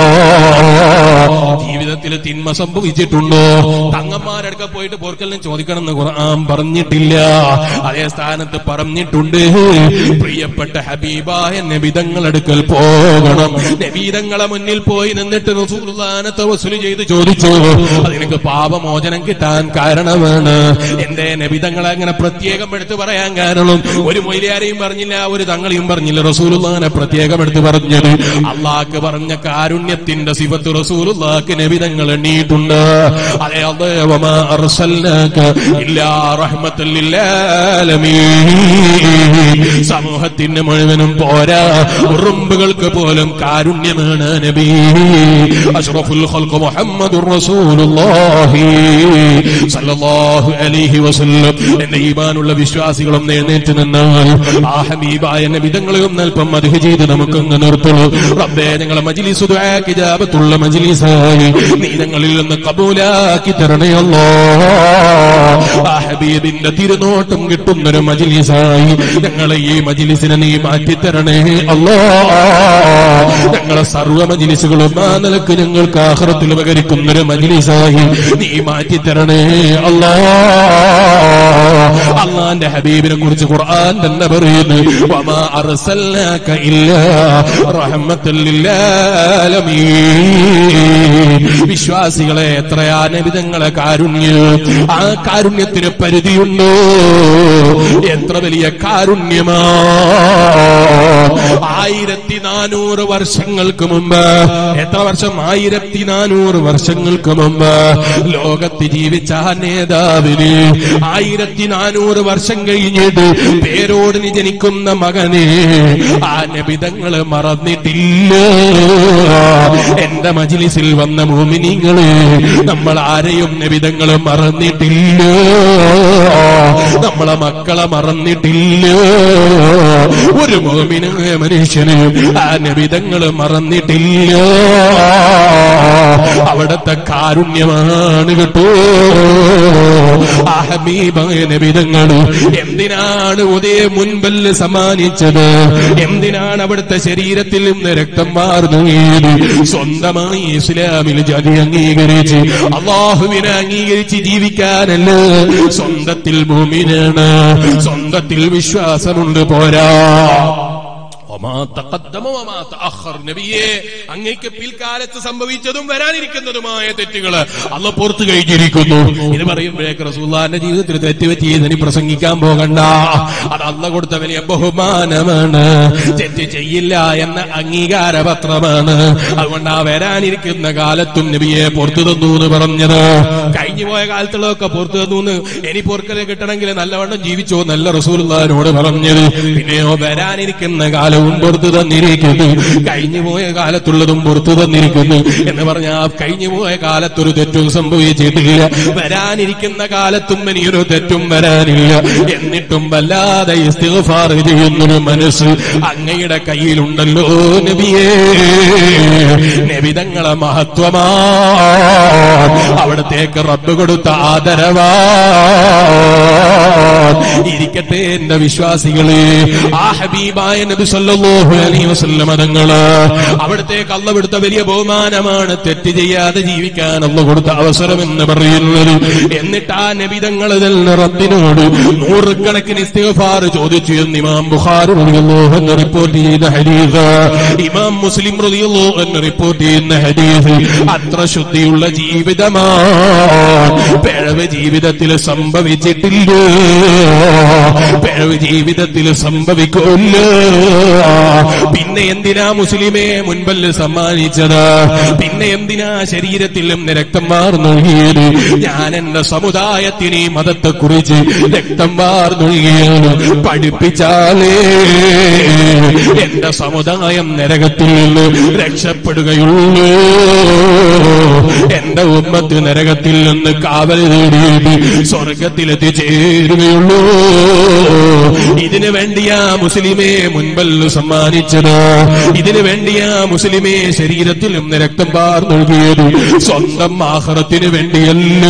ജീവിതത്തിൽ തിന്മ സംഭവിച്ചിട്ടുണ്ടോ തങ്ങന്മാരടുക്ക പോയിട്ട് പോർക്കലിന് ചോദിക്കണം എന്ന് ഖുർആൻ പറഞ്ഞിട്ടില്ല അതേ സ്ഥാനത്ത് പറഞ്ഞിട്ടുണ്ട് പ്രിയപ്പെട്ട ഹബീബായ നബിതങ്ങളടുക്കൽ പോകണം നബീതങ്ങളെ മുന്നിൽ പോയി നിന്നിട്ട് റസൂലുള്ളാനെ തവസ്സുൽ ചെയ്ത് ചോദിച്ചു അതിനക്ക് പാപമോചനം കിട്ടാൻ കാരണമാണ് എന്റെ നബിതങ്ങളെ അങ്ങനെ പ്രത്യേകം എടുത്ത് പറയാൻ കാരണം ഒരു മൊയിലാരെയും പറഞ്ഞില്ല ഒരു തങ്ങളെയും പറഞ്ഞില്ല റസൂലുള്ളാനെ പ്രത്യേകം എടുത്ത് പറഞ്ഞത് അള്ളാഹ്ക്ക് പറഞ്ഞ കാരുണ്യത്തിന്റെ സിഫത്ത് റസൂലുള്ളാഹ്ക്ക് നബിതങ്ങൾ എണ്ണീയിട്ടുണ്ട് അതേ അതേ വമാ അർസൽനാക ഇല്ലാ റഹ്മത്തൽ ലിൽ ആലമീൻ സമൂഹത്തിന് മുഴുവനും പോരാ ഉറുമ്പുകൾക്ക് പോലും കാരുണ്യമാണ് നബി അഷ്റഫുൽ ഖൽഖ് മുഹമ്മദുർ റസൂലുള്ളാഹി സല്ലല്ലാഹു അലൈഹി വസല്ലം എന്റെ ഈമാനുള്ള വിശ്വാസികളും എഴുന്നേറ്റ് നിന്നാൽ ആ ഹബീബായ നബിതങ്ങളെ ഒന്ന് അല്പം മദ്ഹ് ചെയ്ത് നമുക്കൊന്ന് നിർത്തുള്ളൂ റബ്ബേ ഞങ്ങളെ മജ്ലിസ് ദുആക്ക് ഇജാബത്തുള്ള മജ്ലിസായി നീ ഞങ്ങളിൽ നിന്ന് കബൂലാക്കി തരണേ അല്ലാ ആ ഹബീബിന്റെ തിരുനോട്ടം കിട്ടുന്നൊരു മജ്ലിസായി ഞങ്ങളെ ഈ മജ്ലിസിനെ നീ മാറ്റി തരണേ അല്ലാ ഞങ്ങളെ സർവ്വ മജ്ലിസുകളും ആ നിലക്ക് ഞങ്ങൾക്ക് ആഹ്റത്തിൽ ഉപകരിക്കുന്നൊരു മജ്ലിസായി നീ മാറ്റി തരണേ അല്ലാ അള്ളാന്റെ ഹബീബിനെ കുറിച്ച് ഖുർആൻ തന്നെ പറയുന്നു വമാ അർസൽനാക ഇല്ലാ റഹ്മത്തൽ ലിൽ ആലമീൻ വിശ്വാസികളെ എത്രയാ നബിതങ്ങളെ കാരുണ്യം ആ കാരുണ്യത്തിന് പരിധിയുണ്ടോ എത്ര വലിയ കാരുണ്യമാ ആയിരത്തി നാനൂറ് വർഷങ്ങൾക്ക് മുമ്പ് എത്ര വർഷം ആയിരത്തി നാനൂറ് വർഷങ്ങൾക്ക് മുമ്പ് ലോകത്ത് ജീവിച്ച ആ നേതാവിന് ആയിരത്തി നാനൂറ് വർഷം കഴിഞ്ഞിട്ട് പേരോടിന് ജനിക്കുന്ന മകനെ ആ നബിതങ്ങള് മറന്നിട്ടില്ല എന്റെ മജിലിസിൽ വന്ന മോമിനിങ്ങള് നമ്മൾ ആരെയും നബിതങ്ങള് മറന്നിട്ടില്ല നമ്മളെ മക്കളെ മറന്നിട്ടില്ല ഒരു മോമിനായ മനുഷ്യന് ആ നബിതങ്ങള് മറന്നിട്ടില്ല അവിടത്തെ കാരുണ്യമാണ് കേട്ടോ ആ ഹബീബായ നബിതങ്ങള് എന്തിനാണ് ഉദയ മുൻപല്ല് സമ്മാനിച്ചത് എന്തിനാണ് അവിടുത്തെ ശരീരത്തിൽ നിന്ന് രക്തം വാർന്നു വീണ് സ്വന്തമായി ഇസ്ലാമിൽ ജതി അംഗീകരിച്ച് അള്ളാഹുവിനെ അംഗീകരിച്ച് ജീവിക്കാനല്ല സ്വന്തത്തിൽ ഭൂമിനാണ് സ്വന്തത്തിൽ വിശ്വാസമുണ്ട് പോരാ ഒമാ തഖദ്ദമ വമാ തഅഖർ നബിയെ അങ്ങേക്ക് പിൽക്കാലത്ത് സംഭവിച്ചതും വരാനിരിക്കുന്നതുമായ തെറ്റുകൾ അല്ല പുറത്തു കഴിഞ്ഞിരിക്കുന്നു ഇത് പറയുമ്പോഴേക്ക് റസൂല്ലാന്റെ ജീവിതത്തിൽ തെറ്റുപറ്റി ഇനി പ്രസംഗിക്കാൻ പോകണ്ട അത് അല്ല കൊടുത്ത വലിയ ബഹുമാനമാണ് തെറ്റ് ചെയ്യില്ല എന്ന അംഗീകാര പത്രമാണ് അതുകൊണ്ട് ആ വരാനിരിക്കുന്ന കാലത്തും നബിയെ പുറത്തു തന്നു എന്ന് പറഞ്ഞത് കഴിഞ്ഞു പോയ കാലത്തുള്ളതൊക്കെ പുറത്തു തന്നു എന്ന് ഇനി പൊറുക്കല് കിട്ടണമെങ്കിൽ നല്ലവണ്ണം ജീവിച്ചോ നല്ല റസൂലുള്ളാഹിനോട് പറഞ്ഞത് പിന്നെയോ വരാനിരിക്കുന്ന കാലവും പുറത്തു തന്നിരിക്കുന്നു കഴിഞ്ഞു പോയ കാലത്തുള്ളതും പുറത്തു തന്നിരിക്കുന്നു എന്ന് പറഞ്ഞാൽ ആ കഴിഞ്ഞു പോയ കാലത്തൊരു തെറ്റും സംഭവിച്ചിട്ടില്ല വരാനിരിക്കുന്ന കാലത്തും ഇനിയൊരു തെറ്റും വരാനില്ല എന്നിട്ടും വല്ലാതെ ഇസ്തിഗ്ഫാർ ചെയ്യുന്നൊരു മനസ്സ് അങ്ങയുടെ കയ്യിലുണ്ടല്ലോ നബിയേ നബിതങ്ങളെ മഹത്വമാ അവിടത്തേക്ക് റബ്ബ് കൊടുത്ത ആദരവാ ഇരിക്കട്ടെ എന്റെ വിശ്വാസികളെ ആ ഹബീബായ നബി സല്ലല്ലാഹു അലൈഹി വസല്ലം തങ്ങള് അവിടത്തേക്ക് അള്ള കൊടുത്ത വലിയ ബഹുമാനമാണ് തെറ്റ് ചെയ്യാതെ ജീവിക്കാൻ അള്ള കൊടുത്ത അവസരം എന്ന് പറയുന്നത് എന്നിട്ട് ആ നബിതങ്ങൾ തന്നെ റബ്ബിനോട് നൂറുകണക്കിന് ഇസ്തിഗ്ഫാർ ചോദിച്ചു എന്ന് ഇമാം ബുഖാരി റളിയല്ലാഹു അൻഹു റിപ്പോർട്ട് ചെയ്ത ഹദീസ് ഇമാം മുസ്ലിം റളിയല്ലാഹു അൻഹു റിപ്പോർട്ട് ചെയ്യുന്ന ഹദീസ് അത്ര ശുദ്ധിയുള്ള ജീവിതമാണ് പിഴവ് ജീവിതത്തിൽ സംഭവിച്ചിട്ടില്ല പിഴവ് ജീവിതത്തിൽ സംഭവിക്കില്ല പിന്നെ എന്തിനാ മുസ്ലിമെ മുൻപല്ല സമ്മാനിച്ചത് പിന്നെ എന്തിനാ ശരീരത്തിൽ നിന്ന് രക്തം വാർന്നൊഴുകിയത് ഞാൻ എന്റെ സമുദായത്തിന് ഈ മതത്തെ കുറിച്ച് രക്തം വാർന്നൊഴുകിയത് പഠിപ്പിച്ചാലേ എന്റെ സമുദായം നരകത്തിൽ നിന്ന് രക്ഷപ്പെടുകയുള്ളൂ എന്റെ ഉമ്മത്ത് നരകത്തിൽ നിന്ന് കാവൽ നേടിയിട്ട് സ്വർഗത്തിലെത്തിച്ചേരുകയുള്ളൂ ഇതിനു വേണ്ടിയാ മുസ്ലിമേ മുൻപല്ല സമ്മാനിച്ചത് ഇതിനു വേണ്ടിയാ മുസ്ലിമേ ശരീരത്തിൽ നിന്ന് രക്തം പാർന്നൊഴുകിയത് സ്വന്തം ആഹ്റത്തിന് വേണ്ടിയല്ല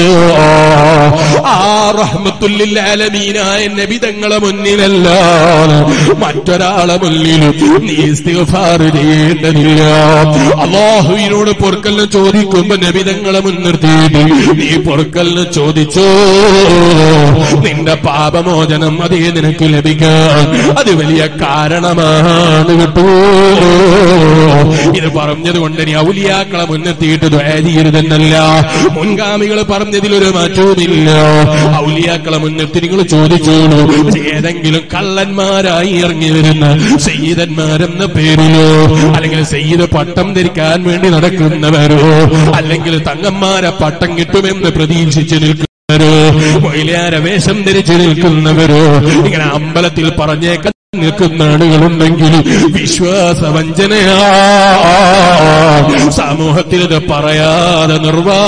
ആ റഹ്മത്തുല്ലാലമീനായ നബിതങ്ങളെ മുന്നിലല്ല മറ്റൊരാളെ മുന്നിലും നീ ഇസ്തിഗ്ഫാർ ചെയ്യേണ്ടതില്ല അള്ളാഹുവിനോട് പൊറുക്കലിന് ചോദിക്കുമ്പോ നബിതങ്ങളെ മുൻനിർത്തിയിട്ട് നീ പൊറുക്കലിന് ചോദിച്ചോ നിന്റെ പാപമോചനം അതേ നിനക്ക് ലഭിക്കാൻ അത് വലിയ കാരണമാണ് കേട്ടോ ഇത് പറഞ്ഞത് കൊണ്ട് നീ ഔലിയാക്കളെ മുൻനിർത്തിയിട്ട് ദ്വയതീരുതെന്നല്ല മുൻഗാമികൾ പറഞ്ഞതിലൊരു മാറ്റവുമില്ല ഔലിയാക്കളെ മുൻനിർത്തി നിങ്ങൾ ചോദിച്ചോളൂ ഏതെങ്കിലും കള്ളന്മാരായി ഇറങ്ങി വരുന്ന സയ്യിദന്മാരെന്ന പേരിലോ അല്ലെങ്കിൽ സയ്യിദ് പട്ടം ധരിക്കാൻ വേണ്ടി നടക്കുന്നവരോ അല്ലെങ്കിൽ തങ്ങന്മാരെ പട്ടം കിട്ടുമെന്ന് പ്രതീക്ഷിച്ച് നിൽക്കുന്നവരോ മൊയിലാര വേഷം ധരിച്ചു നിൽക്കുന്നവരോ ഇങ്ങനെ അമ്പലത്തിൽ പറഞ്ഞേക്ക നിൽക്കുന്ന ആളുകളുണ്ടെങ്കിൽ വിശ്വാസവഞ്ചനയാ സമൂഹത്തിൽ ഇത് പറയാതെ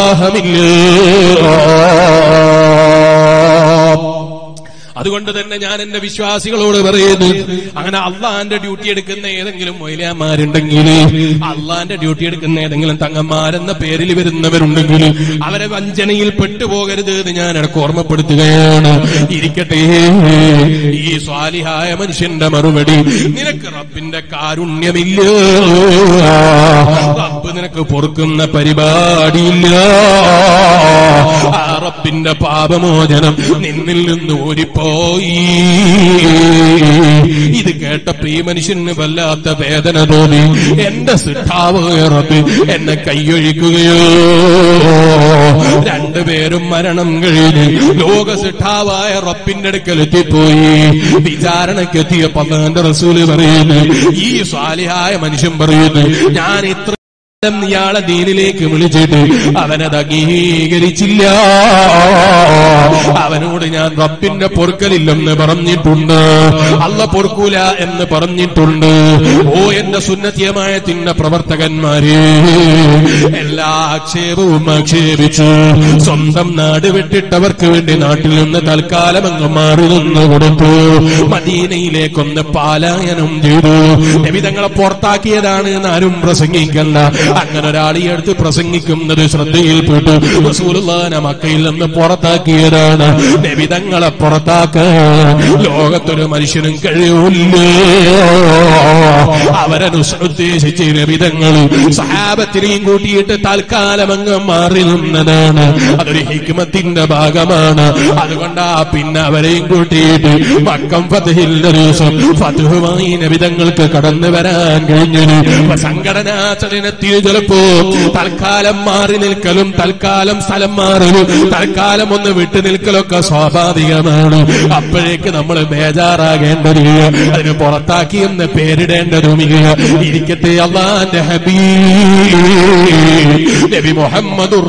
നിർവാഹമില്ല അതുകൊണ്ട് തന്നെ ഞാൻ എന്റെ വിശ്വാസികളോട് പറയുന്നു അങ്ങനെ അള്ളാന്റെ ഡ്യൂട്ടി എടുക്കുന്ന ഏതെങ്കിലും മൊയിലാമാരുണ്ടെങ്കിൽ അള്ളാന്റെ ഡ്യൂട്ടി എടുക്കുന്ന ഏതെങ്കിലും തങ്ങന്മാരെന്ന പേരിൽ വരുന്നവരുണ്ടെങ്കിൽ അവരെ വഞ്ചനയിൽ പെട്ടുപോകരുത് എന്ന് ഞാൻ ഇടക്ക് ഓർമ്മപ്പെടുത്തുകയാണ് ഇരിക്കട്ടെ ഈ സ്വാലിഹായ മനുഷ്യന്റെ മറുപടി നിനക്ക് റബ്ബിന്റെ കാരുണ്യമില്ല റബ്ബ് നിനക്ക് പൊറുക്കുന്ന പരിപാടിയില്ല ആ റബ്ബിന്റെ പാപമോചനം നിന്നിൽ നിന്ന് ഓടിപ്പോയി ഇത് കേട്ട പ്രിയ മനുഷ്യന് വല്ലാത്ത വേദന തോന്നി എന്റെ സിട്ടാവ് റബ്ബ് എന്നെ കൈയൊഴിക്കുകയോ രണ്ടുപേരും മരണം കഴിഞ്ഞ് ലോക സിട്ടാവായ റബ്ബിന്റെ അടുക്കൽ എത്തിപ്പോയി വിചാരണക്കെത്തിയ പന്നാന്റെ റസൂല് പറയുന്നു ഈ സ്വാലിഹായ മനുഷ്യൻ പറയുന്നു ഞാൻ ഇത്ര കാലം ഇയാളെ ദീനിലേക്ക് വിളിച്ചിട്ട് അവനത് അംഗീകരിച്ചില്ല അവനോട് ഞാൻ റബ്ബിന്റെ പൊറുക്കലില്ലെന്ന് പറഞ്ഞിട്ടുണ്ട് അല്ല പൊറുക്കൂല എന്ന് പറഞ്ഞിട്ടുണ്ട് ഓ എന്റെ സുന്നത്തിയമായത്തിന്റെ പ്രവർത്തകന്മാരെ എല്ലാ ആക്ഷേപവും ആക്ഷേപിച്ചു സ്വന്തം നാട് വിട്ടിട്ടവർക്ക് വേണ്ടി നാട്ടിൽ നിന്ന് തൽക്കാലം അങ്ങ് മാറി നിന്ന് കൊടുത്തു മദീനയിലേക്കൊന്ന് പാലായനം ചെയ്തു നബി തങ്ങളെ പുറത്താക്കിയതാണ് എന്ന് ആരും പ്രസംഗിക്കണ്ട അങ്ങനെ ഒരാൾ ഈ അടുത്ത് പ്രസംഗിക്കുന്നത് ശ്രദ്ധയിൽപ്പെട്ടു റസൂലുള്ളാഹിനെ മക്കയിൽ നിന്ന് പുറത്താക്കിയതാണ് നബിതങ്ങളെ പുറത്താക്കാൻ ലോകത്തൊരു മനുഷ്യനും കഴിയൂല്ല അവരെ ഉദ്ദേശിച്ച് നബിതങ്ങൾ സഹാബത്തിനെയും കൂട്ടിയിട്ട് തൽക്കാലം അങ്ങ് മാറി നിന്നതാണ് അതൊരു ഹിക്മത്തിന്റെ ഭാഗമാണ് അതുകൊണ്ടാ പിന്നെ അവരെയും കൂട്ടിയിട്ട് മക്കം ഫതഹിന്റെ ദിവസം ഫതുഹുമായി നബിതങ്ങൾക്ക് കടന്നു വരാൻ കഴിഞ്ഞത് അപ്പൊ സംഘടനാ ചലനത്തിന് ചിലപ്പോ തൽക്കാലം മാറി നിൽക്കലും തൽക്കാലം സ്ഥലം മാറലും തൽക്കാലം ഒന്ന് വിട്ടു നിൽക്കലൊക്കെ സ്വാഭാവികമാണ് അപ്പോഴേക്ക് നമ്മൾ ബേജാറാകേണ്ടതില്ല അതിന് പുറത്താക്കി എന്ന് പേരിടേണ്ടതുമില്ല ഇരിക്കട്ടെ അള്ളാന്റെ ഹബീബ് നബി മുഹമ്മദുർ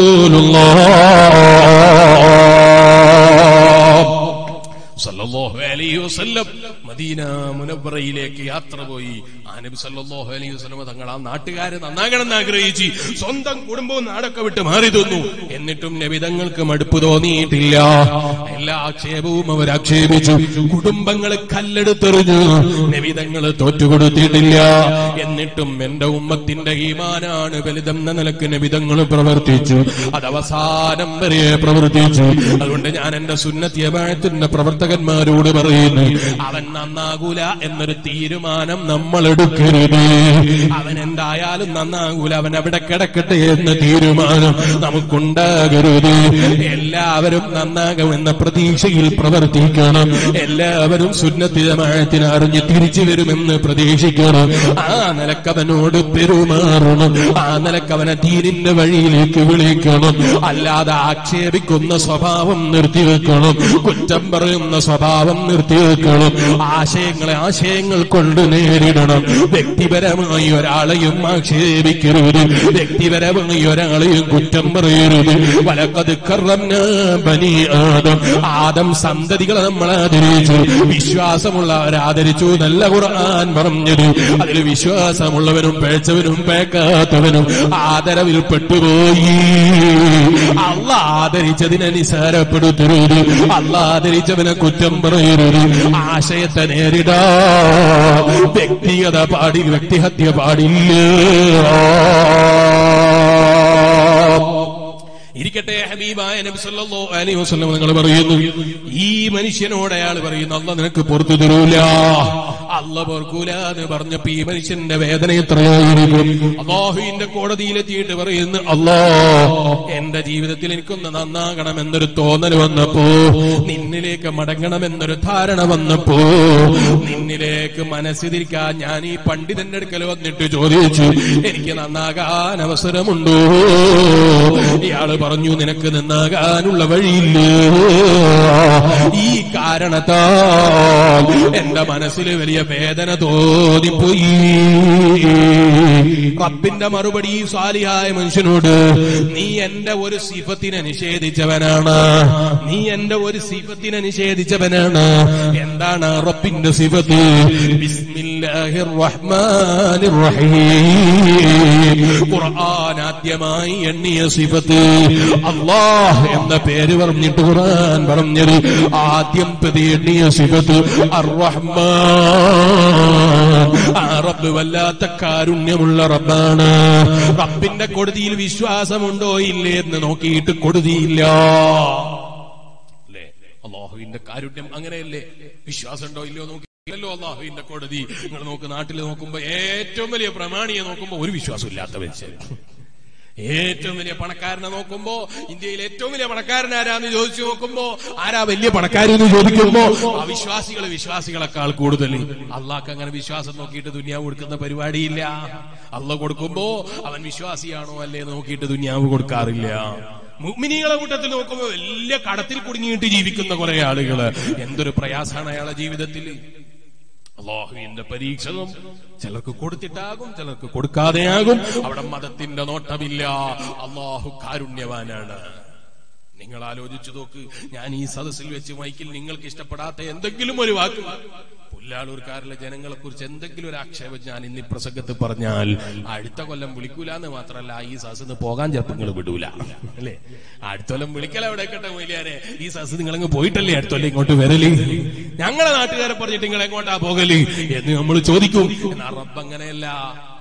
റസൂലുള്ളാഹ് സല്ലല്ലാഹു അലൈഹി വസല്ലം മദീന മുനവ്വറയിലേക്ക് യാത്ര പോയി ആ നബി സല്ലല്ലാഹു അലൈഹി വസല്ലം തങ്ങൾ ആ നാട്ടുകാരെ നന്നാകണമെന്ന് ആഗ്രഹിച്ച് സ്വന്തം കുടുംബവും നാടൊക്കെ വിട്ട് മാറി തന്നു എന്നിട്ടും നബി തങ്ങൾക്ക് മടുപ്പ് തോന്നിയിട്ടില്ല എല്ലാ ആക്ഷേപവും അവർ ആക്ഷേപിച്ചു കുടുംബങ്ങൾ കല്ലെടുത്തെറിഞ്ഞു നബി തങ്ങൾ തോറ്റുകൊടുത്തിട്ടില്ല എന്നിട്ടും എന്റെ ഉമ്മത്തിന്റെ ഈമാനാണ് വലുതെന്ന നിലക്ക് നബിതങ്ങൾ പ്രവർത്തിച്ചു അത് അവസാനം വരെ പ്രവർത്തിച്ചു അതുകൊണ്ട് ഞാൻ എന്റെ സുന്നത്യമായത്തിന്റെ പ്രവർത്തകന്മാരോട് പറയുന്നു അവൻ നന്നാകൂല എന്നൊരു തീരുമാനം നമ്മൾ എടുക്കരുത് അവൻ എന്തായാലും നന്നാകൂല അവൻ അവിടെ കിടക്കട്ടെ എന്ന തീരുമാനം നമുക്കുണ്ടാകരുത് എല്ലാവരും നന്നാകുമെന്ന പ്രതീക്ഷയിൽ പ്രവർത്തിക്കണം എല്ലാവരും സുന്നത്തിതമായത്തിന് അറിഞ്ഞ് തിരിച്ചു വരുമെന്ന് പ്രതീക്ഷിക്കണം ആ നിലക്കവനോട് പെരുമാറണം ആ നിലക്കവനെ തീരിന്റെ വഴിയിലേക്ക് വിളിക്കണം അല്ലാതെ ആക്ഷേപിക്കുന്ന സ്വഭാവം നിർത്തിവെക്കണം കുറ്റം പറയുന്ന സ്വഭാവം നിർത്തിവെക്കണം ആശയങ്ങളെ ആശയങ്ങൾ കൊണ്ട് നേരിടണം വ്യക്തിപരമായി ഒരാളെയും ആക്ഷേപിക്കരുത് വ്യക്തിപരമായി ഒരാളെയും കുറ്റം പറയരുത് വലക്കത് കറന്ന ബനി ആദം ആദം സന്തതികളെ നമ്മൾ ആദരിച്ചു വിശ്വാസമുള്ളവരെ ആദരിച്ചു നല്ല ഖുർആൻ പറഞ്ഞത് അതിൽ വിശ്വാസമുള്ളവനും പേച്ചവനും പേക്കാത്തവനും ആദരവിൽ പെട്ടുപോയി അല്ല ആദരിച്ചതിനെ നിസാരപ്പെടുത്തരുത് അല്ല ആദരിച്ചവനെ കുറ്റം പറയരുത് ആശയത്തെ നേരിടാ വ്യക്തിഗത പാടി വ്യക്തിഹത്യ പാടില്ല ഇരിക്കട്ടെ ഹബീബായ നബി സല്ലല്ലാഹു അലൈഹി വസല്ലം നിങ്ങൾ പറയുന്നു ഈ മനുഷ്യനോട് അയാൾ പറയുന്നു അല്ല നിനക്ക് പുറത്തു തരൂല അല്ല പൊറുക്കൂല എന്ന് പറഞ്ഞപ്പോ ഈ മനുഷ്യന്റെ വേദന എത്രയായിരിക്കും അള്ളാഹുവിന്റെ കോടതിയിലെത്തിയിട്ട് പറയുന്നു അല്ലാ എന്റെ ജീവിതത്തിൽ എനിക്കൊന്ന് നന്നാകണമെന്നൊരു തോന്നൽ വന്നപ്പോ നിന്നിലേക്ക് മടങ്ങണമെന്നൊരു ധാരണ വന്നപ്പോ നിന്നിലേക്ക് മനസ്സിരിക്കാൻ ഞാൻ ഈ പണ്ഡിതന്റെ അടുക്കൽ വന്നിട്ട് ചോദിച്ചു എനിക്ക് നന്നാകാൻ അവസരമുണ്ടോ ഇയാള് പറഞ്ഞു നിനക്ക് നന്നാകാനുള്ള വഴിയില്ല ഈ കാരണത്താൽ എന്റെ മനസ്സിൽ വലിയ വേദന തോന്നിപ്പോയി റബ്ബിന്റെ മറുപടി ഈ സാലിഹായ മനുഷ്യനോട് നീ എന്റെ ഒരു സിഫത്തിനെ നിഷേധിച്ചവനാണ് നീ എന്റെ ഒരു സിഫത്തിനെ നിഷേധിച്ചവനാണ് എന്താണ് റബ്ബിന്റെ സിഫത്ത് ബിസ്മില്ലാഹിർ റഹ്മാനിർ റഹീം ഖുർആൻ ആദ്യമായി എണ്ണിയ സിഫത്ത് അള്ളാഹ് എന്ന പേര് പറഞ്ഞിട്ട് ഖുർആൻ പറഞ്ഞത് ആദ്യം പ്രതി എണ്ണിയ സിഫത്ത് അർ-റഹ്മാൻ ആ റബ്ബ് വല്ലാത്ത കാരുണ്യമുള്ള റബ്ബാണ് റബ്ബിന്റെ കൊടുതിയിൽ വിശ്വാസമുണ്ടോ ഇല്ലേ എന്ന് നോക്കിയിട്ട് കൊടുതിയില്ല അല്ലേ അള്ളാഹുവിന്റെ കാരുണ്യം അങ്ങനെയല്ലേ വിശ്വാസമുണ്ടോ ഇല്ലയോ നോക്കി ല്ലോ അള്ളാഹുവിന്റെ കോടതി നിങ്ങൾ നോക്ക് നാട്ടിൽ നോക്കുമ്പോ ഏറ്റവും വലിയ പ്രമാണിയെ നോക്കുമ്പോ ഒരു വിശ്വാസം ഇല്ലാത്ത മനുഷ്യൻ ഏറ്റവും വലിയ പണക്കാരനെ നോക്കുമ്പോ ഇന്ത്യയിൽ ഏറ്റവും വലിയ പണക്കാരൻ ആരാന്ന് ചോദിച്ചു നോക്കുമ്പോ ആരാ വലിയ പണക്കാരെന്ന് ചോദിക്കുമ്പോ അവിശ്വാസികൾ വിശ്വാസികളെക്കാൾ കൂടുതൽ അള്ളാഹ്ക്ക് അങ്ങനെ വിശ്വാസം നോക്കിയിട്ട് ദുനിയാവ് കൊടുക്കുന്ന പരിപാടിയില്ല അള്ള കൊടുക്കുമ്പോ അവൻ വിശ്വാസിയാണോ അല്ലേ നോക്കിയിട്ട് ദുനിയാവ് കൊടുക്കാറില്ല മുഗ്മിനികളെ കൂട്ടത്തിൽ നോക്കുമ്പോ വലിയ കടത്തിൽ കുടുങ്ങിയിട്ട് ജീവിക്കുന്ന കുറെ ആളുകള് എന്തൊരു പ്രയാസാണ് അയാളെ ജീവിതത്തിൽ അള്ളാഹുവിന്റെ പരീക്ഷണം ചിലർക്ക് കൊടുത്തിട്ടാകും ചിലർക്ക് കൊടുക്കാതെയാകും അവിടെ മതത്തിന്റെ നോട്ടമില്ല അള്ളാഹു കാരുണ്യവാനാണ് നിങ്ങൾ ആലോചിച്ചു നോക്ക് ഞാൻ ഈ സദസ്സിൽ വെച്ച് മൈക്കിൽ നിങ്ങൾക്ക് ഇഷ്ടപ്പെടാത്ത എന്തെങ്കിലും ഒരു വാക്ക് പുല്ലാളൂർക്കാരിലെ ജനങ്ങളെ കുറിച്ച് എന്തെങ്കിലും ഒരു ആക്ഷേപം ഞാൻ ഇന്ന് ഈ പ്രസംഗത്ത് പറഞ്ഞാൽ അടുത്ത കൊല്ലം വിളിക്കൂല എന്ന് മാത്രമല്ല ഈ സദസ്സിന്ന് പോകാൻ ചിലപ്പോൾ നിങ്ങൾ വിടൂല അല്ലേ അടുത്ത കൊല്ലം വിളിക്കല എവിടെ കേട്ടെ മൊയിലിയാരെ ഈ സദസ് നിങ്ങളങ്ങ് പോയിട്ടല്ലേ അടുത്ത കൊല്ലം ഇങ്ങോട്ട് വരല് ഞങ്ങളെ നാട്ടുകാരെ പറഞ്ഞിട്ട് നിങ്ങൾ എങ്ങോട്ടാ പോകല് എന്ന് നമ്മൾ ചോദിക്കും എന്നാ റബ്ബ് അങ്ങനെയല്ല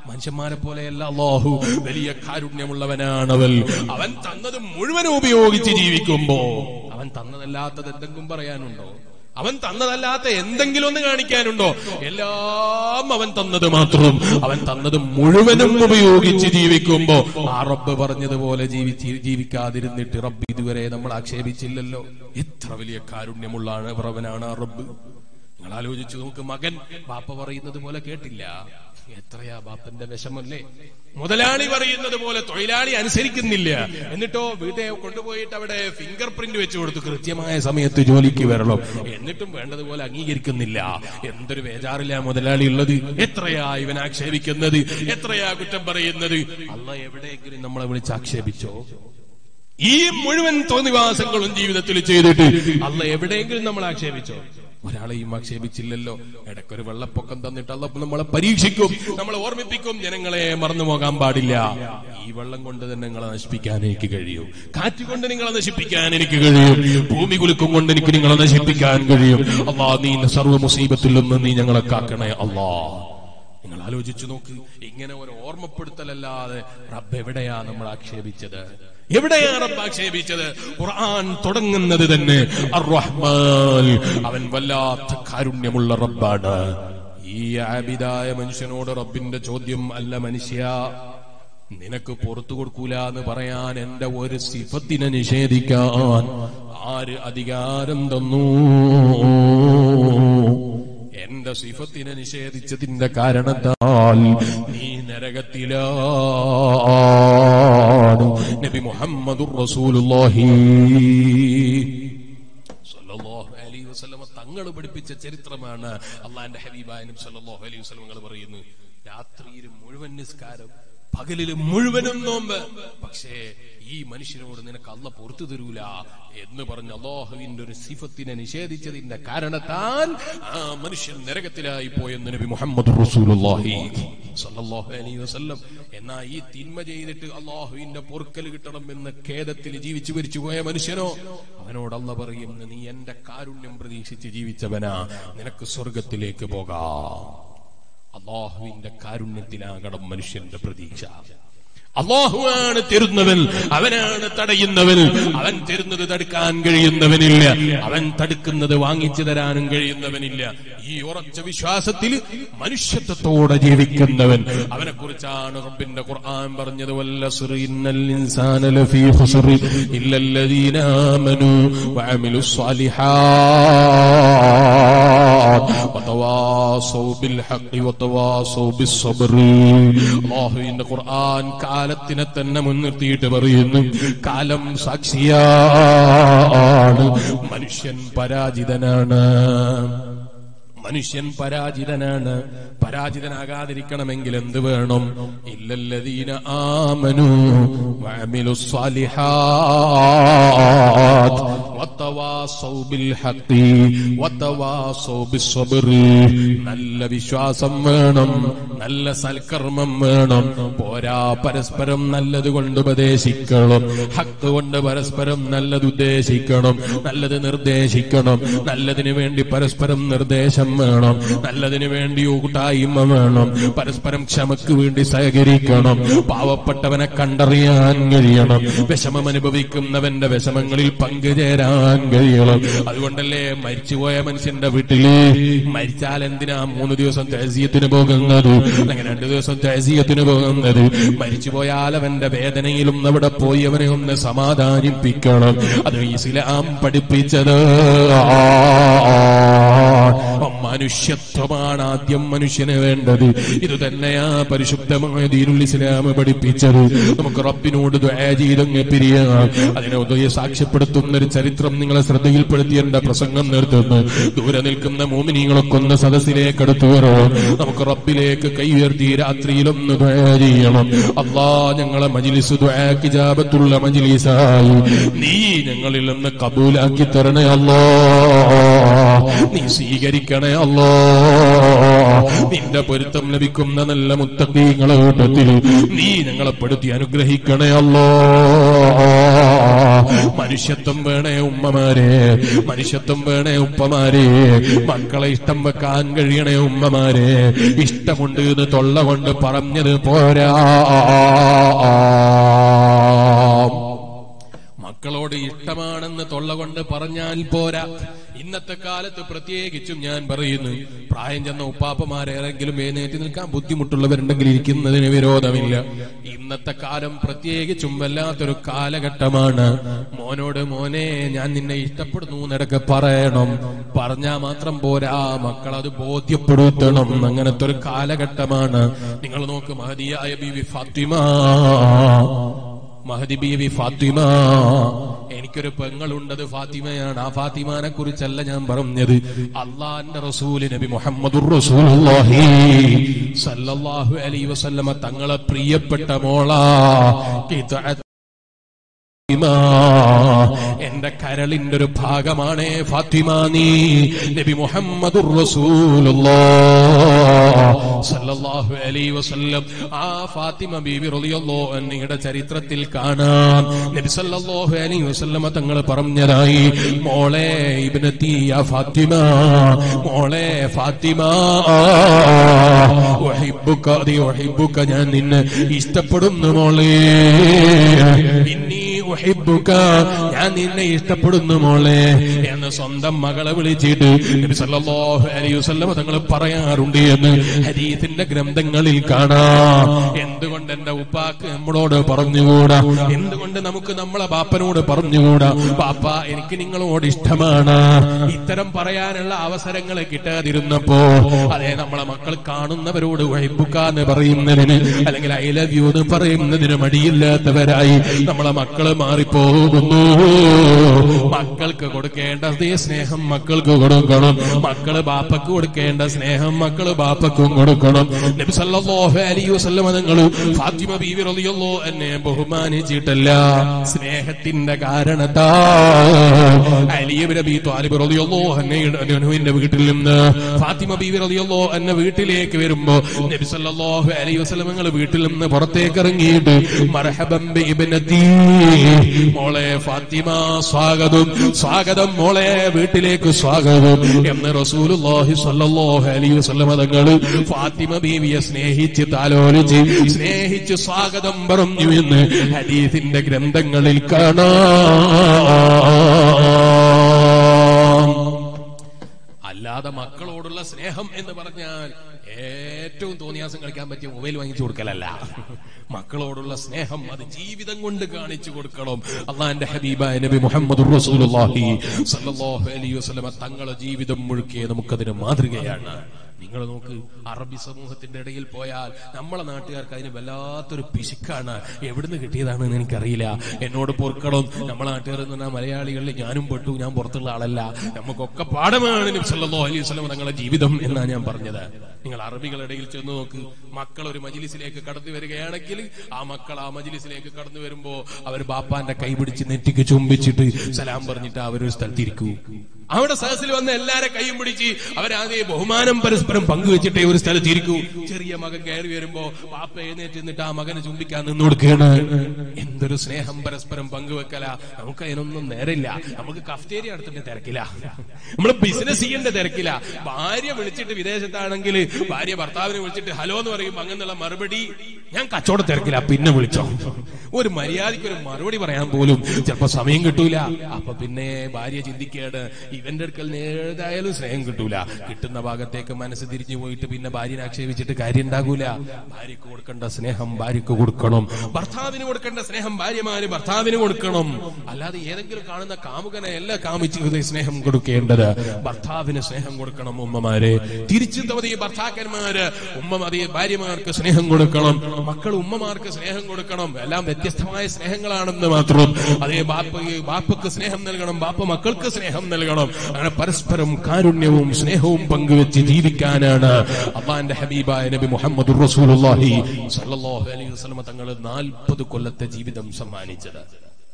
മനുഷ്യന്മാരെ പോലെയല്ല അള്ളാഹു വലിയ കാരുണ്യമുള്ളവനാണവൻ അവൻ തന്നത് മുഴുവനും ഉപയോഗിച്ച് ജീവിക്കുമ്പോ അവൻ തന്നതല്ലാത്തത് എന്തെങ്കിലും പറയാനുണ്ടോ അവൻ തന്നതല്ലാത്ത എന്തെങ്കിലും ഒന്ന് കാണിക്കാനുണ്ടോ എല്ലാം അവൻ തന്നത് മാത്രം അവൻ തന്നത് മുഴുവനും ഉപയോഗിച്ച് ജീവിക്കുമ്പോ ആ റബ്ബ് പറഞ്ഞതുപോലെ ജീവിച്ച് ജീവിക്കാതിരുന്നിട്ട് റബ്ബ് ഇതുവരെ നമ്മൾ ആക്ഷേപിച്ചില്ലല്ലോ എത്ര വലിയ കാരുണ്യമുള്ളാണ് പ്രവനാണ് ആ റബ്ബ് നിങ്ങൾ ആലോചിച്ചു നോക്ക് മകൻ ബാപ്പ പറയുന്നത് പോലെ കേട്ടില്ല എത്രയാ ബാപ്പന്റെ വിഷമല്ലേ മുതലാളി പറയുന്നത് പോലെ തൊഴിലാളി അനുസരിക്കുന്നില്ല എന്നിട്ടോ വീട്ടെ കൊണ്ടുപോയിട്ട് അവിടെ ഫിംഗർ പ്രിന്റ് വെച്ച് കൊടുത്തു കൃത്യമായ സമയത്ത് ജോലിക്ക് വരണം എന്നിട്ടും വേണ്ടതുപോലെ അംഗീകരിക്കുന്നില്ല എന്തൊരു വേജാറില്ല മുതലാളി ഉള്ളത് എത്രയാ ഇവൻ ആക്ഷേപിക്കുന്നത് എത്രയാ കുറ്റം പറയുന്നത് അല്ല എവിടെയെങ്കിലും നമ്മളെ വിളിച്ച് ആക്ഷേപിച്ചോ ഈ മുഴുവൻ തോന്നിവാസങ്ങളും ജീവിതത്തിൽ ചെയ്തിട്ട് അല്ല എവിടെയെങ്കിലും നമ്മൾ ആക്ഷേപിച്ചോ ഒരാളെയും ആക്ഷേപിച്ചില്ലല്ലോ ഇടയ്ക്കൊരു വെള്ളപ്പൊക്കം തന്നിട്ട് അല്ല നമ്മളെ പരീക്ഷിക്കും നമ്മളെ ഓർമ്മിപ്പിക്കും ജനങ്ങളെ മറന്നു പോകാൻ പാടില്ല ഈ വെള്ളം കൊണ്ട് തന്നെ നിങ്ങളെ നശിപ്പിക്കാൻ എനിക്ക് കഴിയും കാറ്റ് കൊണ്ട് നിങ്ങളെ നശിപ്പിക്കാൻ എനിക്ക് കഴിയും ഭൂമി കുലുക്കും കൊണ്ട് എനിക്ക് നിങ്ങളെ നശിപ്പിക്കാൻ കഴിയും അള്ളാ നീ സർവ്വ മുസീബത്തിൽ നിന്ന് നീ ഞങ്ങളെ കാക്കണേ അള്ളാ നിങ്ങൾ ആലോചിച്ചു നോക്ക് ഇങ്ങനെ ഒരു ഓർമ്മപ്പെടുത്തലല്ലാതെ റബ്ബ് എവിടെയാ നമ്മൾ ആക്ഷേപിച്ചത് എവിടെയാ റബ്ബ് ആക്ഷേപിച്ചത് ഖുർആൻ തുടങ്ങുന്നത് തന്നെ അർ-റഹ്മാൻ അവൻ വല്ലാത്ത കാരുണ്യമുള്ള റബ്ബാണ് ഈ ആബിദായ മനുഷ്യനോട് റബ്ബിന്റെ ചോദ്യം അല്ല മനുഷ്യ നിനക്ക് പുറത്തു കൊടുക്കൂല എന്ന് പറയാൻ എന്റെ ഒരു സിഫത്തിനെ നിഷേധിക്കാൻ ആര് അധികാരം തന്നു എന്റെ സിഫത്തിനെ നിഷേധിച്ചതിന്റെ കാരണത്താൽ നീ നരകത്തിലാണ് നബി മുഹമ്മദുർ റസൂലുള്ളാഹി സല്ലല്ലാഹു അലൈഹി വസല്ലമ തങ്ങൾ പഠിപ്പിച്ച ചരിത്രമാണ് അള്ളാന്റെ ഹബീബായ നബി സല്ലല്ലാഹു അലൈഹി വസല്ലം പറയുന്നു രാത്രിയിൽ മുഴുവൻ നിസ്കാരം പകലിൽ മുഴുവനും നോമ്പ് പക്ഷേ ഈ മനുഷ്യനോട് നിനക്ക് അല്ല പുറത്തു തരൂല എന്ന് പറഞ്ഞ അള്ളാഹുവിന്റെ ഒരു സിഫത്തിനെ നിഷേധിച്ചതിന്റെ കാരണത്താൽ ആ മനുഷ്യൻ നരകത്തിലായി പോയെന്ന് നബി മുഹമ്മദ് റസൂലുള്ളാഹി സല്ലല്ലാഹു അലൈഹി വസല്ലം എന്നാ ഈ തിന്മ ചെയ്തിട്ട് അള്ളാഹുവിന്റെ പൊറുക്കൽ കിട്ടണം എന്ന ഖേദത്തിൽ ജീവിച്ചു മരിച്ചു പോയ മനുഷ്യനോ അവനോട് അല്ല പറയും നീ എന്റെ കാരുണ്യം പ്രതീക്ഷിച്ച് ജീവിച്ചവനാ നിനക്ക് സ്വർഗത്തിലേക്ക് പോകാം അള്ളാഹുവിന്റെ കാരുണ്യത്തിലാകണം മനുഷ്യന്റെ പ്രതീക്ഷ അള്ളാഹുവാണ് തരുന്നവൻ അവനാണ് തടയുന്നവൻ അവൻ തരുന്നത് തടുക്കാൻ കഴിയുന്നവനില്ല അവൻ തടുക്കുന്നത് വാങ്ങിച്ചു തരാനും കഴിയുന്നവനില്ല ഈ ഉറച്ച വിശ്വാസത്തിൽ മനുഷ്യത്വത്തോടെ ജീവിക്കുന്നവൻ അവനെ കുറിച്ചാണ് റബ്ബിന്റെ ഖുർആൻ പറഞ്ഞത് വല്ലസ്റി ഇന്നൽ ഇൻസാന ലഫീ ഖുസ്റി ഇല്ലല്ലദീന ആമനു വഅമിലുസ് സ്വാലിഹാത്ത് വതവാസൗ ബിൽ ഹഖ് വതവാസൗ ബിസ് സബ്ർ അല്ലാഹുവിന്റെ ഖുർആൻ കാലത്തിനെ തന്നെ മുൻനിർത്തിയിട്ട് പറയുന്നു കാലം സാക്ഷിയാണ് മനുഷ്യൻ പരാജിതനാണ് മനുഷ്യൻ പരാജിതനാണ് പരാജിതനാകാതിരിക്കണമെങ്കിൽ എന്ത് വേണം ഇല്ലല്ലദീന ആമനു വഅമിലു സ്വാലിഹാത്ത് വതവാസൗ ബിൽ ഹഖി വതവാസൗ ബിസ്സബ്രി നല്ല വിശ്വാസം വേണം നല്ല സൽക്കർമ്മം വേണം പോരാ പരസ്പരം നല്ലത് കൊണ്ട് ഉപദേശിക്കണം ഹക്ക് കൊണ്ട് പരസ്പരം നല്ലത് ഉദ്ദേശിക്കണം നല്ലത് നിർദ്ദേശിക്കണം നല്ലതിനു വേണ്ടി പരസ്പരം നിർദ്ദേശം വേണം നല്ലതിനു വേണ്ടി കൂട്ടായ്മ വേണം പരസ്പരം ക്ഷമക്ക് വേണ്ടി സഹകരിക്കണം പാവപ്പെട്ടവനെ കണ്ടറിയാൻ കഴിയണം വിഷമം അനുഭവിക്കുന്നവന്റെ വിഷമങ്ങളിൽ പങ്കുചേരാൻ കഴിയണം അതുകൊണ്ടല്ലേ മരിച്ചുപോയ മനുഷ്യന്റെ വീട്ടില് മരിച്ചാൽ എന്തിനാ മൂന്ന് ദിവസം തഹസീയത്തിന് പോകുന്നത് അല്ലെങ്കിൽ രണ്ടു ദിവസം തഹസീയത്തിന് പോകുന്നത് മരിച്ചുപോയാൽ അവന്റെ വേദനയിലും അവിടെ പോയി അവനെ ഒന്ന് സമാധാനിപ്പിക്കണം അത് ഇസ്ലാം പഠിപ്പിച്ചത് മനുഷ്യത്വമാണ് ആദ്യം മനുഷ്യന് വേണ്ടത് ഇത് തന്നെയാ പരിശുദ്ധമായ ദീനുൽ ഇസ്ലാം പഠിപ്പിച്ചത് നമുക്ക് റബ്ബിനോട് ദുആ ചെയ്തങ്ങ് പിരിയാം അതിനെ ഉദയ സാക്ഷ്യപ്പെടുത്തുന്ന ഒരു ചരിത്രം നിങ്ങളെ ശ്രദ്ധയിൽപ്പെടുത്തി എന്റെ പ്രസംഗം നിർത്തുന്നു ദൂരെ നിൽക്കുന്ന മോമിനികളൊക്കെ ഒന്ന് സദസ്സിലേക്ക് അടുത്തു വരോ നമുക്ക് റബ്ബിലേക്ക് കൈ ഉയർത്തി രാത്രിയിലൊന്ന് ദുആ ചെയ്യണം അള്ളാ ഞങ്ങളെ മജിലിസ് ദുആക്കിജാബത്തുള്ള മജിലിസായി നീ ഞങ്ങളിൽ നിന്ന് കബൂലാക്കി തരണേ അല്ലോ നീ സ്വീകരിക്കണേ അല്ലോ നിന്റെ പൊരുത്തം ലഭിക്കുന്ന നല്ല മുത്തക്കീങ്ങളെ കൂട്ടത്തിൽ നീ ഞങ്ങളെ പെടുത്തി അനുഗ്രഹിക്കണേ അല്ലോ മനുഷ്യത്വം വേണേ ഉമ്മമാരെ മനുഷ്യത്വം വേണേ ഉപ്പമാരെ മക്കളെ ഇഷ്ടം വെക്കാൻ കഴിയണേ ഉമ്മമാരെ ഇഷ്ടമുണ്ട് എന്ന് തൊള്ള കൊണ്ട് പറഞ്ഞത് പോരാ മക്കളോട് ഇഷ്ടമാണെന്ന് തൊള്ള കൊണ്ട് പറഞ്ഞാൽ പോരാ ഇന്നത്തെ കാലത്ത് പ്രത്യേകിച്ചും ഞാൻ പറയുന്നു പ്രായം ചെന്ന ഉപ്പാപ്പമാരേറെങ്കിലും എഴുന്നേറ്റ് നിൽക്കാൻ ബുദ്ധിമുട്ടുള്ളവരുണ്ടെങ്കിൽ ഇരിക്കുന്നതിന് വിരോധമില്ല ഇന്നത്തെ കാലം പ്രത്യേകിച്ചും വല്ലാത്തൊരു കാലഘട്ടമാണ് മോനോട് മോനെ ഞാൻ നിന്നെ ഇഷ്ടപ്പെടുന്നു എന്നടക്കെ പറയണം പറഞ്ഞാൽ മാത്രം പോരാ മക്കൾ അത് ബോധ്യപ്പെടുത്തണം അങ്ങനത്തെ ഒരു കാലഘട്ടമാണ് നിങ്ങൾ നോക്ക് മഹതിയായ ബിവി ഫാത്തിമ മഹദി ബീവി ഫാത്തിമ എനിക്കൊരു പെങ്ങളുണ്ടത് ഫാത്തിമയാണ് ആ ഫാത്തിമാനെ കുറിച്ചല്ല ഞാൻ പറഞ്ഞത് അള്ളാന്റെ റസൂല് നബി മുഹമ്മദുർ റസൂലുള്ളാഹി സല്ലല്ലാഹു അലൈഹി വസല്ലമ തങ്ങളെ പ്രിയപ്പെട്ട മോളാ കിതഅത്ത് ഫാത്തിമ എന്റെ കരളിന്റെ ഒരു ഭാഗമാണ് ഫാത്തിമ നീ നബി മുഹമ്മദുർ സല്ലല്ലാഹു അലൈഹി വസല്ലം ആ ഫാത്തിമ ബീവി റളിയല്ലാഹു അൻഹയുടെ ചരിത്രത്തിൽ കാണാം നബി സല്ലല്ലാഹു അലൈഹി വസല്ലമ തങ്ങൾ പറഞ്ഞതായി മോളെ ഇബ്നതി യാ ഫാത്തിമ മോളെ ഫാത്തിമ ഉഹിബ്ബുക അതി ഉഹിബ്ബുക ഞാൻ നിന്നെ ഇഷ്ടപ്പെടുന്നു മോളെ ഇന്നി ഉഹിബ്ബുക ഞാൻ നിന്നെ ഇഷ്ടപ്പെടുന്നു മോളെ എന്ന് സ്വന്തം മകളെ വിളിച്ചിട്ട് നബി സല്ലല്ലാഹു അലൈഹി വസല്ലം തങ്ങൾ പറയാറുണ്ട് എന്ന് ഹദീസിന്റെ ഗ്രന്ഥങ്ങളിൽ കാണാം എന്തുകൊണ്ട് എന്റെ ഉപ്പാക്ക് നമ്മളോട് പറഞ്ഞുകൂടാ എന്തുകൊണ്ട് നമുക്ക് നമ്മളെ ബാപ്പനോട് പറഞ്ഞുകൂടാ ബാപ്പ എനിക്ക് നിങ്ങളോട് ഇഷ്ടമാണ് ഇത്തരം പറയാനുള്ള അവസരങ്ങൾ കിട്ടാതിരുന്നപ്പോ അതെ നമ്മളെ മക്കൾ കാണുന്നവരോട് വൈബുക്കാന്ന് പറയുന്നതിന് അല്ലെങ്കിൽ ഐ ലവ് യു എന്ന് പറയുന്നതിന് മടിയില്ലാത്തവരായി നമ്മളെ മക്കള് മാറിപ്പോകുന്നു മക്കൾക്ക് കൊടുക്കേണ്ട അതേ സ്നേഹം മക്കൾക്ക് കൊടുക്കണം മക്കള് ബാപ്പക്ക് കൊടുക്കേണ്ട സ്നേഹം മക്കള് ബാപ്പക്കും കൊടുക്കണം നബി സല്ലല്ലാഹു അലൈഹി വസല്ലം തങ്ങൾ ഫാത്തിമ ബീവി റളിയല്ലാഹു എന്നെ ബഹുമാനിച്ചിട്ടല്ല സ്നേഹത്തിന്റെ കാരണത്താ അലിയ നബി ത്വാലിബ് റളിയല്ലാഹു അൻഹുവിന്റെ വീട്ടിൽ നിന്ന് ഫാത്തിമ ബീവി റളിയല്ലാഹു അന്ന വീട്ടിലേക്ക് വരുമ്പോ നബി സല്ലല്ലാഹു അലൈഹി വസല്ലം തങ്ങൾ വീട്ടിൽ നിന്ന് പുറത്തേക്ക് ഇറങ്ങിയിട്ട് മർഹബം ബി ഇബ്നതി മോളെ ഫാത്തിമ സ്വാഗതം സ്വാഗതം മോളെ വീട്ടിലേക്ക് സ്വാഗതം എന്ന് റസൂലുള്ളാഹി സ്വല്ലല്ലാഹു അലൈഹി വസല്ലം തങ്ങൾ ഫാത്തിമ ബീവിയെ സ്നേഹിച്ച് താലോലിച്ച് സ്നേഹിച്ച് സ്വാഗതം പറഞ്ഞു എന്ന് ഹദീസിന്റെ ഗ്രന്ഥങ്ങളിൽ കാണാം അല്ലാതെ മക്കളോടുള്ള സ്നേഹം എന്ന് പറഞ്ഞാൽ ഏറ്റവും തോന്നിയാസം കളിക്കാൻ പറ്റിയ മൊബൈൽ വാങ്ങിച്ചു കൊടുക്കലല്ല മക്കളോടുള്ള സ്നേഹം അത് ജീവിതം കൊണ്ട് കാണിച്ചു കൊടുക്കണം അള്ളാന്റെ ഹബീബായ നബി മുഹമ്മദ് റസൂലുള്ളാഹി സല്ലല്ലാഹു അലൈഹി വസല്ലമ തങ്ങളെ ജീവിതം മുഴുക്കെ നമുക്കതിന് മാതൃകയാണ് നിങ്ങൾ നോക്ക് അറബി സമൂഹത്തിന്റെ ഇടയിൽ പോയാൽ നമ്മളെ നാട്ടുകാർക്ക് അതിന് വല്ലാത്തൊരു പിശുക്കാണ് എവിടുന്ന് കിട്ടിയതാണെന്ന് എനിക്കറിയില്ല എന്നോട് പൊറുക്കണം നമ്മളെ നാട്ടുകാർ എന്ന് പറഞ്ഞാൽ മലയാളികളിൽ ഞാനും പെട്ടു ഞാൻ പുറത്തുള്ള ആളല്ല നമുക്കൊക്കെ പാഠമാണ് നബി സല്ലല്ലാഹു അലൈഹി വസല്ലം തങ്ങളുടെ ജീവിതം എന്നാണ് ഞാൻ പറഞ്ഞത് നിങ്ങൾ അറബികളുടെ ഇടയിൽ ചെന്ന് നോക്ക് മക്കൾ ഒരു മജിലിസിലേക്ക് കടന്നു വരികയാണെങ്കിൽ ആ മക്കൾ ആ മജിലിസിലേക്ക് കടന്നു വരുമ്പോ അവർ ബാപ്പാന്റെ കൈ പിടിച്ച് നെറ്റിക്ക് ചുംബിച്ചിട്ട് സലാം പറഞ്ഞിട്ട് അവരൊരു സ്ഥലത്തിരിക്കൂ അവിടെ സദസ്സിൽ വന്ന എല്ലാരെ കൈയും പിടിച്ച് അവരാദ്യം ബഹുമാനം പരസ്പരം പങ്കുവെച്ചിട്ടേ ഒരു സ്ഥലത്ത് ഇരിക്കൂ ചെറിയ മകൻ കയറി വരുമ്പോ പാപ്പ എഴുന്നേറ്റ് നിന്നിട്ട് ആ മകനെ ചുംബിക്കാൻ നിന്ന് കൊടുക്കുകയാണ് എന്തൊരു സ്നേഹം പരസ്പരം പങ്കുവെക്കല നമുക്ക് അതിനൊന്നും നേരില്ല നമുക്ക് കഫ്റ്റേരിയ അടുത്തിന്റെ തിരക്കില്ല നമ്മൾ ബിസിനസ് ചെയ്യേണ്ട തിരക്കില്ല ഭാര്യ വിളിച്ചിട്ട് വിദേശത്താണെങ്കിൽ ഭാര്യ ഭർത്താവിനെ വിളിച്ചിട്ട് ഹലോ എന്ന് പറയുമ്പോ അങ്ങനെയുള്ള മറുപടി ഞാൻ കച്ചവട തിരക്കില്ല പിന്നെ വിളിച്ചോ ഒരു മര്യാദയ്ക്ക് ഒരു മറുപടി പറയാൻ പോലും ചിലപ്പോ സമയം കിട്ടൂല അപ്പൊ പിന്നെ ഭാര്യ ചിന്തിക്കേട് ഇവന്റെ അടുക്കൽ ഏതായാലും സ്നേഹം കിട്ടൂല കിട്ടുന്ന ഭാഗത്തേക്ക് മനസ്സ് തിരിഞ്ഞു പോയിട്ട് പിന്നെ ഭാര്യനെ ആക്ഷേപിച്ചിട്ട് കാര്യം ഉണ്ടാകൂല ഭാര്യക്ക് കൊടുക്കേണ്ട സ്നേഹം ഭാര്യക്ക് കൊടുക്കണം ഭർത്താവിന് കൊടുക്കേണ്ട സ്നേഹം ഭാര്യമാര് ഭർത്താവിന് കൊടുക്കണം അല്ലാതെ ഏതെങ്കിലും കാണുന്ന കാമുകനെ അല്ല കാമിച്ച് സ്നേഹം കൊടുക്കേണ്ടത് ഭർത്താവിന് സ്നേഹം കൊടുക്കണം ഉമ്മമാരെ തിരിച്ചു തവതി ഭർത്താക്കന്മാര് ഉമ്മ ഭാര്യമാർക്ക് സ്നേഹം കൊടുക്കണം മക്കൾ ഉമ്മമാർക്ക് സ്നേഹം കൊടുക്കണം എല്ലാം വ്യത്യസ്തമായ സ്നേഹങ്ങളാണെന്ന് മാത്രം അതേ ബാപ്പ ബാപ്പക്ക് സ്നേഹം നൽകണം ബാപ്പ മക്കൾക്ക് സ്നേഹം നൽകണം അങ്ങനെ പരസ്പരം കാരുണ്യവും സ്നേഹവും പങ്കുവെച്ച് ജീവിക്കാനാണ് അള്ളാന്റെ ഹബീബായ നബി മുഹമ്മദ് റസൂലുള്ളാഹി സല്ലല്ലാഹു അലൈഹി വസല്ലം തങ്ങൾ നാൽപ്പത് കൊല്ലത്തെ ജീവിതം സമ്മാനിച്ചത്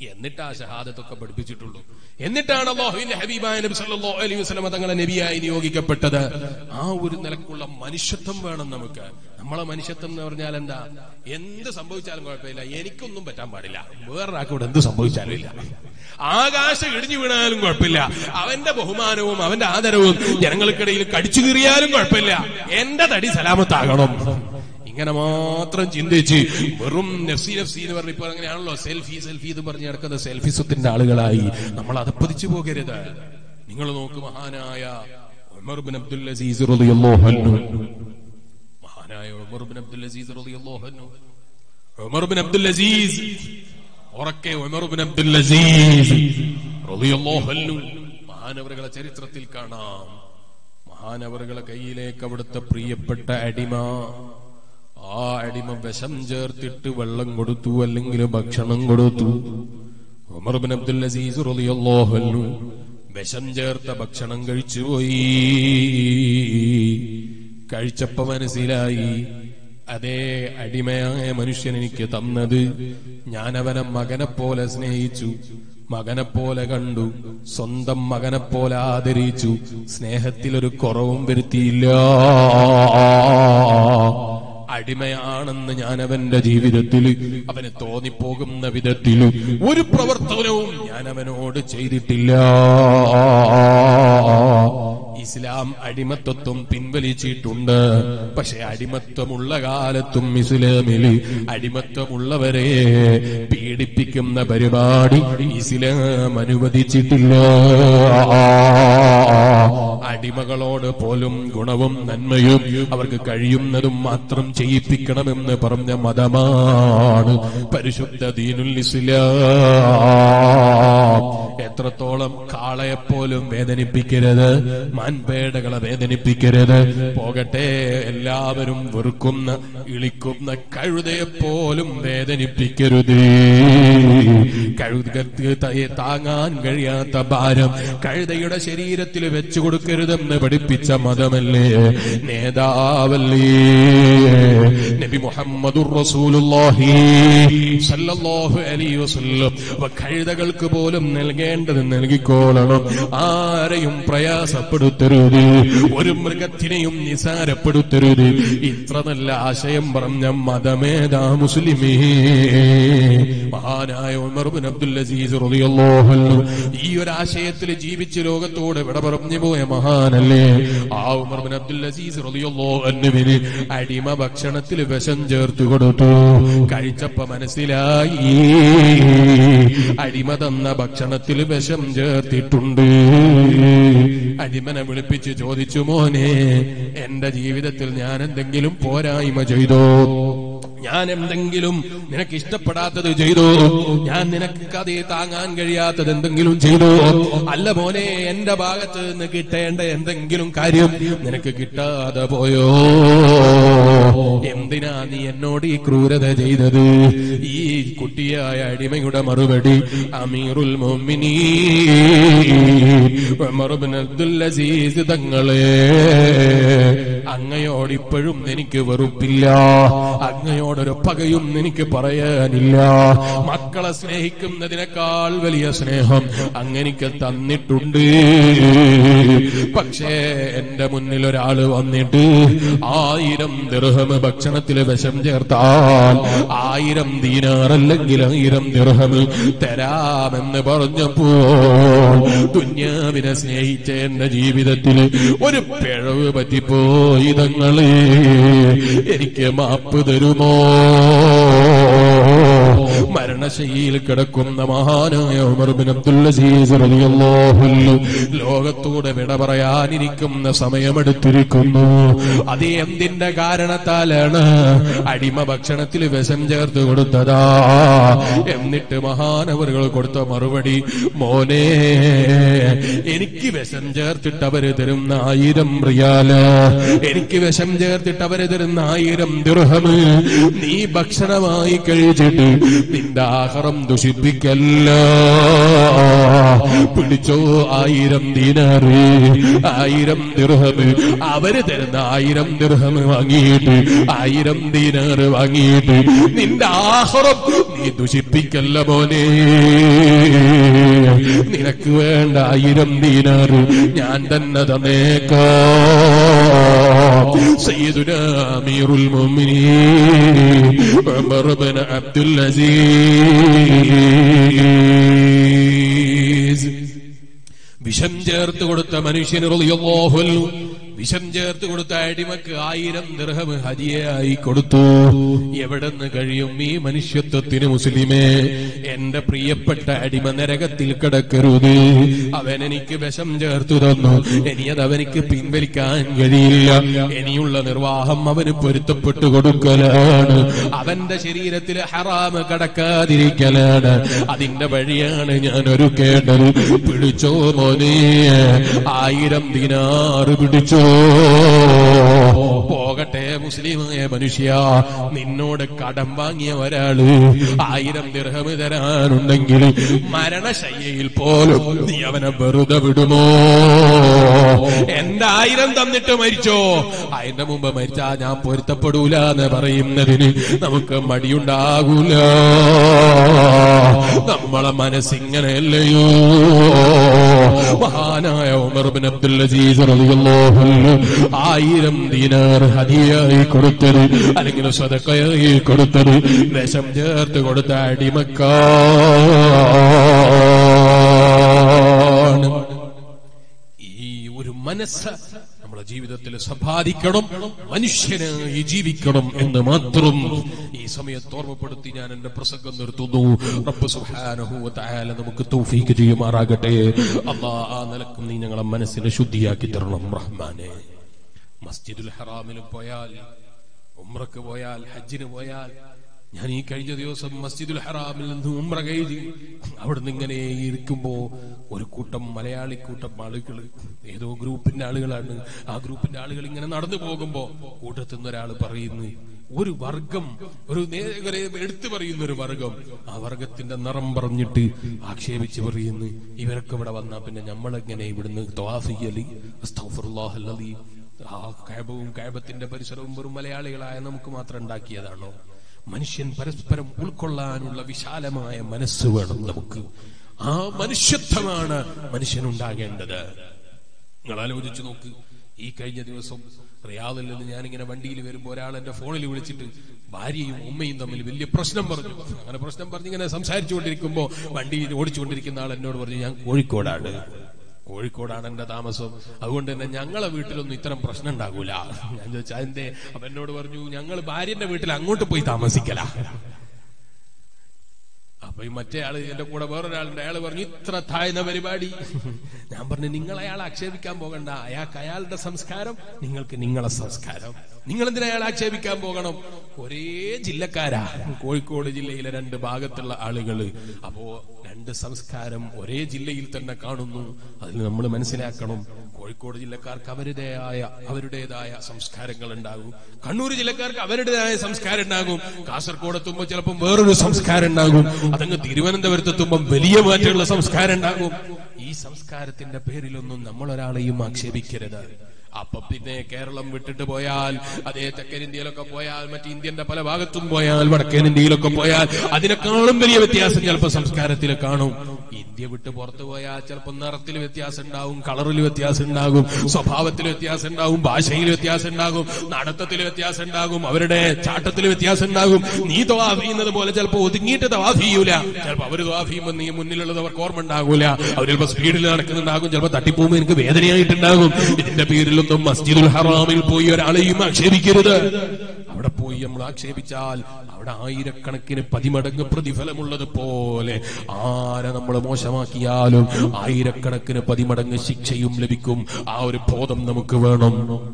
എന്നിട്ട് ആ ഷഹാദത്തൊക്കെ പഠിപ്പിച്ചിട്ടുള്ളൂ എന്നിട്ടാണ് അള്ളാഹുവിന്റെ ഹബീബായ നബി സല്ലല്ലാഹു അലൈഹി വസല്ലം തങ്ങളെ നബിയായി നിയോഗിക്കപ്പെട്ടത് ആ ഒരു നിലക്കുള്ള മനുഷ്യത്വം വേണം നമുക്ക് നമ്മളെ മനുഷ്യത്വം എന്ന് പറഞ്ഞാൽ എന്താ എന്ത് സംഭവിച്ചാലും കുഴപ്പമില്ല എനിക്കൊന്നും പറ്റാൻ പാടില്ല വേറൊരാൾക്ക് ഇവിടെ എന്ത് സംഭവിച്ചാലും ഇല്ല ആകാശം ഇടിഞ്ഞു വീണാലും കുഴപ്പമില്ല അവന്റെ ബഹുമാനവും അവന്റെ ആദരവും ജനങ്ങൾക്കിടയിൽ കടിച്ചു കീറിയാലും കുഴപ്പമില്ല എന്റെ തടി സലാമത്താകണം ഇങ്ങനെ മാത്രം ചിന്തിച്ച് വെറും നഫ്സി നഫ്സി എന്ന് പറഞ്ഞ ഇപ്പോൾ അങ്ങനെയാണല്ലോ സെൽഫി സെൽഫി എന്ന് പറഞ്ഞ് നടക്കുന്ന സെൽഫിസത്തിന്റെ ആളുകളായി നമ്മൾ അതപ്പതിച്ചു പോകരുത് നിങ്ങൾ നോക്ക് മഹാനായ ഉമർ ബിൻ അബ്ദുൽ അസീസ് റളിയല്ലാഹു അൻഹു മഹാനായ ഉമർ ബിൻ അബ്ദുൽ അസീസ് റളിയല്ലാഹു അൻഹു ഉമർ ബിൻ അബ്ദുൽ അസീസ് ഉറക്കെ ഉമർ ബിൻ അബ്ദുൽ അസീസ് റളിയല്ലാഹു അൻഹു മഹാനവറുകളെ ചരിത്രത്തിൽ കാണാം മഹാനവറുകളെ കയ്യിലേക്ക് അവിടുത്തെ പ്രിയപ്പെട്ട അടിമ ആ അടിമ വിഷം ചേർത്തിട്ട് വെള്ളം കൊടുത്തു അല്ലെങ്കിൽ ഭക്ഷണം കൊടുത്തു ഉമർ ബിൻ അബ്ദുൽ അസീസ് റളിയല്ലാഹു അൻഹു വിഷം ചേർത്ത ഭക്ഷണം കഴിച്ചുപോയി കഴിച്ചപ്പോ മനസ്സിലായി അതേ അടിമയായ മനുഷ്യൻ എനിക്ക് തന്നത് ഞാൻ അവനെ മകനെ പോലെ സ്നേഹിച്ചു മകനെ പോലെ കണ്ടു സ്വന്തം മകനെ പോലെ ആദരിച്ചു സ്നേഹത്തിലൊരു കുറവും വരുത്തിയില്ല അടിമയാണെന്ന് ഞാൻ അവന്റെ ജീവിതത്തിൽ അവന് തോന്നിപ്പോകുന്ന വിധത്തിൽ ഒരു പ്രവർത്തനവും ഞാൻ അവനോട് ചെയ്തിട്ടില്ല ഇസ്ലാം അടിമത്വത്വം പിൻവലിച്ചിട്ടുണ്ട് പക്ഷെ അടിമത്വമുള്ള കാലത്തും ഇസ്ലാമിൽ അടിമത്വമുള്ളവരെ പീഡിപ്പിക്കുന്ന പരിപാടി ഇസ്ലാം അനുവദിച്ചിട്ടില്ല അടിമകളോട് പോലും ഗുണവും നന്മയും അവർക്ക് കഴിയുന്നതും മാത്രം ചെയ്യിപ്പിക്കണമെന്ന് പറഞ്ഞ മതമാണ് പരിശുദ്ധ ദീനുൽ ഇസ്ലാം എത്രത്തോളം കാളയെപ്പോലും വേദനിപ്പിക്കരുത് മാൻപേടകളെ വേദനിപ്പിക്കരുത് പോകട്ടെ എല്ലാവരും വെറുക്കുന്ന ഇളിക്കുന്ന കഴുതയെപ്പോലും വേദനിപ്പിക്കരുത് കഴുതക്ക് തയെ താങ്ങാൻ കഴിയാത്ത ഭാരം കഴുതയുടെ ശരീരത്തിൽ വെച്ചു കൊടുക്കരുതെന്ന് പഠിപ്പിച്ച മതമല്ലേ നേതാവല്ലേ നബി മുഹമ്മദുർ റസൂലുള്ളാഹി സല്ലല്ലാഹു അലൈഹി വസല്ലം അവ കഴുതകൾക്ക് പോലും നൽകേണ്ടത് നൽകിക്കോളണം ആരെയും പ്രയാസപ്പെടുത്തരുത് ഒരു മൃഗത്തിനെയും നിസാരപ്പെടുത്തരുത് ഇത്ര നല്ല ആശയം പറഞ്ഞ മതമേതാ മുസ്ലിമേ മഹാനായ ഉമർ ബിൻ അബ്ദുൽ അസീസ് റളിയല്ലാഹു അൻഹു ഈ ഒരു ആശയത്തിൽ ജീവിച്ച് ലോകത്തോട് വിട പറഞ്ഞു പോയ മഹാനല്ലേ ആ ഉമർ ബിൻ അബ്ദുൽ അസീസ് റളിയല്ലാഹു അൻഹുവിന് അടിമ ഭക്ഷണത്തിൽ വിഷം ചേർത്ത് കൊടുത്തു കഴിച്ചപ്പോ മനസ്സിലായി അടിമ തന്ന ഭക്ഷണത്തിൽ വിഷം ചേർത്തിട്ടുണ്ട് അടിമനെ വിളിപ്പിച്ച് ചോദിച്ചു മോനെ എന്റെ ജീവിതത്തിൽ ഞാൻ എന്തെങ്കിലും പോരായ്മ ചെയ്തോ ഞാൻ എന്തെങ്കിലും നിനക്ക് ഇഷ്ടപ്പെടാത്തത് ചെയ്തോ ഞാൻ നിനക്ക് കഥയെ താങ്ങാൻ കഴിയാത്തത് എന്തെങ്കിലും ചെയ്തോ അല്ല മോനെ എന്റെ ഭാഗത്ത് നിന്ന് കിട്ടേണ്ട എന്തെങ്കിലും കാര്യം നിനക്ക് കിട്ടാതെ പോയോ എന്തിനാ നീ എന്നോട് ഈ ക്രൂരത ചെയ്തത് ഈ കുട്ടിയായ അടിമയുടെ മറുപടി അമീറുൽ മൊമിനീ അബ്ദുൽ അസീസ് തങ്ങളെ അങ്ങയോട് ഇപ്പോഴും എനിക്ക് വെറുപ്പില്ല അങ്ങയോടൊരു പകയും എനിക്ക് പറയാനില്ല മക്കളെ സ്നേഹിക്കുന്നതിനേക്കാൾ വലിയ സ്നേഹം അങ്ങനിക്ക് തന്നിട്ടുണ്ട് പക്ഷേ എന്റെ മുന്നിൽ ഒരാള് വന്നിട്ട് ആയിരം ദൃഹം ഭക്ഷണത്തിൽ വിഷം ചേർത്താൽ ആയിരം ദീനാറല്ലെങ്കിൽ ആയിരം ദൃഹം തരാമെന്ന് പറഞ്ഞപ്പോൾ ദുന്യാവിനെ സ്നേഹിച്ച എന്റെ ജീവിതത്തിൽ ഒരു പിഴവ് പറ്റിപ്പോയി തങ്ങളെ എനിക്ക് മാപ്പ് തരുമോ മരണശൈലിയിൽ കിടക്കുന്ന മഹാനായ ഉമർ ബിൻ അബ്ദുൽ അസീസ് റളിയല്ലാഹു അൻഹു ലോകത്തോട് വിട പറയാനിരിക്കുന്ന സമയമെടുത്തിരിക്കുന്നു അത് എന്തിന്റെ കാരണത്താലാണ് അടിമ ഭക്ഷണത്തിൽ വിഷം ചേർത്ത് കൊടുത്തതാ എന്നിട്ട് മഹാനവറുകൾ കൊടുത്ത മറുപടി മോനെ എനിക്ക് വിഷം ചേർത്തിട്ട് അവര് തരുന്ന ആയിരം റിയാല് എനിക്ക് വിഷം ചേർത്തിട്ട് അവര് തരുന്ന ആയിരം ദുർഹമ് നീ ഭക്ഷണമായി കഴിച്ചിട്ട് നിന്റെ ആഹാരം ദുഷിപ്പിക്കല്ല പിടിച്ചോ ആയിരം ദിനാറ് ആയിരം ദിർഹമ് അവര് തരുന്ന ആയിരം ദിർഹമ് വാങ്ങിയിട്ട് ആയിരം ദിനാറ് വാങ്ങിയിട്ട് നിന്റെ ആഹാരം നീ ദുഷിപ്പിക്കല്ല മോനെ നിനക്ക് വേണ്ട ആയിരം ദീനാറ് ഞാൻ തന്നെ തന്നേക്കാം സയ്യിദുനാ അമീറുൽ മുഅ്മിനീൻ ഉമർ ബിൻ അബ്ദുൽ അസീസ് വിഷം ചേർത്ത് കൊടുത്ത മനുഷ്യന് റളിയല്ലാഹു അൻഹു വിഷം ചേർത്ത് കൊടുത്ത അടിമക്ക് ആയിരം ദിർഹം ഹരിയായി കൊടുത്തു എവിടെന്ന് കഴിയും ഈ മനുഷ്യത്വത്തിന് മുസ്ലിമേ എന്റെ പ്രിയപ്പെട്ട അടിമ നരകത്തിൽ കിടക്കരുത് അവൻ എനിക്ക് വിഷം ചേർത്തു തന്നു ഇനി അത് അവനിക്ക് പിൻവലിക്കാൻ കഴിയില്ല ഇനിയുള്ള നിർവാഹം അവന് പൊരുത്തപ്പെട്ടു കൊടുക്കലാണ് അവന്റെ ശരീരത്തിൽ ഹറാമ് കടക്കാതിരിക്കലാണ് അതിന്റെ വഴിയാണ് ഞാൻ ഒരുക്കേണ്ടത് പിടിച്ചോ മോനെ ആയിരം ദിനാറ് പിടിച്ചോ പോകട്ടെ മുസ്ലിമായ മനുഷ്യ നിന്നോട് കടം വാങ്ങിയ ഒരാള് ആയിരം ദിർഹം തരാനുണ്ടെങ്കിൽ മരണശയ്യയിൽ പോലും നീ അവനെ വെറുതെ വിടുമോ എന്റെ ആയിരം തന്നിട്ട് മരിച്ചോ അതിന്റെ മുമ്പ് മരിച്ചാ ഞാൻ പൊരുത്തപ്പെടൂല എന്ന് പറയുന്നതിന് നമുക്ക് മടിയുണ്ടാകൂല നമ്മളെ മനസ്സിങ്ങനെയല്ലയോ മഹാനായ ഉമർ ബിൻ അബ്ദുൽ അസീസ് റളിയല്ലാഹു അൻഹു ആയിരം ദീനാർ ഹദിയായി കൊടുത്തത് അല്ലെങ്കിൽ സ്വതക്കയായി കൊടുത്തത് വിഷം ചേർത്ത് കൊടുത്ത അടിമക്കാണ് ഈ ഒരു മനസ്സ് നമ്മുടെ ജീവിതത്തിൽ സമ്പാദിക്കണം മനുഷ്യനായി ജീവിക്കണം എന്ന് മാത്രം ഈ സമയത്ത് ഓർമ്മപ്പെടുത്തി ഞാൻ എന്റെ പ്രസംഗം നിർത്തുന്നു റബ്ബ് സുബ്ഹാനഹു വ തആല നമുക്ക് തൗഫീക്ക് ചെയ്യുമാറാകട്ടെ അല്ലാ ആ നിലക്കും നീ ഞങ്ങളെ മനസ്സിനെ ശുദ്ധിയാക്കി തരണം റഹ്മാനെ മസ്ജിദുൽ ഹറാമിൽ പോയാൽ ഉംറക്ക് പോയാൽ ഹജ്ജിന് പോയാൽ ഞാൻ ഈ കഴിഞ്ഞ ദിവസം മസ്ജിദുൽ ഹറാമിൽ നിന്ന് ഉംറ കഴിഞ്ഞ് അവിടുന്ന് ഇങ്ങനെ ഇരിക്കുമ്പോ ഒരു കൂട്ടം മലയാളി കൂട്ടം ആളുകൾ ഏതോ ഗ്രൂപ്പിന്റെ ആളുകളാണ് ആ ഗ്രൂപ്പിന്റെ ആളുകൾ ഇങ്ങനെ നടന്നു പോകുമ്പോ കൂട്ടത്തിൽ നിന്ന് ഒരാൾ പറയുന്നു ഒരു വർഗം ഒരു നേ- ഒരു എടുത്തു പറയുന്ന ഒരു വർഗം ആ വർഗത്തിന്റെ നിറം പറഞ്ഞിട്ട് ആക്ഷേപിച്ച് പറയുന്നു ഇവരൊക്കെ ഇവിടെ വന്നാ പിന്നെ നമ്മളെങ്ങനെ ഇവിടുന്ന് ത്വാഫിയലി അസ്തഗ്ഫിറുല്ലാഹല്ലദീ ആ കഴബവും കഴബത്തിന്റെ പരിസരവും വെറും മലയാളികളായ നമുക്ക് മാത്രം ഉണ്ടാക്കിയതാണോ മനുഷ്യൻ പരസ്പരം ഉൾക്കൊള്ളാനുള്ള വിശാലമായ മനസ്സ് വേണം നമുക്ക് ആ മനുഷ്യത്വമാണ് മനുഷ്യനുണ്ടാകേണ്ടത് നിങ്ങൾ ആലോചിച്ചു നോക്ക് ഈ കഴിഞ്ഞ ദിവസം റിയാദിൽ നിന്ന് ഞാനിങ്ങനെ വണ്ടിയിൽ വരുമ്പോൾ ഒരാൾ എന്റെ ഫോണിൽ വിളിച്ചിട്ട് ഭാര്യയും ഉമ്മയും തമ്മിൽ വലിയ പ്രശ്നം പറഞ്ഞു അങ്ങനെ പ്രശ്നം പറഞ്ഞ് ഇങ്ങനെ സംസാരിച്ചുകൊണ്ടിരിക്കുമ്പോ വണ്ടിയിൽ ഓടിച്ചുകൊണ്ടിരിക്കുന്ന ആൾ എന്നോട് പറഞ്ഞു ഞാൻ കോഴിക്കോടാണ് കോഴിക്കോടാണ് എന്റെ താമസം അതുകൊണ്ട് തന്നെ ഞങ്ങളെ വീട്ടിലൊന്നും ഇത്തരം പ്രശ്നം ഉണ്ടാകൂല ഞാൻ ചോദിച്ചാൽ അതിന്റെ അപ്പൊ എന്നോട് പറഞ്ഞു ഞങ്ങൾ ഭാര്യന്റെ വീട്ടിൽ അങ്ങോട്ട് പോയി താമസിക്കല അപ്പൊ ഈ മറ്റേ ആള് എന്റെ കൂടെ വേറൊരാളുണ്ട് അയാൾ പറഞ്ഞു ഇത്ര താഴ്ന്ന പരിപാടി ഞാൻ പറഞ്ഞു നിങ്ങൾ അയാളെ ആക്ഷേപിക്കാൻ പോകണ്ട അയാൾക്ക് അയാളുടെ സംസ്കാരം നിങ്ങൾക്ക് നിങ്ങളെ സംസ്കാരം നിങ്ങൾ എന്തിനാ അയാളെ ആക്ഷേപിക്കാൻ പോകണം ഒരേ ജില്ലക്കാരാ കോഴിക്കോട് ജില്ലയിലെ രണ്ട് ഭാഗത്തുള്ള ആളുകള് അപ്പോ രണ്ട് സംസ്കാരം ഒരേ ജില്ലയിൽ തന്നെ കാണുന്നു അതിൽ നമ്മൾ മനസ്സിലാക്കണം കോഴിക്കോട് ജില്ലക്കാർക്ക് അവരുടേതായ അവരുടേതായ സംസ്കാരങ്ങൾ ഉണ്ടാകും കണ്ണൂർ ജില്ലക്കാർക്ക് അവരുടേതായ സംസ്കാരം ഉണ്ടാകും കാസർഗോഡ് എത്തുമ്പോൾ ചിലപ്പോൾ വേറൊരു സംസ്കാരം ഉണ്ടാകും അതങ്ങ് തിരുവനന്തപുരത്ത് എത്തുമ്പോൾ വലിയ മാറ്റമുള്ള സംസ്കാരം ഉണ്ടാകും ഈ സംസ്കാരത്തിന്റെ പേരിലൊന്നും നമ്മൾ ഒരാളെയും ആക്ഷേപിക്കരുത് അപ്പൊ പിന്നെ കേരളം വിട്ടിട്ട് പോയാൽ അതേ തെക്കൻ ഇന്ത്യയിലൊക്കെ പോയാൽ മറ്റ് ഇന്ത്യന്റെ പല ഭാഗത്തും പോയാൽ വടക്കൻ ഇന്ത്യയിലൊക്കെ പോയാൽ അതിനേക്കാളും വലിയ വ്യത്യാസം ചിലപ്പോൾ സംസ്കാരത്തിൽ കാണും ഇന്ത്യ വിട്ട് പുറത്തു പോയാൽ ചിലപ്പോൾ നിറത്തിൽ വ്യത്യാസം ഉണ്ടാവും കളറിൽ വ്യത്യാസം ഉണ്ടാകും സ്വഭാവത്തിൽ വ്യത്യാസം ഉണ്ടാവും ഭാഷയിൽ വ്യത്യാസം ഉണ്ടാകും നടത്തത്തിൽ വ്യത്യാസം ഉണ്ടാകും അവരുടെ ചാട്ടത്തിൽ വ്യത്യാസം ഉണ്ടാകും നീ തവാഫ് ചെയ്യുന്നത് പോലെ ചിലപ്പോൾ ഒതുങ്ങിയിട്ട് തവാഫ് ചെയ്യൂല ചിലപ്പോൾ അവര് തവാഫ് ചെയ്യുമ്പോൾ നീ മുന്നിലുള്ളത് അവർക്ക് ഓർമ്മ ഉണ്ടാകൂല അവർ ചിലപ്പോൾ സ്പീഡിൽ നടക്കുന്നുണ്ടാകും ചിലപ്പോൾ തട്ടിപ്പോകുമ്പോൾ എനിക്ക് വേദനയായിട്ടുണ്ടാകും ഇതിന്റെ പേരിലൊന്നും മസ്ജിദുൽ ഹറാമിൽ പോയി ഒരാളെയും ആക്ഷേപിക്കരുത് അവിടെ പോയി നമ്മൾ ആക്ഷേപിച്ചാൽ അവിടെ ആയിരക്കണക്കിന് പതിമടങ്ങ് പ്രതിഫലമുള്ളത് പോലെ ആരെ നമ്മൾ മോശമാക്കിയാലും ആയിരക്കണക്കിന് പതിമടങ്ങ് ശിക്ഷയും ലഭിക്കും ആ ഒരു ബോധം നമുക്ക് വേണം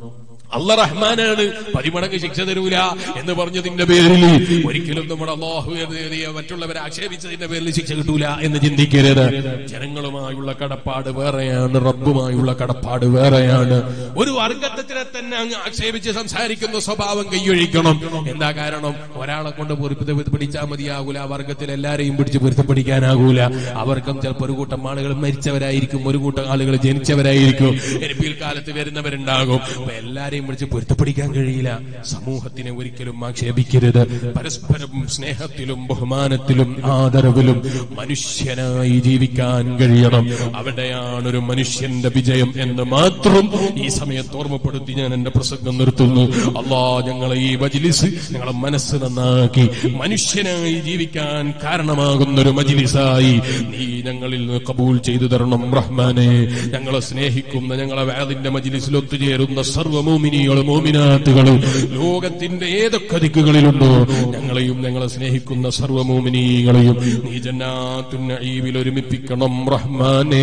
അല്ല റഹ്മാനാണ് പതിമടങ്ങ് ശിക്ഷ തരൂല എന്ന് പറഞ്ഞതിന്റെ പേരിൽ ഒരിക്കലും നമ്മുടെ അള്ളാഹു എതിരെ മറ്റുള്ളവരെ ആക്ഷേപിച്ചതിന്റെ പേരിൽ ശിക്ഷ കിട്ടൂല എന്ന് ചിന്തിക്കരുത് ജനങ്ങളുമായുള്ള കടപ്പാട് വേറെയാണ് റബ്ബുമായുള്ള കടപ്പാട് വേറെയാണ് ഒരു വർഗത്തിനെ തന്നെ അങ്ങ് ആക്ഷേപിച്ച് സംസാരിക്കുന്ന സ്വഭാവം കൈയൊഴിക്കണം എന്താ കാരണം ഒരാളെ കൊണ്ട് പൊരുപ്പ് പിടിച്ചാൽ മതിയാകൂല ആ വർഗത്തിൽ എല്ലാരെയും പിടിച്ച് പൊരുത്തപ്പിടിക്കാനാകൂല അവർക്കും ചിലപ്പോൾ ഒരു കൂട്ടം ആളുകൾ മരിച്ചവരായിരിക്കും ഒരു കൂട്ടം ആളുകൾ ജനിച്ചവരായിരിക്കും ഇനി പിൽക്കാലത്ത് വരുന്നവരുണ്ടാകും അപ്പൊ എല്ലാരെയും വിളിച്ച് പൊരുത്തപ്പിടിക്കാൻ കഴിയില്ല സമൂഹത്തിനെ ഒരിക്കലും ആക്ഷേപിക്കരുത് പരസ്പരം സ്നേഹത്തിലും ബഹുമാനത്തിലും ആദരവിലും മനുഷ്യനായി ജീവിക്കാൻ കഴിയണം അവിടെയാണ് ഒരു മനുഷ്യന്റെ വിജയം എന്ന് മാത്രം ഈ സമയത്ത് ഓർമ്മപ്പെടുത്തി ഞാൻ എന്റെ പ്രസംഗം നിർത്തുന്നു അള്ളാ ഞങ്ങളെ ഈ മജിലിസ് ഞങ്ങളെ മനസ്സ് നന്നാക്കി മനുഷ്യനായി ജീവിക്കാൻ കാരണമാകുന്ന ഒരു മജിലിസായി നീ ഞങ്ങളിൽ നിന്ന് കബൂൽ ചെയ്തു തരണം റഹ്മാനെ ഞങ്ങളെ സ്നേഹിക്കുന്ന ഞങ്ങളെ വേദിന്റെ മജിലിസിൽ ഒത്തുചേരുന്ന സർവ്വമോമിനികളും മോമിനാത്തുകളും ലോകത്തിന്റെ ഏതൊക്കെ ദിക്കുകളിലുണ്ടോ ഞങ്ങളെയും ഞങ്ങളെ സ്നേഹിക്കുന്ന സർവ്വമോമിനികളെയും നീ ജന്നാത്തുന്നഈബിൽ ഒരുമിപ്പിക്കണം റഹ്മാനേ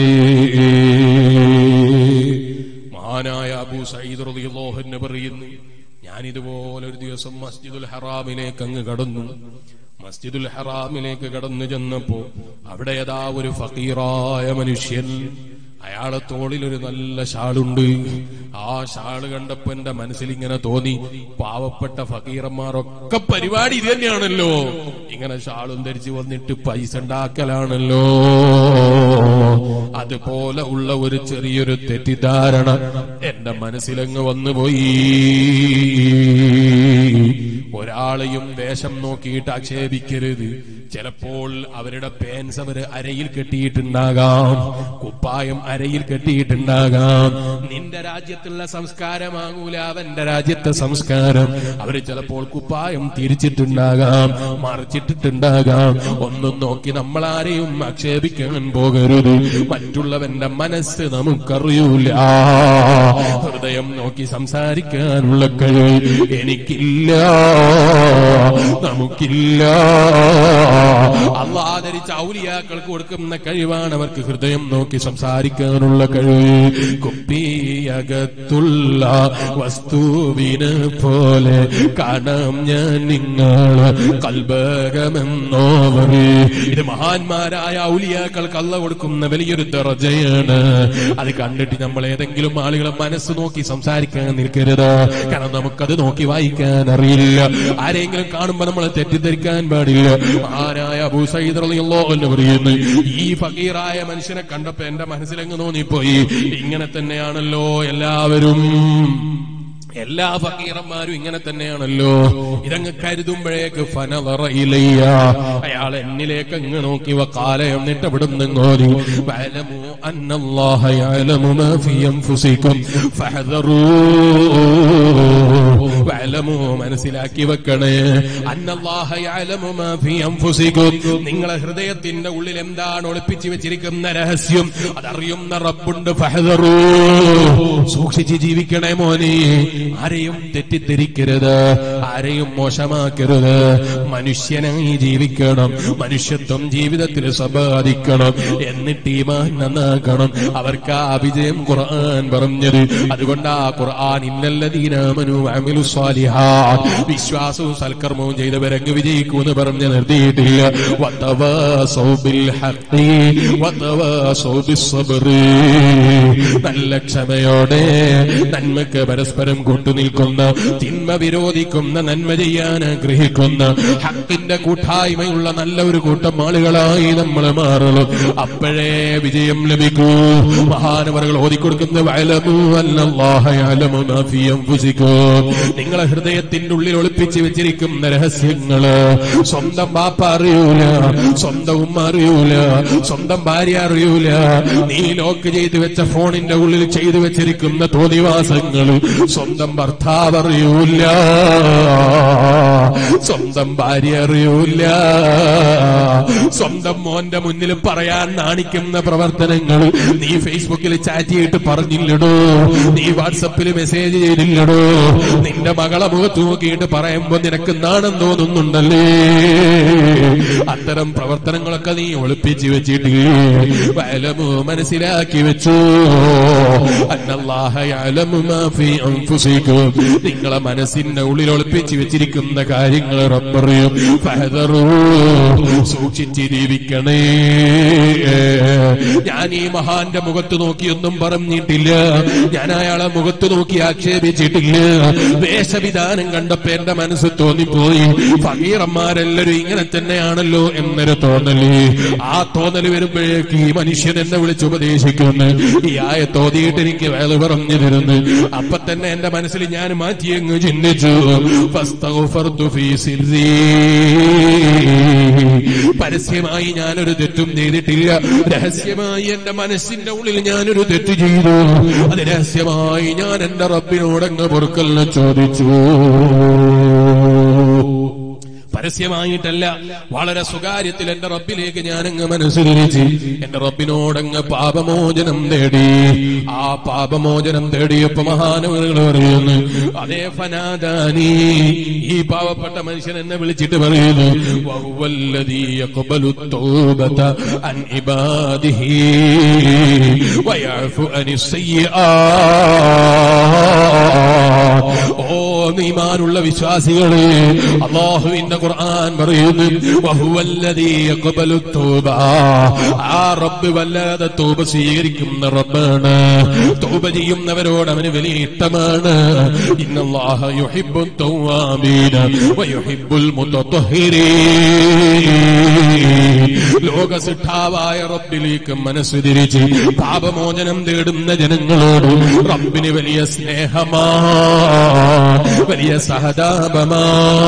മഹാനായ അബൂ സയ്യിദ് റളിയല്ലാഹു അൻഹു പറയുന്നു ഞാൻ ഇതുപോലെ ഒരു ദിവസം മസ്ജിദുൽ ഹറാമിലേക്ക് അങ്ങ് കടന്നു മസ്ജിദുൽ ഹറാമിലേക്ക് കടന്നു ചെന്നപ്പോ അവിടെ ഏതാ ഒരു ഫക്കീറായ മനുഷ്യൻ അയാളെ തോളിൽ ഒരു നല്ല ഷാളുണ്ട് ആ ഷാള് കണ്ടപ്പോ എന്റെ മനസ്സിൽ ഇങ്ങനെ തോന്നി പാവപ്പെട്ട ഫക്കീറന്മാരൊക്കെ പരിപാടി ഇത് തന്നെയാണല്ലോ ഇങ്ങനെ ഷാളും ധരിച്ചു വന്നിട്ട് പൈസ ഉണ്ടാക്കലാണല്ലോ അതുപോലെ ഉള്ള ഒരു ചെറിയൊരു തെറ്റിദ്ധാരണ എന്റെ മനസ്സിലങ്ങ് വന്നുപോയി ഒരാളെയും വേഷം നോക്കിയിട്ട് ആക്ഷേപിക്കരുത് ചിലപ്പോൾ അവരുടെ പേൻസ് അവര് അരയിൽ കെട്ടിയിട്ടുണ്ടാകാം കുപ്പായം അരയിൽ കെട്ടിയിട്ടുണ്ടാകാം നിന്റെ രാജ്യത്തുള്ള സംസ്കാരമാകൂല അവന്റെ രാജ്യത്തെ സംസ്കാരം അവര് ചിലപ്പോൾ കുപ്പായം തിരിച്ചിട്ടുണ്ടാകാം മറിച്ചിട്ടിട്ടുണ്ടാകാം ഒന്നും നോക്കി നമ്മൾ ആരെയും ആക്ഷേപിക്കാൻ പോകരുത് മറ്റുള്ളവന്റെ മനസ്സ് നമുക്കറിയൂല ഹൃദയം നോക്കി സംസാരിക്കാനുള്ള കഴിവ് എനിക്കില്ല നമുക്കില്ല അള്ളാഹ് ധരിച്ച ഔലിയാക്കൾക്ക് കൊടുക്കുന്ന കഴിവാണ് അവർക്ക് ഹൃദയം നോക്കി സംസാരിക്കാനുള്ള കഴിവ് കുപ്പിയകത്തുള്ള വസ്തുവിന് പോലെ കാണാം ഞാൻ നിങ്ങൾ കൽബകമെന്നോവറ് ഇത് മഹാന്മാരായ ഔലിയാക്കൾക്ക് അല്ല കൊടുക്കുന്ന വലിയൊരു ദർജയാണ് അത് കണ്ടിട്ട് നമ്മൾ ഏതെങ്കിലും ആളുകളെ മനസ്സ് നോക്കി സംസാരിക്കാൻ നിൽക്കരുത് കാരണം നമുക്കത് നോക്കി വായിക്കാൻ അറിയില്ല ആരെങ്കിലും കാണുമ്പോ നമ്മൾ തെറ്റിദ്ധരിക്കാൻ പാടില്ല ആരായ അബൂ സയ്യിദ് റളിയല്ലാഹു അൻഹു പറയുന്നു ഈ ഫക്കീറായ മനുഷ്യനെ കണ്ടപ്പോ എന്റെ മനസ്സിലങ്ങ് തോന്നിപ്പോയി ഇങ്ങനെ തന്നെയാണല്ലോ എല്ലാവരും എല്ലാ ഫക്കീറന്മാരും ഇങ്ങനെ തന്നെയാണല്ലോ ഇതങ്ങ് കരുതുമ്പോഴേക്ക് ഫനവറയിലയ്യ അയാൾ എന്നിലേക്ക് അങ്ങ് നോക്കി വക്കാല എന്നിട്ട് ഇവിടുന്ന് ഓതി വഅലമു അന്നല്ലാഹ യഅലമു മാ ഫീ അൻഫുസികും ഫഹദറൂ വഅലമു മനസ്സിലാക്കി വെക്കണേ അന്നല്ലാഹ യഅലമു മാ ഫീ അൻഫുസികും നിങ്ങളെ ഹൃദയത്തിന്റെ ഉള്ളിൽ എന്താണ് ഒളിപ്പിച്ചു വെച്ചിരിക്കുന്ന രഹസ്യം അതറിയുന്ന റബ്ബുണ്ട് ഫഹദറൂ സൂക്ഷിച്ച് ജീവിക്കണേ മോനെ ആരെയും തെറ്റിദ്ധരിക്കരുത് ആരെയും മോശമാക്കരുത് മനുഷ്യനായി ജീവിക്കണം മനുഷ്യത്വം ജീവിതത്തിൽ സമ്പാദിക്കണം എന്നിട്ട് ഈമാൻ നന്നാക്കണം അവർക്ക് ആ വിജയം ഖുർആൻ പറഞ്ഞത് അതുകൊണ്ട് ആ ഖുർആൻ ഇന്നല്ലദീനാമനു അമിലു സ്വാലിഹാത്ത് വിശ്വാസവും സൽക്കർമ്മവും ചെയ്തവരങ്ങ് വിജയിക്കുമെന്ന് പറഞ്ഞ് നിർത്തിയിട്ടില്ല വതവാസൗ ബിൽ ഹഖി വതവാസൗ ബിസ്സബ്രി നല്ല ക്ഷമയോടെ നന്മക്ക് പരസ്പരം കൂട്ടുനിൽക്കുന്ന തിന്മ വിരോധിക്കുന്ന നന്മ ചെയ്യാൻ ആഗ്രഹിക്കുന്ന ഹക്കിന്റെ കൂട്ടായ്മയുള്ള നല്ല ഒരു കൂട്ടം ആളുകളായി നമ്മൾ മാറണം അപ്പോഴേ വിജയം ലഭിക്കൂ മഹാനവറുകൾ ഓതിക്കൊടുക്കുന്ന വയലമു അല്ലല്ലാഹ യഅലമു മാ ഫീ അൻഫുസികും നിങ്ങളെ ഹൃദയത്തിന്റെ ഉള്ളിൽ ഒളിപ്പിച്ച് വെച്ചിരിക്കുന്ന രഹസ്യങ്ങള് സ്വന്തം ബാപ്പ അറിയൂല സ്വന്തം ഉമ്മ അറിയൂല സ്വന്തം ഭാര്യ അറിയൂല നീ ലോക്ക് ചെയ്തു വെച്ച ഫോണിന്റെ ഉള്ളിൽ ചെയ്തു വെച്ചിരിക്കുന്ന തോന്നിവാസങ്ങൾ സ്വന്തം ഭർത്താവ് അറിയൂല സ്വന്തം ഭാര്യ അറിയൂല സ്വന്തം മോന്റെ മുന്നിൽ പറയാൻ നാണിക്കുന്ന പ്രവർത്തനങ്ങൾ നീ ഫേസ്ബുക്കിൽ ചാറ്റ് ചെയ്തിട്ട് പറഞ്ഞില്ലടോ നീ വാട്സപ്പിൽ മെസ്സേജ് ചെയ്തില്ലടോ നിന്റെ മകളെ മുഖത്ത് നോക്കിയിട്ട് പറയുമ്പോ നിനക്ക് നാണം തോന്നുന്നുണ്ടല്ലേ അത്തരം പ്രവർത്തനങ്ങളൊക്കെ നീ ഒളിപ്പിച്ചു വെച്ചിട്ട് വയലമു മനസ്സിലാക്കി വെച്ചു അന്നല്ലാഹ യഅലമു മാ ഫീ അൻഫുസികും നിങ്ങളെ മനസ്സിന്റെ ഉള്ളിൽ ഒളിപ്പിച്ചു വെച്ചിരിക്കുന്ന കാര്യങ്ങൾ റബ്ബറിയും ഫഹദറൂ സൂക്ഷിച്ച് ജീവിക്കണേ ഞാൻ ഈ മഹാന്റെ മുഖത്ത് നോക്കിയൊന്നും പറഞ്ഞിട്ടില്ല ഞാൻ അയാളെ മുഖത്ത് നോക്കി ആക്ഷേപിച്ചിട്ടില്ല വേഷവിധാനം കണ്ടപ്പോ എന്റെ മനസ്സ് തോന്നിപ്പോയി ഫകീറന്മാരെല്ലാരും ഇങ്ങനെ തന്നെയാണല്ലോ എന്നൊരു തോന്നല് ആ തോന്നല് വരുമ്പോഴേക്ക് ഈ മനുഷ്യൻ എന്നെ വിളിച്ച് ഉപദേശിക്കുന്നു ഈ ആയ തോതിയിട്ട് എനിക്ക് വേല പറഞ്ഞു തരുന്നു അപ്പൊ തന്നെ എന്റെ മനസ്സിൽ ഞാൻ മാറ്റിയങ്ങ് ചിന്തിച്ചു ഫസ്തഗ്ഫർതു ഫീ സിർരീ. പരസ്യമായി ഞാനൊരു തെറ്റും ചെയ്തിട്ടില്ല രഹസ്യമായി എന്റെ മനസ്സിന്റെ ഉള്ളിൽ ഞാനൊരു തെറ്റ് ചെയ്തു അത് രഹസ്യമായി ഞാൻ എന്റെ റബ്ബിനോടങ്ങ് പൊറുക്കലിനെ ചോദിച്ചു പരസ്യമായിട്ടല്ല വളരെ സ്വകാര്യത്തിൽ എന്റെ റബ്ബിലേക്ക് ഞാനങ്ങ് മനസ്സുരിച്ച് എന്റെ റബ്ബിനോടങ്ങ് പാപമോചനം തേടി ആ പാപമോചനം തേടിയപ്പോ മഹാനവറുകൾ പറയുന്നു അതേ ഫനാദാനി ഈ പാവപ്പെട്ട മനുഷ്യൻ എന്നെ വിളിച്ചിട്ട് പറയുന്നു വഹുവല്ലദീ യഖ്ബലു തൗബത അൻ ഇബാദിഹി വയഅഫു അനിസ് സയ്യിആത്ത് ഓ നീമാനുള്ള വിശ്വാസികളെ അള്ളാഹുവിന്റെ ഖുർആൻ പറയുന്നു വഹുവല്ലദീ യഖ്ബലു തൗബ ആ റബ്ബ് വല്ലാതെ തൗബ സ്വീകരിക്കുന്ന റബ്ബാണ് തൗബ ചെയ്യുന്നവരോട് അവന് വലിയ ഇഷ്ടമാണ് ഇന്നല്ലാഹ യുഹിബ്ബു തൗവാബീന വയുഹിബ്ബുൽ മുതത്വഹിരീൻ ലോക സിദ്ധാവായ റബ്ബിലേക്ക് മനസ്സ് തിരിച്ച് പാപമോചനം തേടുന്ന ജനങ്ങളോട് റബ്ബിന് വലിയ സ്നേഹമാ വലിയ സഹതാപമാ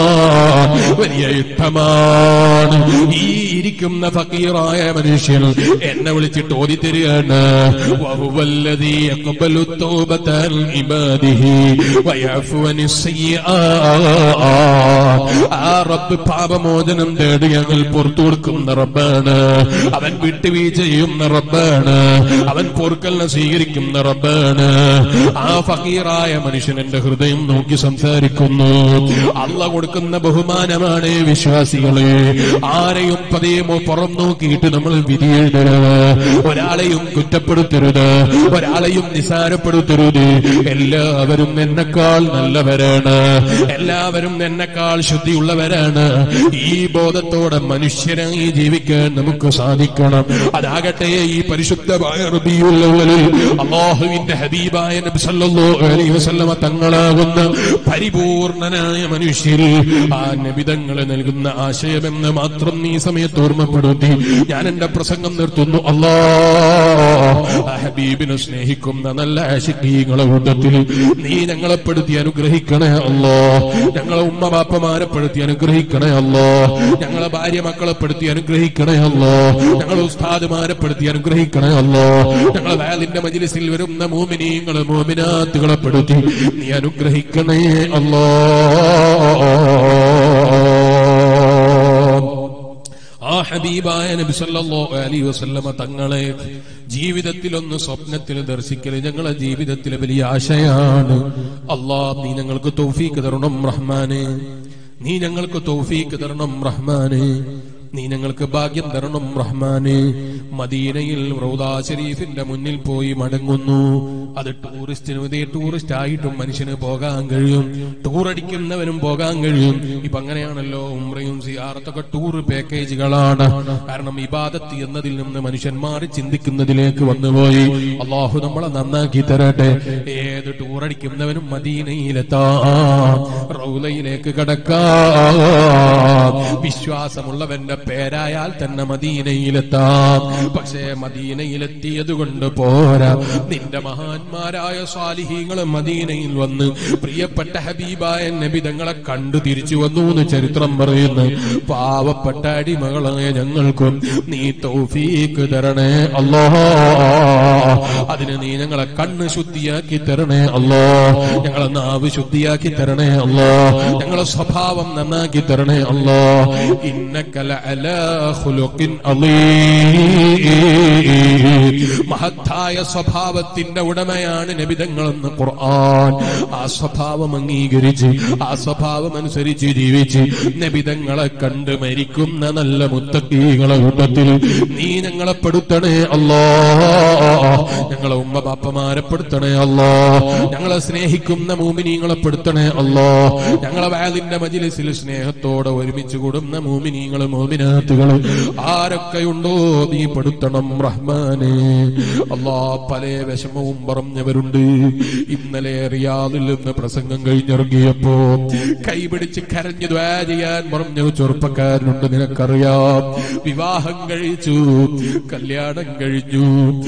വലിയ ഇഷ്ടമാണ് ഈ ഇരിക്കുന്ന ഫക്കീറായ മനുഷ്യൻ എന്നെ വിളിച്ചിട്ട് ഓതിത്തരികയാണ് വഹുവല്ലദീ യഖ്ബലു തൗബത അൻ ഇബാദിഹി വയഅഫു അനിസ് സയ്യിആത്ത് ആ റബ്ബ് പാപമോചനം തേടി ഞങ്ങൾ പുറത്തു കൊടുക്കുന്ന റബ്ബാണ് അവൻ വിട്ടുവീഴ്ച ചെയ്യുന്ന റബ്ബാണ് അവൻ പൊറുക്കലിനെ സ്വീകരിക്കുന്ന റബ്ബാണ് ആ ഫക്കീറായ മനുഷ്യൻ എന്റെ ഹൃദയം നോക്കി സംസാരിക്കുന്നു അള്ള കൊടുക്കുന്ന ബഹുമാനമാണ് വിശ്വാസികളെ ആരെയും പതിയമോ പുറം നോക്കിയിട്ട് നമ്മൾ വിധിയെഴുതരുത് ഒരാളെയും കുറ്റപ്പെടുത്തരുത് ഒരാളെയും നിസാരപ്പെടുത്തരുത് എല്ലാവരും എന്നെക്കാൾ നല്ലവരാണ് എല്ലാവരും എന്നെക്കാൾ ശുദ്ധിയുള്ളവരാണ് ഈ ബോധത്തോടെ മനുഷ്യനായി ജീവിക്കാൻ നമുക്ക് സാധിക്കണം അതാകട്ടെ ഈ പരിശുദ്ധമായ റബീഉൽ അവ്വലിൽ അള്ളാഹുവിന്റെ ഹബീബായ നബി സല്ലല്ലാഹു അലൈഹി വസല്ലമ തങ്ങളാകുന്ന പരിപൂർണനായ മനുഷ്യർ ആ നബിതങ്ങളെ നൽകുന്ന ആശയമെന്ന് മാത്രം ഈ സമയത്ത് ഓർമ്മപ്പെടുത്തി ഞാൻ എന്റെ പ്രസംഗം നിർത്തുന്നു അല്ലാ ആ ഹബീബിനെ സ്നേഹിക്കുന്ന നല്ല ആശിക്കീങ്ങളെ കൂട്ടത്തിൽ നീ ഞങ്ങളെ പെടുത്തി അനുഗ്രഹിക്കണേ അല്ലോ ഞങ്ങളെ ഉമ്മ ബാപ്പമാരെ പെടുത്തി അനുഗ്രഹിക്കണേ അല്ലോ ഞങ്ങളെ ഭാര്യ മക്കളെ പെടുത്തി അനുഗ്രഹിക്കണേ അല്ലോ ഞങ്ങളെ ഉസ്താദുമാരെ പെടുത്തി അനുഗ്രഹിക്കണേ അല്ലോ ഞങ്ങളെ വാലിന്റെ മജിലിസിൽ വരുന്ന മോമിനീങ്ങളെ മോമിനാത്തുകളെ പെടുത്തി നീ അനുഗ്രഹിക്കണേ അല്ലോ ആ ഹബീബായ നബി സല്ലല്ലാഹു അലൈഹി വസല്ലമ തങ്ങളെ ജീവിതത്തിൽ ഒന്ന് സ്വപ്നത്തിൽ ദർശിക്കൽ ഞങ്ങളെ ജീവിതത്തിലെ വലിയ ആശയാണ് അല്ലാ നീ ഞങ്ങൾക്ക് തൗഫീക്ക് തരണം റഹ്മാനെ നീ ഞങ്ങൾക്ക് തൗഫീക്ക് തരണം റഹ്മാനെ നീ ഞങ്ങൾക്ക് ഭാഗ്യം തരണം റഹ്മാനെ മദീനയിൽ റൗദാ ഷരീഫിന്റെ മുന്നിൽ പോയി മടങ്ങുന്നു അത് ടൂറിസ്റ്റിന് ഇതേ ടൂറിസ്റ്റ് ആയിട്ടും മനുഷ്യന് പോകാൻ കഴിയും ടൂർ അടിക്കുന്നവനും പോകാൻ കഴിയും ഇപ്പൊ അങ്ങനെയാണല്ലോ ഉമ്രയും സിയാറത്തൊക്കെ ടൂർ പാക്കേജുകളാണ് കാരണം ഇബാദത്ത് എന്നതിൽ നിന്ന് മനുഷ്യന്മാർ ചിന്തിക്കുന്നതിലേക്ക് വന്നുപോയി അള്ളാഹു നമ്മളെ നന്നാക്കി തരട്ടെ ഏത് ടൂർ അടിക്കുന്നവനും മദീനയിലെത്താം റൗലയിലേക്ക് കടക്കാം വിശ്വാസമുള്ളവന്റെ പേരായാൽ തന്നെ മദീനയിലെത്താം പക്ഷേ മദീനയിലെത്തിയത് കൊണ്ട് പോരാ നിന്റെ മഹാന്മാരായ സ്വാലിഹീങ്ങൾ മദീനയിൽ വന്ന് പ്രിയപ്പെട്ട ഹബീബായ നബിതങ്ങളെ കണ്ടു തിരിച്ചു വന്നു എന്ന് ചരിത്രം പറയുന്നു പാവപ്പെട്ട അടിമകളായ ഞങ്ങൾക്കും നീ തൗഫീക്ക് തരണേ അല്ലോ അതിന് നീ ഞങ്ങളെ കണ്ണ് ശുദ്ധിയാക്കി തരണേ അല്ലോ ഞങ്ങളെ നാവ് ശുദ്ധിയാക്കി തരണേ അല്ലോ ഞങ്ങളെ സ്വഭാവം നന്നാക്കി തരണേ അല്ലോ ഇന്നക്കല ലഅലാ ഖുലുഖിൻ അളീം മഹത്തായ സ്വഭാവത്തിന്റെ ഉടമയാണ് നബിതങ്ങളെന്ന് ഖുർആൻ ആ സ്വഭാവം അംഗീകരിച്ച് ആ സ്വഭാവം അനുസരിച്ച് ജീവിച്ച് നബിതങ്ങളെ കണ്ട് മരിക്കുന്ന നല്ല മുത്തക്കീകളെ കൂട്ടത്തിൽ നീ ഞങ്ങളെ പെടുത്തണേ അല്ലാ ഞങ്ങളെ ഉമ്മ ബാപ്പമാരെ പെടുത്തണേ അല്ലാ ഞങ്ങളെ സ്നേഹിക്കുന്ന മൂമിനീങ്ങളെ പെടുത്തണേ അല്ലാ ഞങ്ങളെ വാലിന്റെ മജിലിസിൽ സ്നേഹത്തോടെ ഒരുമിച്ച് കൂടുന്ന മൂമിനീങ്ങള് മോമിനാത്തുകള് ആരൊക്കെയുണ്ടോ നീ പെടുത്തണം റഹ്മാനെ അല്ലാ പല വിഷമവും പറഞ്ഞവരുണ്ട് ഇന്നലെ റിയാദിൽ നിന്ന് പ്രസംഗം കഴിഞ്ഞിറങ്ങിയപ്പോ കൈപിടിച്ച് കരഞ്ഞു ദ്വാ ചെയ്യാൻ പറഞ്ഞ ചെറുപ്പക്കാരനുണ്ട് നിനക്കറിയാം വിവാഹം കഴിച്ചു കല്യാണം കഴിഞ്ഞു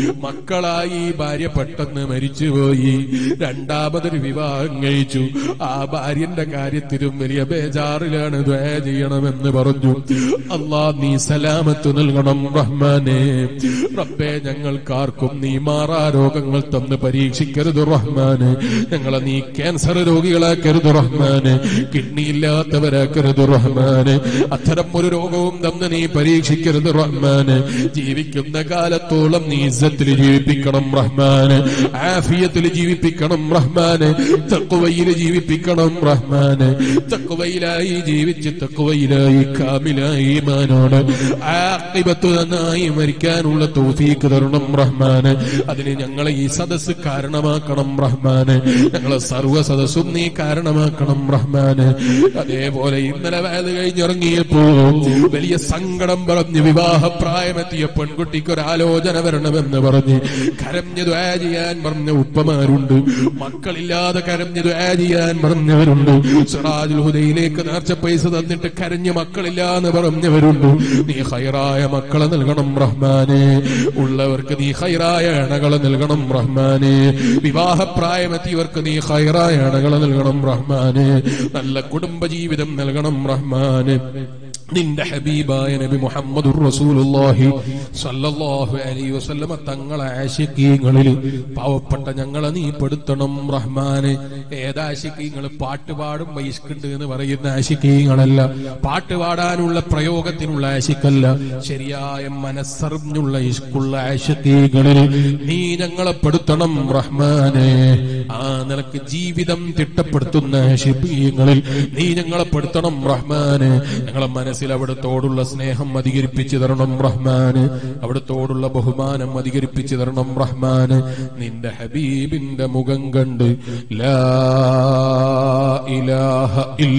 മക്കളായി ഭാര്യ പെട്ടെന്ന് മരിച്ചുപോയി രണ്ടാമതൊരു വിവാഹം കഴിച്ചു ആ ഭാര്യന്റെ കാര്യത്തിലും വലിയ ബേജാറിലാണ് ദ്വാ ചെയ്യണമെന്ന് പറഞ്ഞു അള്ളാ നീ സലാമത്ത് നൽകണം റഹ്മാനെ റബ്ബെ ഞങ്ങൾക്കാർക്കും നീ മാറാ രോഗങ്ങൾ തന്ന് പരീക്ഷിക്കരുത് റഹ്മാന് ഞങ്ങളെ നീ ക്യാൻസർ രോഗികളാക്കരുത് റഹ്മാന് കിഡ്നി ഇല്ലാത്തവരാക്കരുത് റഹ്മാന് അത്തരം ഒരു രോഗവും തന്ന് നീ പരീക്ഷിക്കരുത് റഹ്മാന് ജീവിക്കുന്ന കാലത്തോളം നീ ഇസ്സത്തിൽ ജീവിപ്പിക്കണം റഹ്മാന് ആഫിയത്തിൽ ജീവിപ്പിക്കണം റഹ്മാന് തക്കുവയിൽ ജീവിപ്പിക്കണം റഹ്മാന് തക്കുവയിലായി ജീവിച്ച് തക്കുവയിലായി കാമിലായി ഈമാനോട് ആഖിബത്ത് നന്നായി മരിക്കാനുള്ള തൗഫീക്ക് തരണം റഹ്മാന് അതിന് ഞങ്ങളെ ഈ സദസ്സ് കാരണമാക്കണം റഹ്മാന് ഞങ്ങളെ സർവ്വ സദസ്സും നീ കാരണമാക്കണം റഹ്മാന് അതേപോലെ ഇന്നലെ വേദ കഴിഞ്ഞിറങ്ങിയപ്പോ വലിയ സങ്കടം പറഞ്ഞ് വിവാഹപ്രായമെത്തിയ പെൺകുട്ടിക്ക് ഒരു ആലോചന വരണമെന്ന് പറഞ്ഞ് കരഞ്ഞു ദ്വാ ചെയ്യാൻ പറഞ്ഞ ഉപ്പമാരുണ്ട് മക്കളില്ലാതെ കരഞ്ഞു ദ്വാ ചെയ്യാൻ പറഞ്ഞവരുണ്ട് സിറാജുൽ ഹുദയിലേക്ക് നേർച്ച പൈസ തന്നിട്ട് കരഞ്ഞ് മക്കളില്ല എന്ന് പറഞ്ഞവരുണ്ട് നീ ഹൈറായ മക്കളെ നൽകണം റഹ്മാനെ ഉള്ളവർക്ക് നീ ഹൈറായ അണകളെ നൽകണം റഹ്മാനെ വിവാഹപ്രായമെത്തിയവർക്ക് നീ ഹൈറായ അണകളെ നൽകണം റഹ്മാനെ നല്ല കുടുംബജീവിതം നൽകണം റഹ്മാനെ നിന്റെ ഹബീബായ നബി മുഹമ്മദുർ റസൂലുള്ളാഹി സല്ലല്ലാഹു അലൈഹി വസല്ലമ തങ്ങളെ ആശിക്കീങ്ങളിൽ പാവപ്പെട്ട ഞങ്ങളെ നീ പെടുത്തണം റഹ്മാന് ഏതാശിക്കീങ്ങൾ പാട്ട് പാടും വൈഷ്കുണ്ട് എന്ന് പറയുന്ന ആശിക്കീങ്ങളല്ല പാട്ട് പാടാനുള്ള പ്രയോഗത്തിനുള്ള ആശിക്കല്ല ശരിയായ മനസ്സറിഞ്ഞുള്ള ഇഷ്കുള്ള ആശിക്കീങ്ങളിൽ നീ ഞങ്ങളെ പെടുത്തണം റഹ്മാനെ ആ നിനക്ക് ജീവിതം തിട്ടപ്പെടുത്തുന്ന ആശിക്കീങ്ങളിൽ നീ ഞങ്ങളെ പെടുത്തണം റഹ്മാന് ഞങ്ങളെ മനസ്സിൽ അവിടത്തോടുള്ള സ്നേഹം അധികരിപ്പിച്ചു തരണം റഹ്മാന് അവിടത്തോടുള്ള ബഹുമാനം അധികരിപ്പിച്ചു തരണം റഹ്മാന് നിന്റെ ഹബീബിന്റെ മുഖം കണ്ട് ലാ ഇലാഹ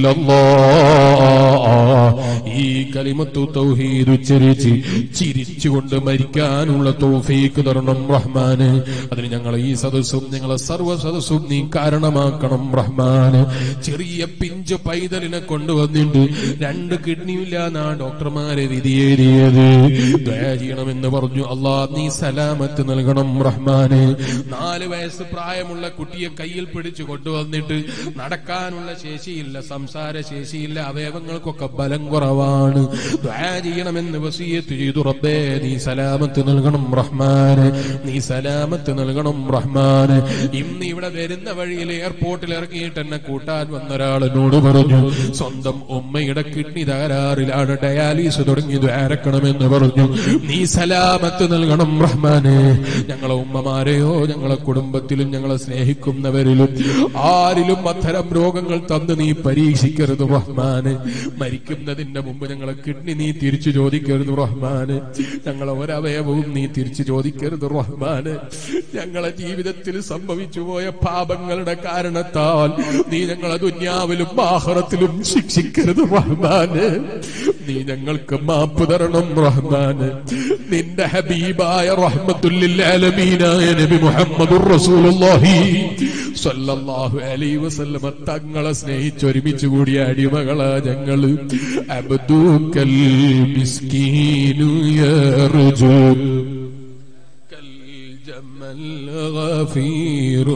ഇല്ലല്ലാഹ് ഈ കലിമത്തു തൗഹീദ് ഉച്ചരിച്ച് ചിരിച്ചുകൊണ്ട് മരിക്കാനുള്ള തൗഫീക്ക് തരണം റഹ്മാന് അതിന് ഞങ്ങൾ ഈ സദസ്സും ഞങ്ങളെ സർവ്വ സദസ്സും നീ കാരണമാക്കണം റഹ്മാന് ചെറിയ പിഞ്ച് പൈതലിനെ കൊണ്ടുവന്നിട്ട് രണ്ട് കിഡ്നിയില്ല എന്നാ ഡോക്ടർമാരെ വിധിയേരിയത് ദയ ചെയ്യണമെന്ന് പറഞ്ഞു അള്ളാ നീ സലാമത്ത് നൽകണം റഹ്മാന് നാല് വയസ്സ് പ്രായമുള്ള കുട്ടിയെ കയ്യിൽ പിടിച്ചു കൊണ്ടുവന്നിട്ട് നടക്കാനുള്ള ശേഷിയില്ല സംസാര ശേഷിയില്ല അവയവങ്ങൾക്കൊക്കെ ബലം കുറവാണ് ദയ ചെയ്യണമെന്ന് വസീയത്ത് ചെയ്തു റബ്ബേ നീ സലാമത്ത് നൽകണം റഹ്മാന് നീ സലാമത്ത് നൽകണം റഹ്മാന് ഇന്ന് ഇവിടെ വരുന്ന വഴിയിൽ എയർപോർട്ടിൽ ഇറങ്ങിയിട്ട് എന്നെ കൂട്ടാൻ വന്ന ഒരാൾ എന്നോട് പറഞ്ഞു സ്വന്തം ഉമ്മയുടെ കിഡ്നി തകരാറിലാണ് ഡയാലിസ് തുടങ്ങിയത് ആരക്കണമെന്ന് പറഞ്ഞു നീ സലാമത്ത് നൽകണം റഹ്മാനെ ഞങ്ങളെ ഉമ്മമാരെയോ ഞങ്ങളെ കുടുംബത്തിലും ഞങ്ങളെ സ്നേഹിക്കുന്നവരിലും ആരിലും അത്തരം രോഗങ്ങൾ തന്ന് നീ പരീക്ഷിക്കരുത് റഹ്മാന് മരിക്കുന്നതിന്റെ മുമ്പ് ഞങ്ങളെ കിഡ്നി നീ തിരിച്ചു ചോദിക്കരുത് റഹ്മാന് ഞങ്ങളെ ഒരവയവവും നീ തിരിച്ചു ചോദിക്കരുത് റഹ്മാന് ഞങ്ങളെ ജീവിതത്തിൽ സംഭവിച്ചു പോയ പാപങ്ങളുടെ കാരണത്താൽ നീ ഞങ്ങളെ ദുന്യാവിലും ആഹ്റത്തിലും ശിക്ഷിക്കരുത് റഹ്മാന് നീ ഞങ്ങൾക്ക് മാപ്പ് തരണം റഹ്മാന് നിന്റെ ഹബീബായ റഹ്മത്തുല്ലാലമീനായ നബി മുഹമ്മദുർ റസൂലുള്ളാഹി സല്ലല്ലാഹു അലൈഹി വസല്ലമ തങ്ങളെ സ്നേഹിച്ച് ഒരുമിച്ച് കൂടിയ അടിമകളാ ഞങ്ങള് അബ്ദുക്കൽ മിസ്കീനു യർജു കൽ ജമൽ ഗഫീറു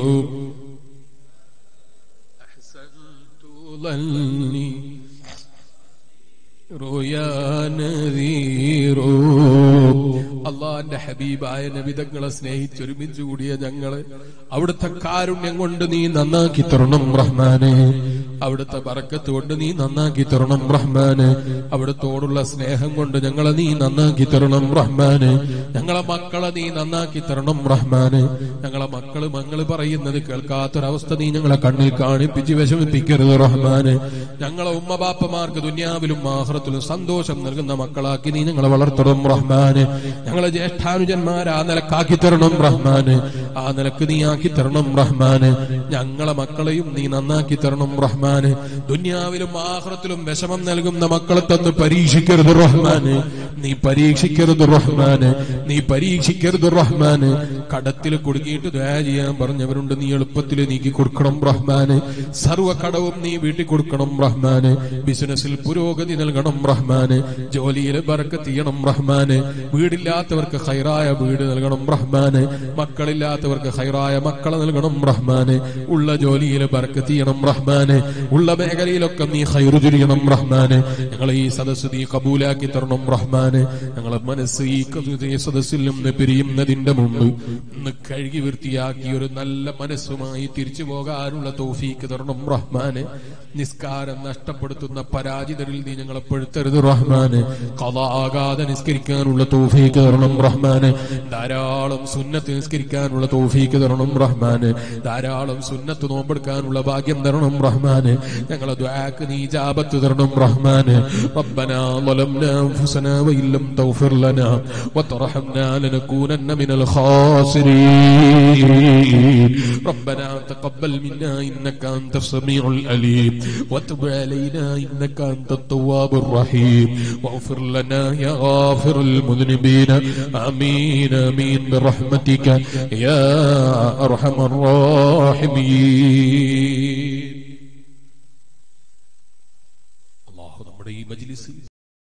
അഹ്സൻതു ظني റോയാനീറോ അള്ളാന്റെ അള്ളാന്റെ ഹബീബായ നബിതങ്ങളെ സ്നേഹിച്ചൊരുമിച്ച് കൂടിയ ഞങ്ങള് അവിടുത്തെ കാരുണ്യം കൊണ്ട് നീ നന്നാക്കി തരണം റഹ്മാനെ അവിടുത്തെ ബറക്കത്ത് കൊണ്ട് നീ നന്നാക്കി തരണം റഹ്മാന് അവിടുത്തോടുള്ള സ്നേഹം കൊണ്ട് ഞങ്ങളെ നീ നന്നാക്കി തരണം റഹ്മാന് ഞങ്ങളെ മക്കളെ നീ നന്നാക്കി തരണം റഹ്മാന് ഞങ്ങളെ മക്കള് മങ്ങള് പറയുന്നത് കേൾക്കാത്തൊരവസ്ഥ നീ ഞങ്ങളെ കണ്ണിൽ കാണിപ്പിച്ച് വിഷമിപ്പിക്കരുത് റഹ്മാന് ഞങ്ങളെ ഉമ്മബാപ്പമാർക്ക് ദുന്യാവിലും ആഹ്റത്തിലും സന്തോഷം നൽകുന്ന മക്കളാക്കി നീ ഞങ്ങളെ വളർത്തണം റഹ്മാന് ഞങ്ങളെ ജ്യേഷ്ഠാനുജന്മാരെ ആ നിലക്കാക്കി തരണം റഹ്മാന് ആ നിലക്ക് നീ ആക്കി തരണം റഹ്മാന് ഞങ്ങളെ മക്കളെയും നീ നന്നാക്കി തരണം റഹ്മാന് ദുന്യാവിലും ആഹ്റത്തിലും വിഷമം നൽകുന്ന മക്കളെ തന്ന് പരീക്ഷിക്കരുത് റഹ്മാന് നീ പരീക്ഷിക്കരുത് റഹ്മാന് നീ പരീക്ഷിക്കരുത് റഹ്മാന് കടത്തിൽ കുടുങ്ങിയിട്ട് ദയ ചെയ്യാൻ പറഞ്ഞവരുണ്ട് നീ എളുപ്പത്തിൽ നീക്കി കൊടുക്കണം റഹ്മാന് സർവ്വ കടവും നീ വീട്ടിൽ കൊടുക്കണം റഹ്മാന് ബിസിനസ്സിൽ പുരോഗതി നൽകണം റഹ്മാന് ജോലിയിൽ ബറക്കത്ത് ചെയ്യണം റഹ്മാന് വീടില്ലാത്തവർക്ക് ഹൈറായ വീട് നൽകണം റഹ്മാന് മക്കളില്ലാത്തവർക്ക് ഹൈറായ മക്കളെ നൽകണം റഹ്മാന് ഉള്ള ജോലിയിൽ ബറക്കത്ത് ചെയ്യണം റഹ്മാന് ഉള്ള മേഖലയിലൊക്കെ നീ ഹൈറു ചുരിയണം റഹ്മാന് ഞങ്ങളെ ഈ സദസ്സ് നീ കബൂലാക്കി തരണം റഹ്മാന് ഞങ്ങളെ മനസ്സ് ഈ കതു- ഈ സദസ്സിൽ നിന്ന് പിരിയുന്നതിന്റെ മുമ്പ് ഒന്ന് കഴുകി വൃത്തിയാക്കി ഒരു നല്ല മനസ്സുമായി തിരിച്ചു പോകാനുള്ള തോഫീക്ക് തരണം റഹ്മാന് നിസ്കാരം നഷ്ടപ്പെടുത്തുന്ന പരാജിതരിൽ നീ ഞങ്ങളെ പെടുത്തരുത് റഹ്മാന് കഥാകാതെ നിസ്കരിക്കാനുള്ള തോഫീക്ക് തരണം റഹ്മാന് ധാരാളം സുന്നത്ത് നിസ്കരിക്കാനുള്ള തോഫീക്ക് തരണം റഹ്മാന് ധാരാളം സുന്നത്ത് നോമ്പെടുക്കാനുള്ള ഭാഗ്യം തരണം റഹ്മാന് ഞങ്ങളെ ദ്വാക്ക് നീ ജാപത്ത് തരണം റഹ്മാന് ربنا ظلمنا أنفسنا وإن لم تغفر لنا وترحمنا لنكونن من الخاسرين ربنا تقبل منا إنك أنت السميع الأليم وتب علينا إنك أنت التواب الرحيم واغفر لنا يا غافر المذنبين آمين آمين برحمتك يا أرحم الراحمين അള്ളാഹു നമ്മുടെ ഈ മജ്ലിസ്